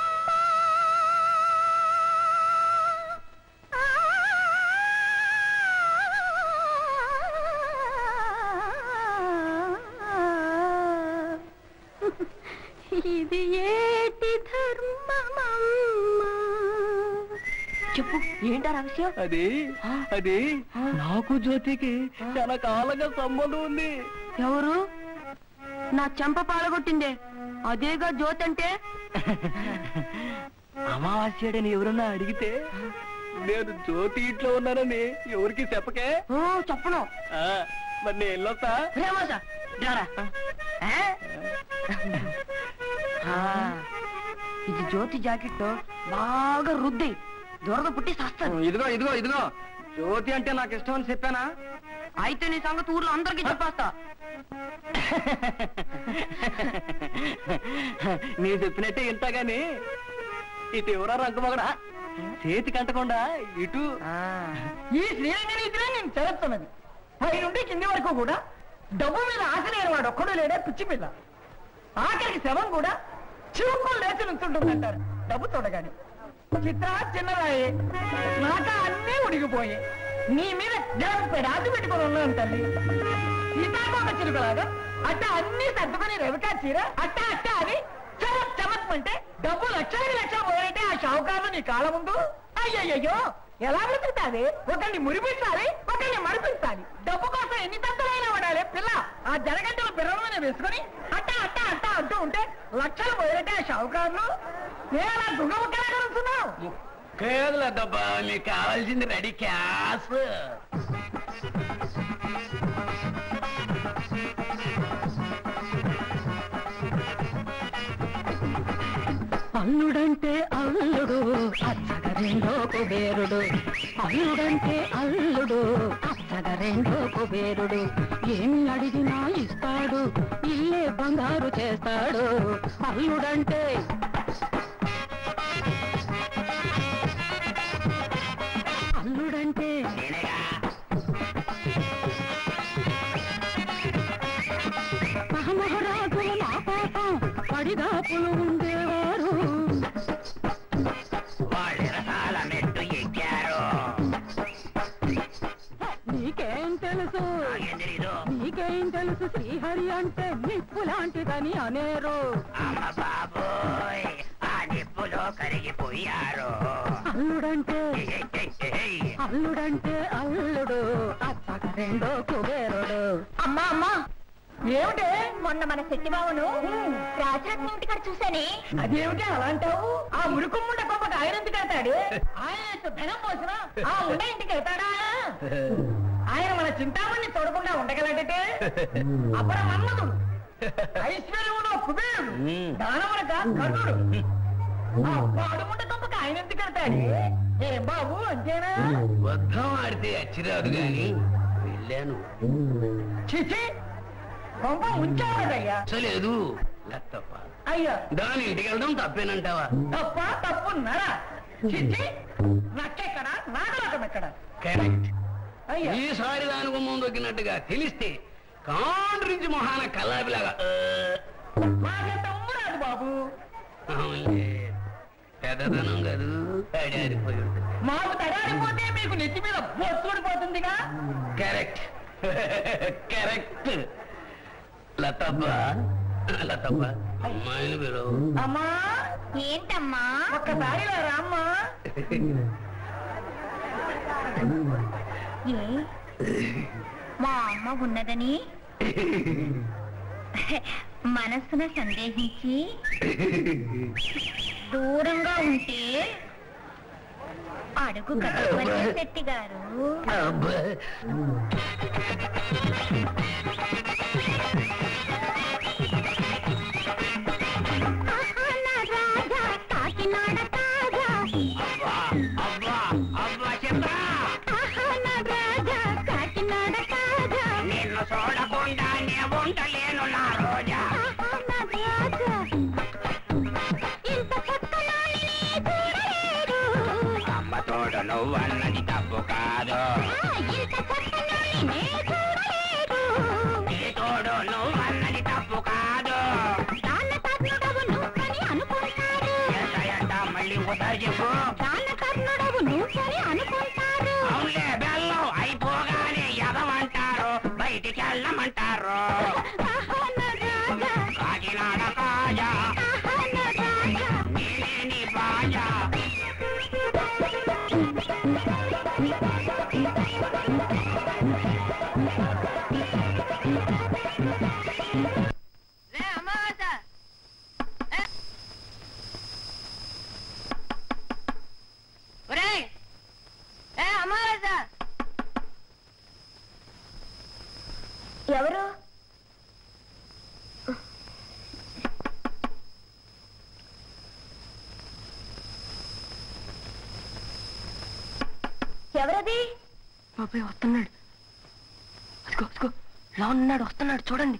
ఇది ఏటి ధర్మమమ్మా చెప్పు ఏంటారా విషయం అది అది నాకు జ్యోతికి చాలా కాలంగా సంబంధం ఉంది ఎవరు నా చెంప పాలగొట్టిందే అదేగా జ్యోతి అంటే అమావాస్యడని ఎవరన్నా అడిగితే నేను జ్యోతి ఇంట్లో ఉన్నానని ఎవరికి చెప్పకే ఓ చెప్పను ఆ, మరి నేను వెళ్ళొస్తా రేమోసా రారా ఆ? ఆ, ఇది జ్యోతి జాకెట్ బాగా రుద్ది దొరద పుట్టి సస్తాను ఇదిగో ఇదిగో ఇదిగో జ్యోతి అంటే నాకు ఇష్టం అని చెప్పానా అయితే నీ సంగతి ఊర్లో అందరికీ చెప్పేస్తా నీ చెప్పినట్టే ఇంత గాని ఇటు ఎవరా రంగమగడా చేతి కంటకుండా ఇటు ఈ శ్రీరంగ నీతినే నేను చేస్తున్నది పై నుండి కింది వరకు కూడా డబ్బు మీద ఆశ లేని వాడు ఒక్కడు లేడే పిచ్చి పిల్ల ఆఖరికి శవం కూడా చివుక్కులు లేచి నుంచుంటుందంటారు డబ్బు చూడగానే చిత్ర చిన్నరాయే నాక అన్నీ ఉడిగిపోయి నీ మీద డబ్బు రాజు పెట్టుకుని ఉన్నాను తల్లి సీతాకోక చిలుకలాగా అట్ట అన్ని సర్దుకుని రవికా చీర అట్ట అట్ట అని చమక్ చమక్మంటే డబ్బు లక్షలకి లక్ష పోయంటే ఆ షావుకారులు నీ కాళ్ళ ముందు అయ్యయ్యో ఎలా బ్రతుకుతాది ఒకరిని మురిపించాలి ఒకరిని మరిపించాలి డబ్బు కోసం ఎన్ని తంతలైనా పడాలి పిల్ల ఆ జనగంటల పిల్లల మీద వేసుకొని అట్ట అట్ట అట్ట అంటూ ఉంటే లక్షలు పోయినట్టే ఆ షావుకారులు నేను అలా దుంగ ముక్కలాగా ఉంటున్నావు కేదులద్దబ్బా మీకు కావాల్సింది రెడీ క్యాష్ అల్లుడంటే అల్లుడు అచ్చగరెండో కుబేరుడు అల్లుడంటే అల్లుడు అచ్చగరెండో కుబేరుడు ఏమి అడిగినా ఇస్తాడు ఇల్లే బంగారు చేస్తాడు అల్లుడంటే అల్లుడంటే మహారాజుల నా పాపం పడిగాపులు ఉండేవారు వాళ్ళ మెట్టు ఎక్కారు నీకేం తెలుసు నీకేం తెలుసు శ్రీహరి అంటే నిప్పు లాంటిదని అనేరు అమ్మ బాబోయ్ ఆ నిప్పులో కరిగిపోయారు అల్లుడంటే అల్లుడంటే అల్లుడు అత్తగ రెండో కుబేరుడు అమ్మా అమ్మా ఏమిటే మొన్న మన శెట్టిబాబును రాజరత్న ఇంటికాడ చూసానే అదేమిటి అలా అంటావు ఆ మురుకుమ్ముండ కొంపకి ఆయన ఎందుకు వెళ్తాడు ఆయన ఎంత ధనం పోసినా ఆ ఉండ ఇంటికి వెళ్తాడా ఆయన మన చింతామణి చూడకుండా ఉండగలటే అప్పుడు మన్మధుడు ఐశ్వర్యములో కుబేరుడు దానమునక కర్ణుడు ఆ వాడుముండ కొంపకి ఆయన ఎందుకు వెళ్తాడు ఏం బాబు అంతేనా వద్దం ఆడితే అచ్చిరాదు గాని వెళ్ళాను చిచి కొంప ఉంచాడయ్యా చలేదు లత్తప్ప అయ్యా దాని ఇంటికి వెళ్ళడం తప్పేనంటావా తప్ప తప్పు నరా చిచ్చి నక్కెక్కడ నాగలోకం ఎక్కడ కరెక్ట్ అయ్యా ఈసారి దాని గుమ్మం దొక్కినట్టుగా తెలిస్తే కాండ్రించి మొహాన కల్లాపిలాగా మాకెంత ఉమ్మరాదు బాబు అవునులే. పెద్దదనం కాదు అడారిపోయి ఉంటుంది మాకు తడారిపోతే మీకు నెత్తి మీద బొచ్చుడిపోతుందిగా కరెక్ట్ కరెక్ట్ లతప్ప లతప్ప అమ్మాయిని పిలువు అమ్మా ఏంటమ్మా ఒక్కసారి ఇలా రామ్మా ఏ మా అమ్మ ఉన్నదని మనస్సున సందేహించి దూరంగా ఉంటే అడుగు కట్టుబడి శెట్టి గారు అబ్బా. కాకినాడ తాజా అబ్బా అబ్బా చెప్పా రాజా కాకినాడ తాజా నిన్ను చూడకుండా నే ఉండలేను నా రోజా రాజా ఇంత చక్కనాని చూడలేదు అమ్మ తోడు నువ్వన్నది తప్పు కాదు ఇంత చక్కనాని నే చూడలేదు నీ తోడు నువ్వన్నది తప్పు కాదు నాన్న తగ్గుడు చెప్పు దాన్న కర్ణుడవు నువ్వని అనుకుంటారు అవునులే బెల్లం అయిపోగానే ఎదమంటారు బయటికి వెళ్ళమంటారు కాకినాడ కాజా నేనేని బాజా రే అమావాస ఏ? ఒరేయ్ ఏ అమావాస ఎవరు ఎవరది బాబాయ్ వస్తున్నాడు అదిగో అదిగో ఇలా ఉన్నాడు వస్తున్నాడు చూడండి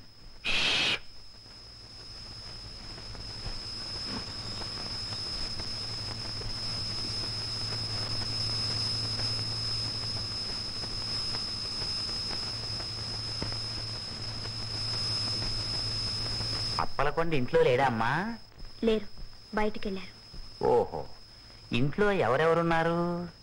అప్పలకొండ ఇంట్లో లేడా అమ్మా లేరు బయటికి వెళ్ళారు ఓహో ఇంట్లో ఎవరెవరున్నారు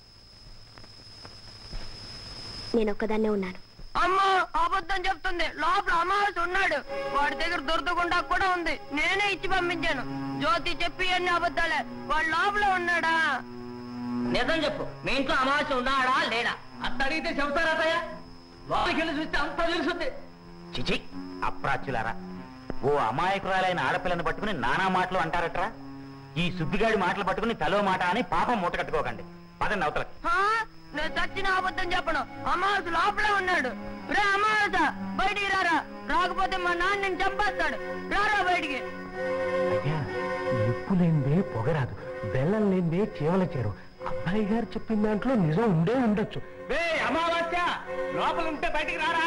నేను ఒక్కదాన్నే ఉన్నాను అమ్మా అబద్ధం చెప్తుంది లోపల అమావాస ఉన్నాడు వాడి దగ్గర దొరకకుండా కూడా ఉంది నేనే ఇచ్చి పంపించాను జ్యోతి చెప్పి అన్ని అబద్ధాలే వాడు లోపల ఉన్నాడా నిజం చెప్పు మీ ఇంట్లో అమావాస ఉన్నాడా లేడా అంత అడిగితే చెబుతారా అతయ్య లోపలికి వెళ్ళి చూస్తే అంత తెలుసుంది చిచి అప్రాచులారా ఓ అమాయకురాలైన ఆడపిల్లని పట్టుకుని నానా మాటలు అంటారట్రా ఈ సుబ్బిగాడి మాటలు పట్టుకుని తలో మాట అని పాపం మూట కట్టుకోకండి పదండి అవతలకి హా? నేను చచ్చిన అబద్ధం చెప్పను అమావాస లోపలే ఉన్నాడు రే అమావాస బయటికి రారా రాకపోతే మా నాన్న నేను చంపేస్తాడు రారా బయటికి అయ్యా నిప్పు లేనిదే పొగరాదు బెల్లం లేనిదే చీవల చేరు అబ్బాయి గారు చెప్పిన దాంట్లో నిజం ఉండే ఉండొచ్చు అమావాస్య లోపల ఉంటే బయటికి రారా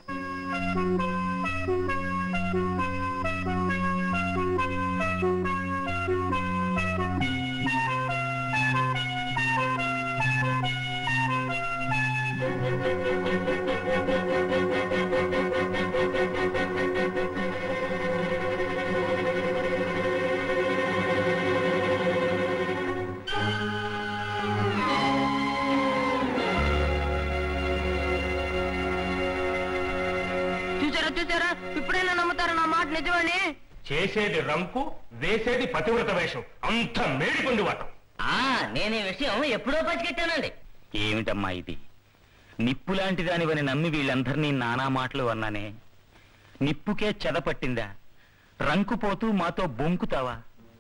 చూసారా చూసారా ఇప్పుడైనా నమ్ముతారా నా మాట నిజమని చేసేది రంకు వేసేది పతివ్రత వేషం అంత మేడిపండి వాటం ఆ నేను ఈ విషయం ఎప్పుడో పచ్చికెట్టానండి ఏమిటమ్మా ఇది నిప్పు లాంటి దానివని నమ్మి వీళ్ళందరినీ నానా మాటలు అన్నానే నిప్పుకే చెదపట్టిందా రంకుపోతూ మాతో బొంకుతావా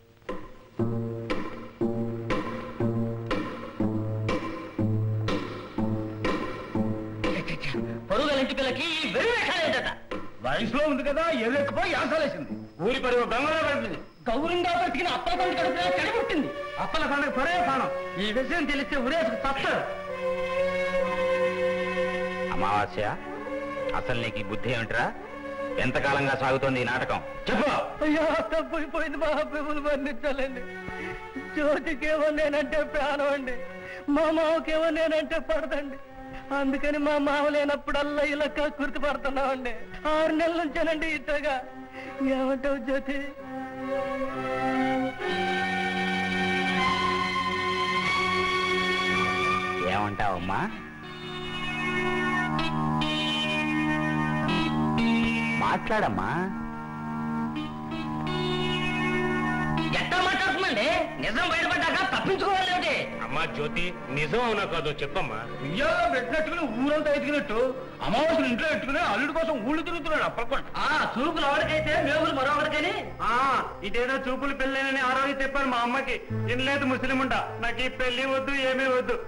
పొరుగల ఇంటి పిల్లకి వెర్రి వేషాలేదట వయసులో ఉంది కదా ఎదురెక్కిపోయి యాసలేసింది ఊరి పరివ గంగలో పడుతుంది గౌరవంగా బ్రతికిన అప్పల పండుగ కడుపులో చెడగొట్టింది అప్పల పండుగ పరే ప్రాణం ఈ విషయం తెలిస్తే ఉరేసుకు తప్పదు అమావాస్య అసలు నీకు ఈ బుద్ధి ఏమిట్రా ఎంతకాలంగా సాగుతోంది ఈ నాటకం చెప్పు అయ్యా తప్పిపోయింది మా అభిములు వర్ణించాలండి జ్యోతికేమో నేనంటే ప్రాణం అండి మా మామకేమో నేనంటే పడదండి అందుకని మా మామ లేనప్పుడల్లా ఇలా కుర్తి పడుతున్నామండి ఆరు నెలల నుంచేనండి ఇట్టగా ఏమంటావు జ్యోతి ఏమంటావమ్మా మాట్లాడమ్మా ఎట్లా మాట్లాడుతుందండి నిజం బయటపడ్డాక తప్పించుకోవాలి ఏమిటి? అమ్మా జ్యోతి నిజం అవునా కాదో చెప్పమ్మా ఉయ్యాలో పెట్టినట్టుకుని ఊరంతా ఎత్తుకున్నట్టు అమావాస్యలు ఇంట్లో పెట్టుకుని అల్లుడి కోసం ఊళ్ళు తిరుగుతున్నాడు అప్పలకొండ ఆ చూపులు ఎవరికైతే మేములు మరొకరికని ఇదేదో చూపులు పెళ్ళేనని ఆ రోజు చెప్పాను మా అమ్మకి ఇన్లేదు ముస్లిం ఉంట నాకు ఈ పెళ్లి వద్దు ఏమీ వద్దు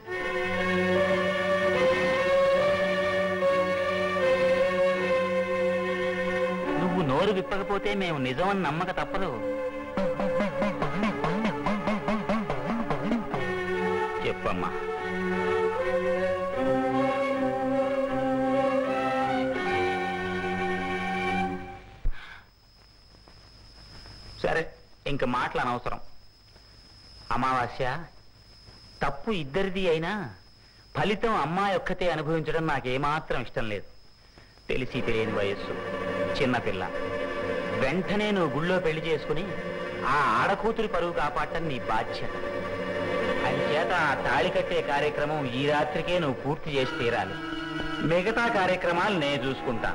నువ్వు నోరు విప్పకపోతే మేము నిజమని నమ్మక తప్పదు చెప్పమ్మా సరే ఇంక మాటలు అనవసరం అమావాస్య తప్పు ఇద్దరిది అయినా ఫలితం అమ్మాయి ఒక్కతే అనుభవించడం నాకేమాత్రం ఇష్టం లేదు తెలిసి తెలియని వయస్సు చిన్నపిల్ల వెంటనే నువ్వు గుళ్ళో పెళ్లి చేసుకుని ఆ ఆడకూతురి పరువు కాపాడటం నీ బాధ్యత అంచేత ఆ తాళి కట్టే కార్యక్రమం ఈ రాత్రికే నువ్వు పూర్తి చేసి తీరాలి మిగతా కార్యక్రమాలు నేను చూసుకుంటాను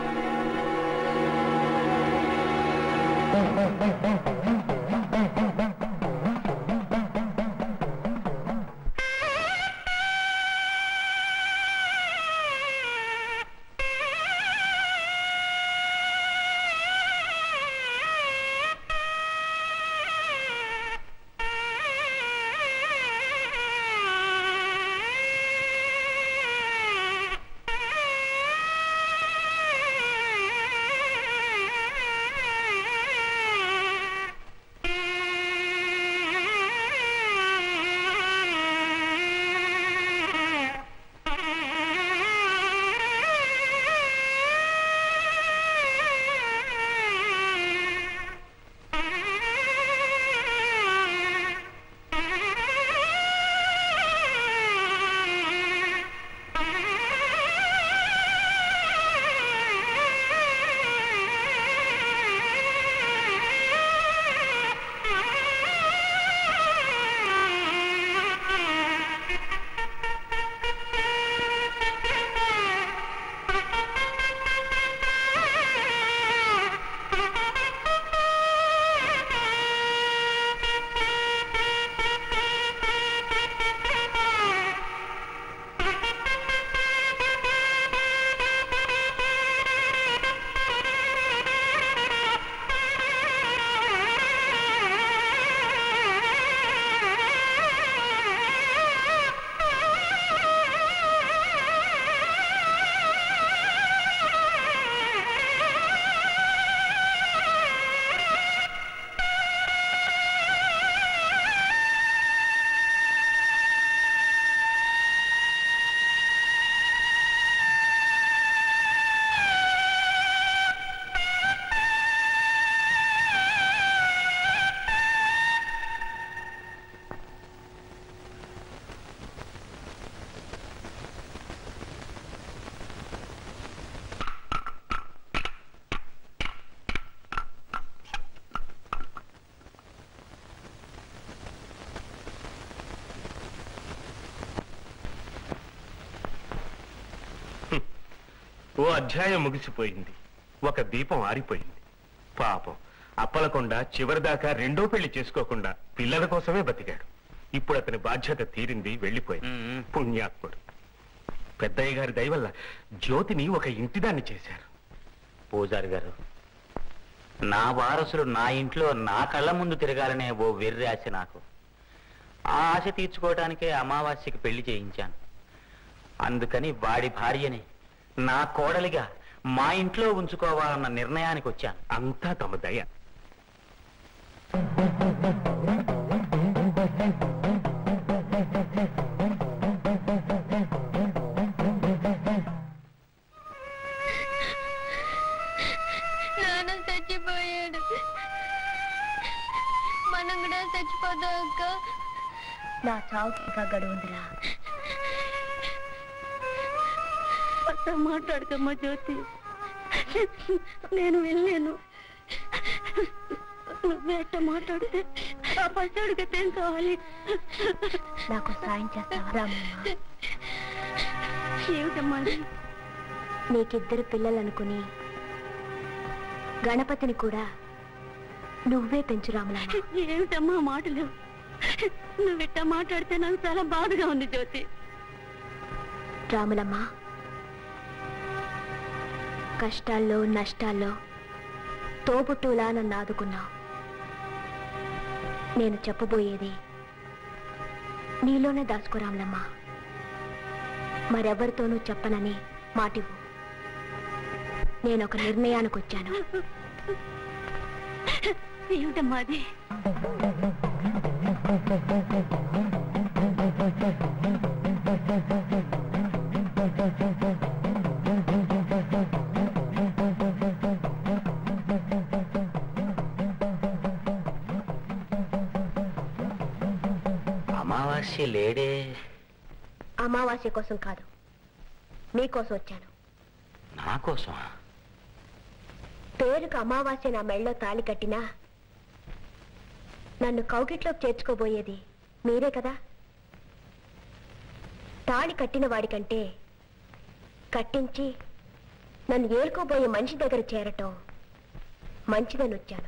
ఓ అధ్యాయం ముగిసిపోయింది ఒక దీపం ఆరిపోయింది పాపం అప్పలకొండ చివరిదాకా రెండో పెళ్లి చేసుకోకుండా పిల్లల కోసమే బతికాడు ఇప్పుడు అతని బాధ్యత తీరింది వెళ్ళిపోయింది పుణ్యాత్ముడు పెద్దయ్య గారి దయ వల్ల జ్యోతిని ఒక ఇంటిదాన్ని చేశారు పూజారి గారు నా వారసులు నా ఇంట్లో నా కళ్ళ ముందు తిరగాలనే ఓ వెర్రి ఆశ నాకు ఆ ఆశ తీర్చుకోవడానికే అమావాస్యకి పెళ్లి చేయించాను అందుకని వాడి భార్యని నా కోడలిగా మా ఇంట్లో ఉంచుకోవాలన్న నిర్ణయానికి వచ్చాను అంతా తమ దయ నాన్న చచ్చిపోయాడు మనం కూడా చచ్చిపోదాం అక్క నా చావుకి ఇంకా గడువుందిరా అట్లా మాట్లాడకమ్మా జ్యోతి నేను వెళ్ళాను నువ్వేట మాట్లాడితే ఆ పసివాడికి ఏం కావాలి నాకు సాయం చేస్తావా రామమ్మ ఏమిటమ్మా అది? నీకిద్దరు పిల్లలనుకుని గణపతిని కూడా నువ్వే పెంచు రామలమ్మ ఏమిటమ్మా ఆ మాటలు నువ్వెట్టా మాట్లాడితే నాకు చాలా బాధగా ఉంది జ్యోతి రాములమ్మ కష్టాల్లో నష్టాల్లో తోబుట్టులా నన్ను ఆదుకున్నావు నేను చెప్పబోయేది నీలోనే దాచుకో రాములమ్మ మరెవరితోనూ చెప్పనని మాటివ్వు నేను ఒక నిర్ణయానికి వచ్చాను ఏమిటమ్మా అది అమావాస్య లేడే అమావాస్య కోసం కాదు నీకోసం వచ్చాను నా కోసం పేరుకు అమావాస్య నా మెళ్ళలో తాళి కట్టినా నన్ను కౌకిట్లోకి చేర్చుకోబోయేది మీరే కదా తాళి కట్టిన వాడికంటే కట్టించి నన్ను ఏలుకోబోయే మనిషి దగ్గర చేరటం మంచిదని వచ్చాను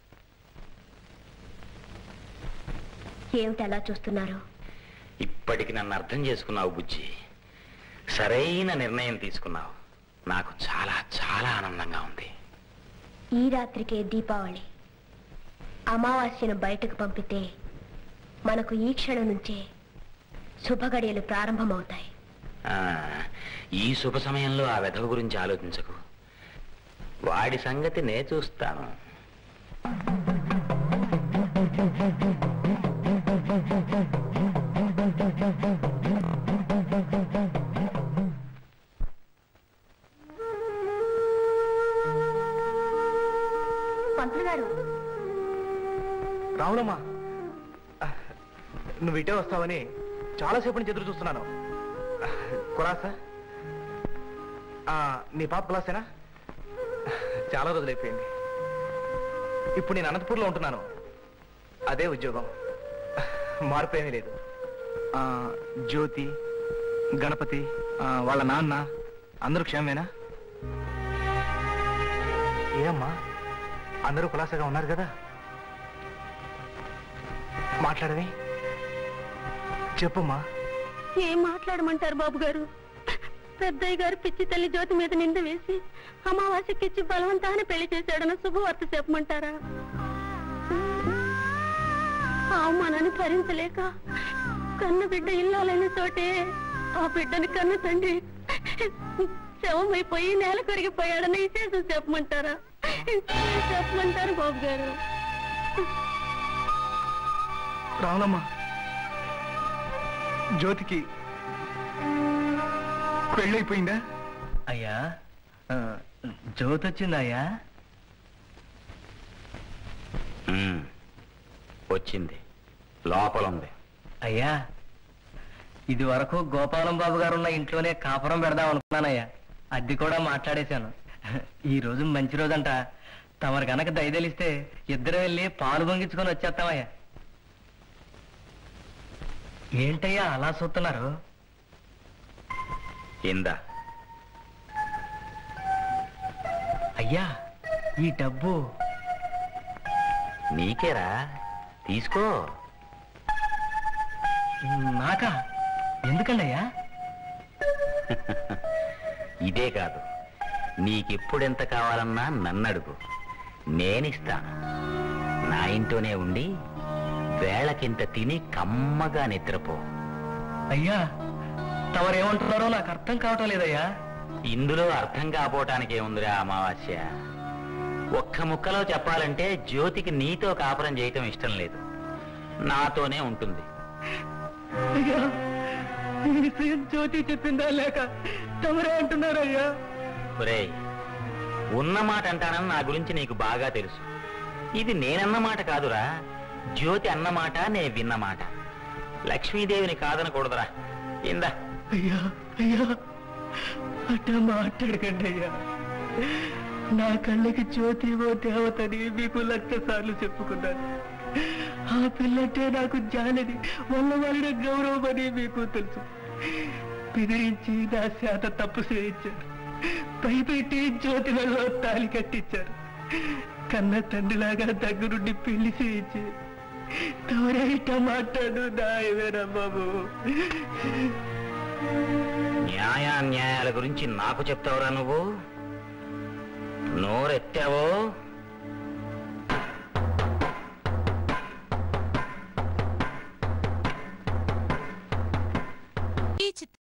ఏమిటి అలా చూస్తున్నారు ఇప్పటికి నన్ను అర్థం చేసుకున్నావు బుజ్జి సరైన నిర్ణయం తీసుకున్నావు నాకు చాలా చాలా ఆనందంగా ఉంది ఈ రాత్రికే దీపావళి అమావాస్యను బయటకు పంపితే మనకు ఈ క్షణం నుంచే శుభగడియలు ప్రారంభమవుతాయి ఆ, ఈ శుభ సమయంలో ఆ వెధవ గురించి ఆలోచించకు వాడి సంగతి నే చూస్తాను పంతులు గారు రావులమ్మా నువ్వు ఇటే వస్తావని చాలాసేపు నుంచి ఎదురు చూస్తున్నాను కులాసా ఆ, నీ పాప కులాసేనా చాలా రోజులైపోయింది ఇప్పుడు నేను అనంతపూర్లో ఉంటున్నాను అదే ఉద్యోగం మార్పు ఏమీ లేదు ఆ, జ్యోతి గణపతి ఆ, వాళ్ళ నాన్న అందరూ క్షేమమేనా ఏమ్మా అందరూ కులాసగా ఉన్నారు కదా మాట్లాడవి చెప్పమ్మా ఏం మాట్లాడమంటారు బాబు గారు పెద్దయ్య గారు పిచ్చి తల్లి జ్యోతి మీద నింద వేసి అమావాస్యకిచ్చి బలవంతాన పెళ్లి చేశాడన్న శుభవార్త చెప్పమంటారా ఆ అవమానాన్ని భరించలేక కన్న బిడ్డ ఇల్లాలైన చోటే ఆ బిడ్డని కన్న తండ్రి శవమైపోయి నేల కొరిగిపోయాడని విశేషం చెప్పమంటారా చెప్పమంటారు బాబు గారు రావులమ్మ జ్యోతికి పెళ్ళైపోయిందా అయ్యా ఆ, జ్యోతి వచ్చిందా అయ్యా ఉమ్, వచ్చింది లోపల ఉంది అయ్యా ఇది వరకు గోపాలం బాబు గారు ఉన్న ఇంట్లోనే కాపురం పెడదాం అనుకున్నానయ్యా అద్దె కూడా మాట్లాడేశాను ఈ రోజు మంచి రోజంట తమరు గనక దయదలిస్తే ఇద్దరు వెళ్ళి పాలు పొంగించుకొని వచ్చేస్తామయ్యా ఏంటయ్యా అలా చూస్తున్నారు ఇందా అయ్యా ఈ డబ్బు నీకేరా తీసుకో నాకా ఎందుకండి అయ్యా ఇదే కాదు నీకెప్పుడెంత కావాలన్నా నన్నడుగు నేనిస్తాను నా ఇంట్లోనే ఉండి వేళకింత తిని కమ్మగా నిద్రపో అయ్యా తమరేమంటున్నారో నాకు అర్థం కావటం లేదయ్యా ఇందులో అర్థం కాపోవటానికి ఏముందిరా అమావాస్య ఒక్క ముక్కలో చెప్పాలంటే జ్యోతికి నీతో కాపురం చేయటం ఇష్టం లేదు నాతోనే ఉంటుంది అయ్యా ఈ విషయం జ్యోతి చెప్పిందా లేక తమరే అంటున్నారయ్యా ఒరేయ్ ఉన్న మాట అంటానని నా గురించి నీకు బాగా తెలుసు ఇది నేనన్న మాట కాదురా జ్యోతి అన్న మాట నే విన్న మాట లక్ష్మీదేవిని కాదనకూడదురా ఇందా అయ్యా అయ్యా అట్ట మాట్లాడకండి అయ్యా నా కళ్ళకి జ్యోతి ఓ దేవతని మీకు లక్ష సార్లు చెప్పుకున్నాను ఆ పిల్లంటే నాకు జానది వల్లవాడిన గౌరవం అని మీకు తెలుసు బెదిరించి నా శాత తప్పు చేయించారు పైపెట్టి జ్యోతి వల్ల తాలి కట్టించారు కన్న తండ్రిలాగా దగ్గరుండి పెళ్లి చేయించి తమరే ఇట్ట మాట్లాడు నాయవేనా బాబు న్యాయాన్యాయాల గురించి నాకు చెప్తావురా నువ్వు నోరెత్తావో ఈ చిత్ర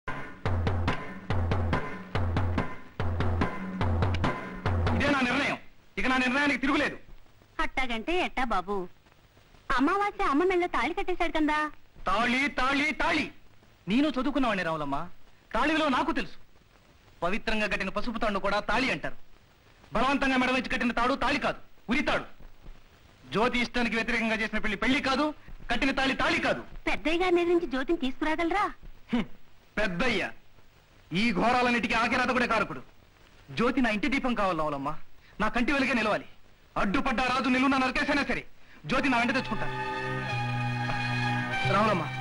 ఇదే నా నిర్ణయం ఇక నా నిర్ణయానికి తిరుగులేదు అట్టాగంటే ఎట్టా బాబు అమావాస్య అమ్మ మెళ్ళ తాళి కట్టేశాడు కదా తాళి తాళి తాళి నేను చదువుకున్నవాడిని రావులమ్మ తాళి విలువ నాకు తెలుసు పవిత్రంగా కట్టిన పసుపు తాడు కూడా తాళి అంటారు బలవంతంగా మెడవచ్చి కట్టిన తాడు తాళి కాదు ఉరితాడు జ్యోతి ఇష్టానికి వ్యతిరేకంగా చేసిన పెళ్లి పెళ్లి కాదు కట్టిన తాళి తాళి కాదు పెద్దయ్య గారి దగ్గర నుంచి జ్యోతిని తీసుకురాగలరా హ్మ్. పెద్దయ్య ఈ ఘోరాలన్నిటికీ ఆకిరాత కూడా కారకుడు జ్యోతి నా ఇంటి దీపం కావాలి రావులమ్మ నా కంటి వెలుగే నిలవాలి అడ్డుపడ్డ రాజు నిలువున నరికేసైనా సరే జ్యోతి నా వెంట తెచ్చుకుంటా రావులమ్మ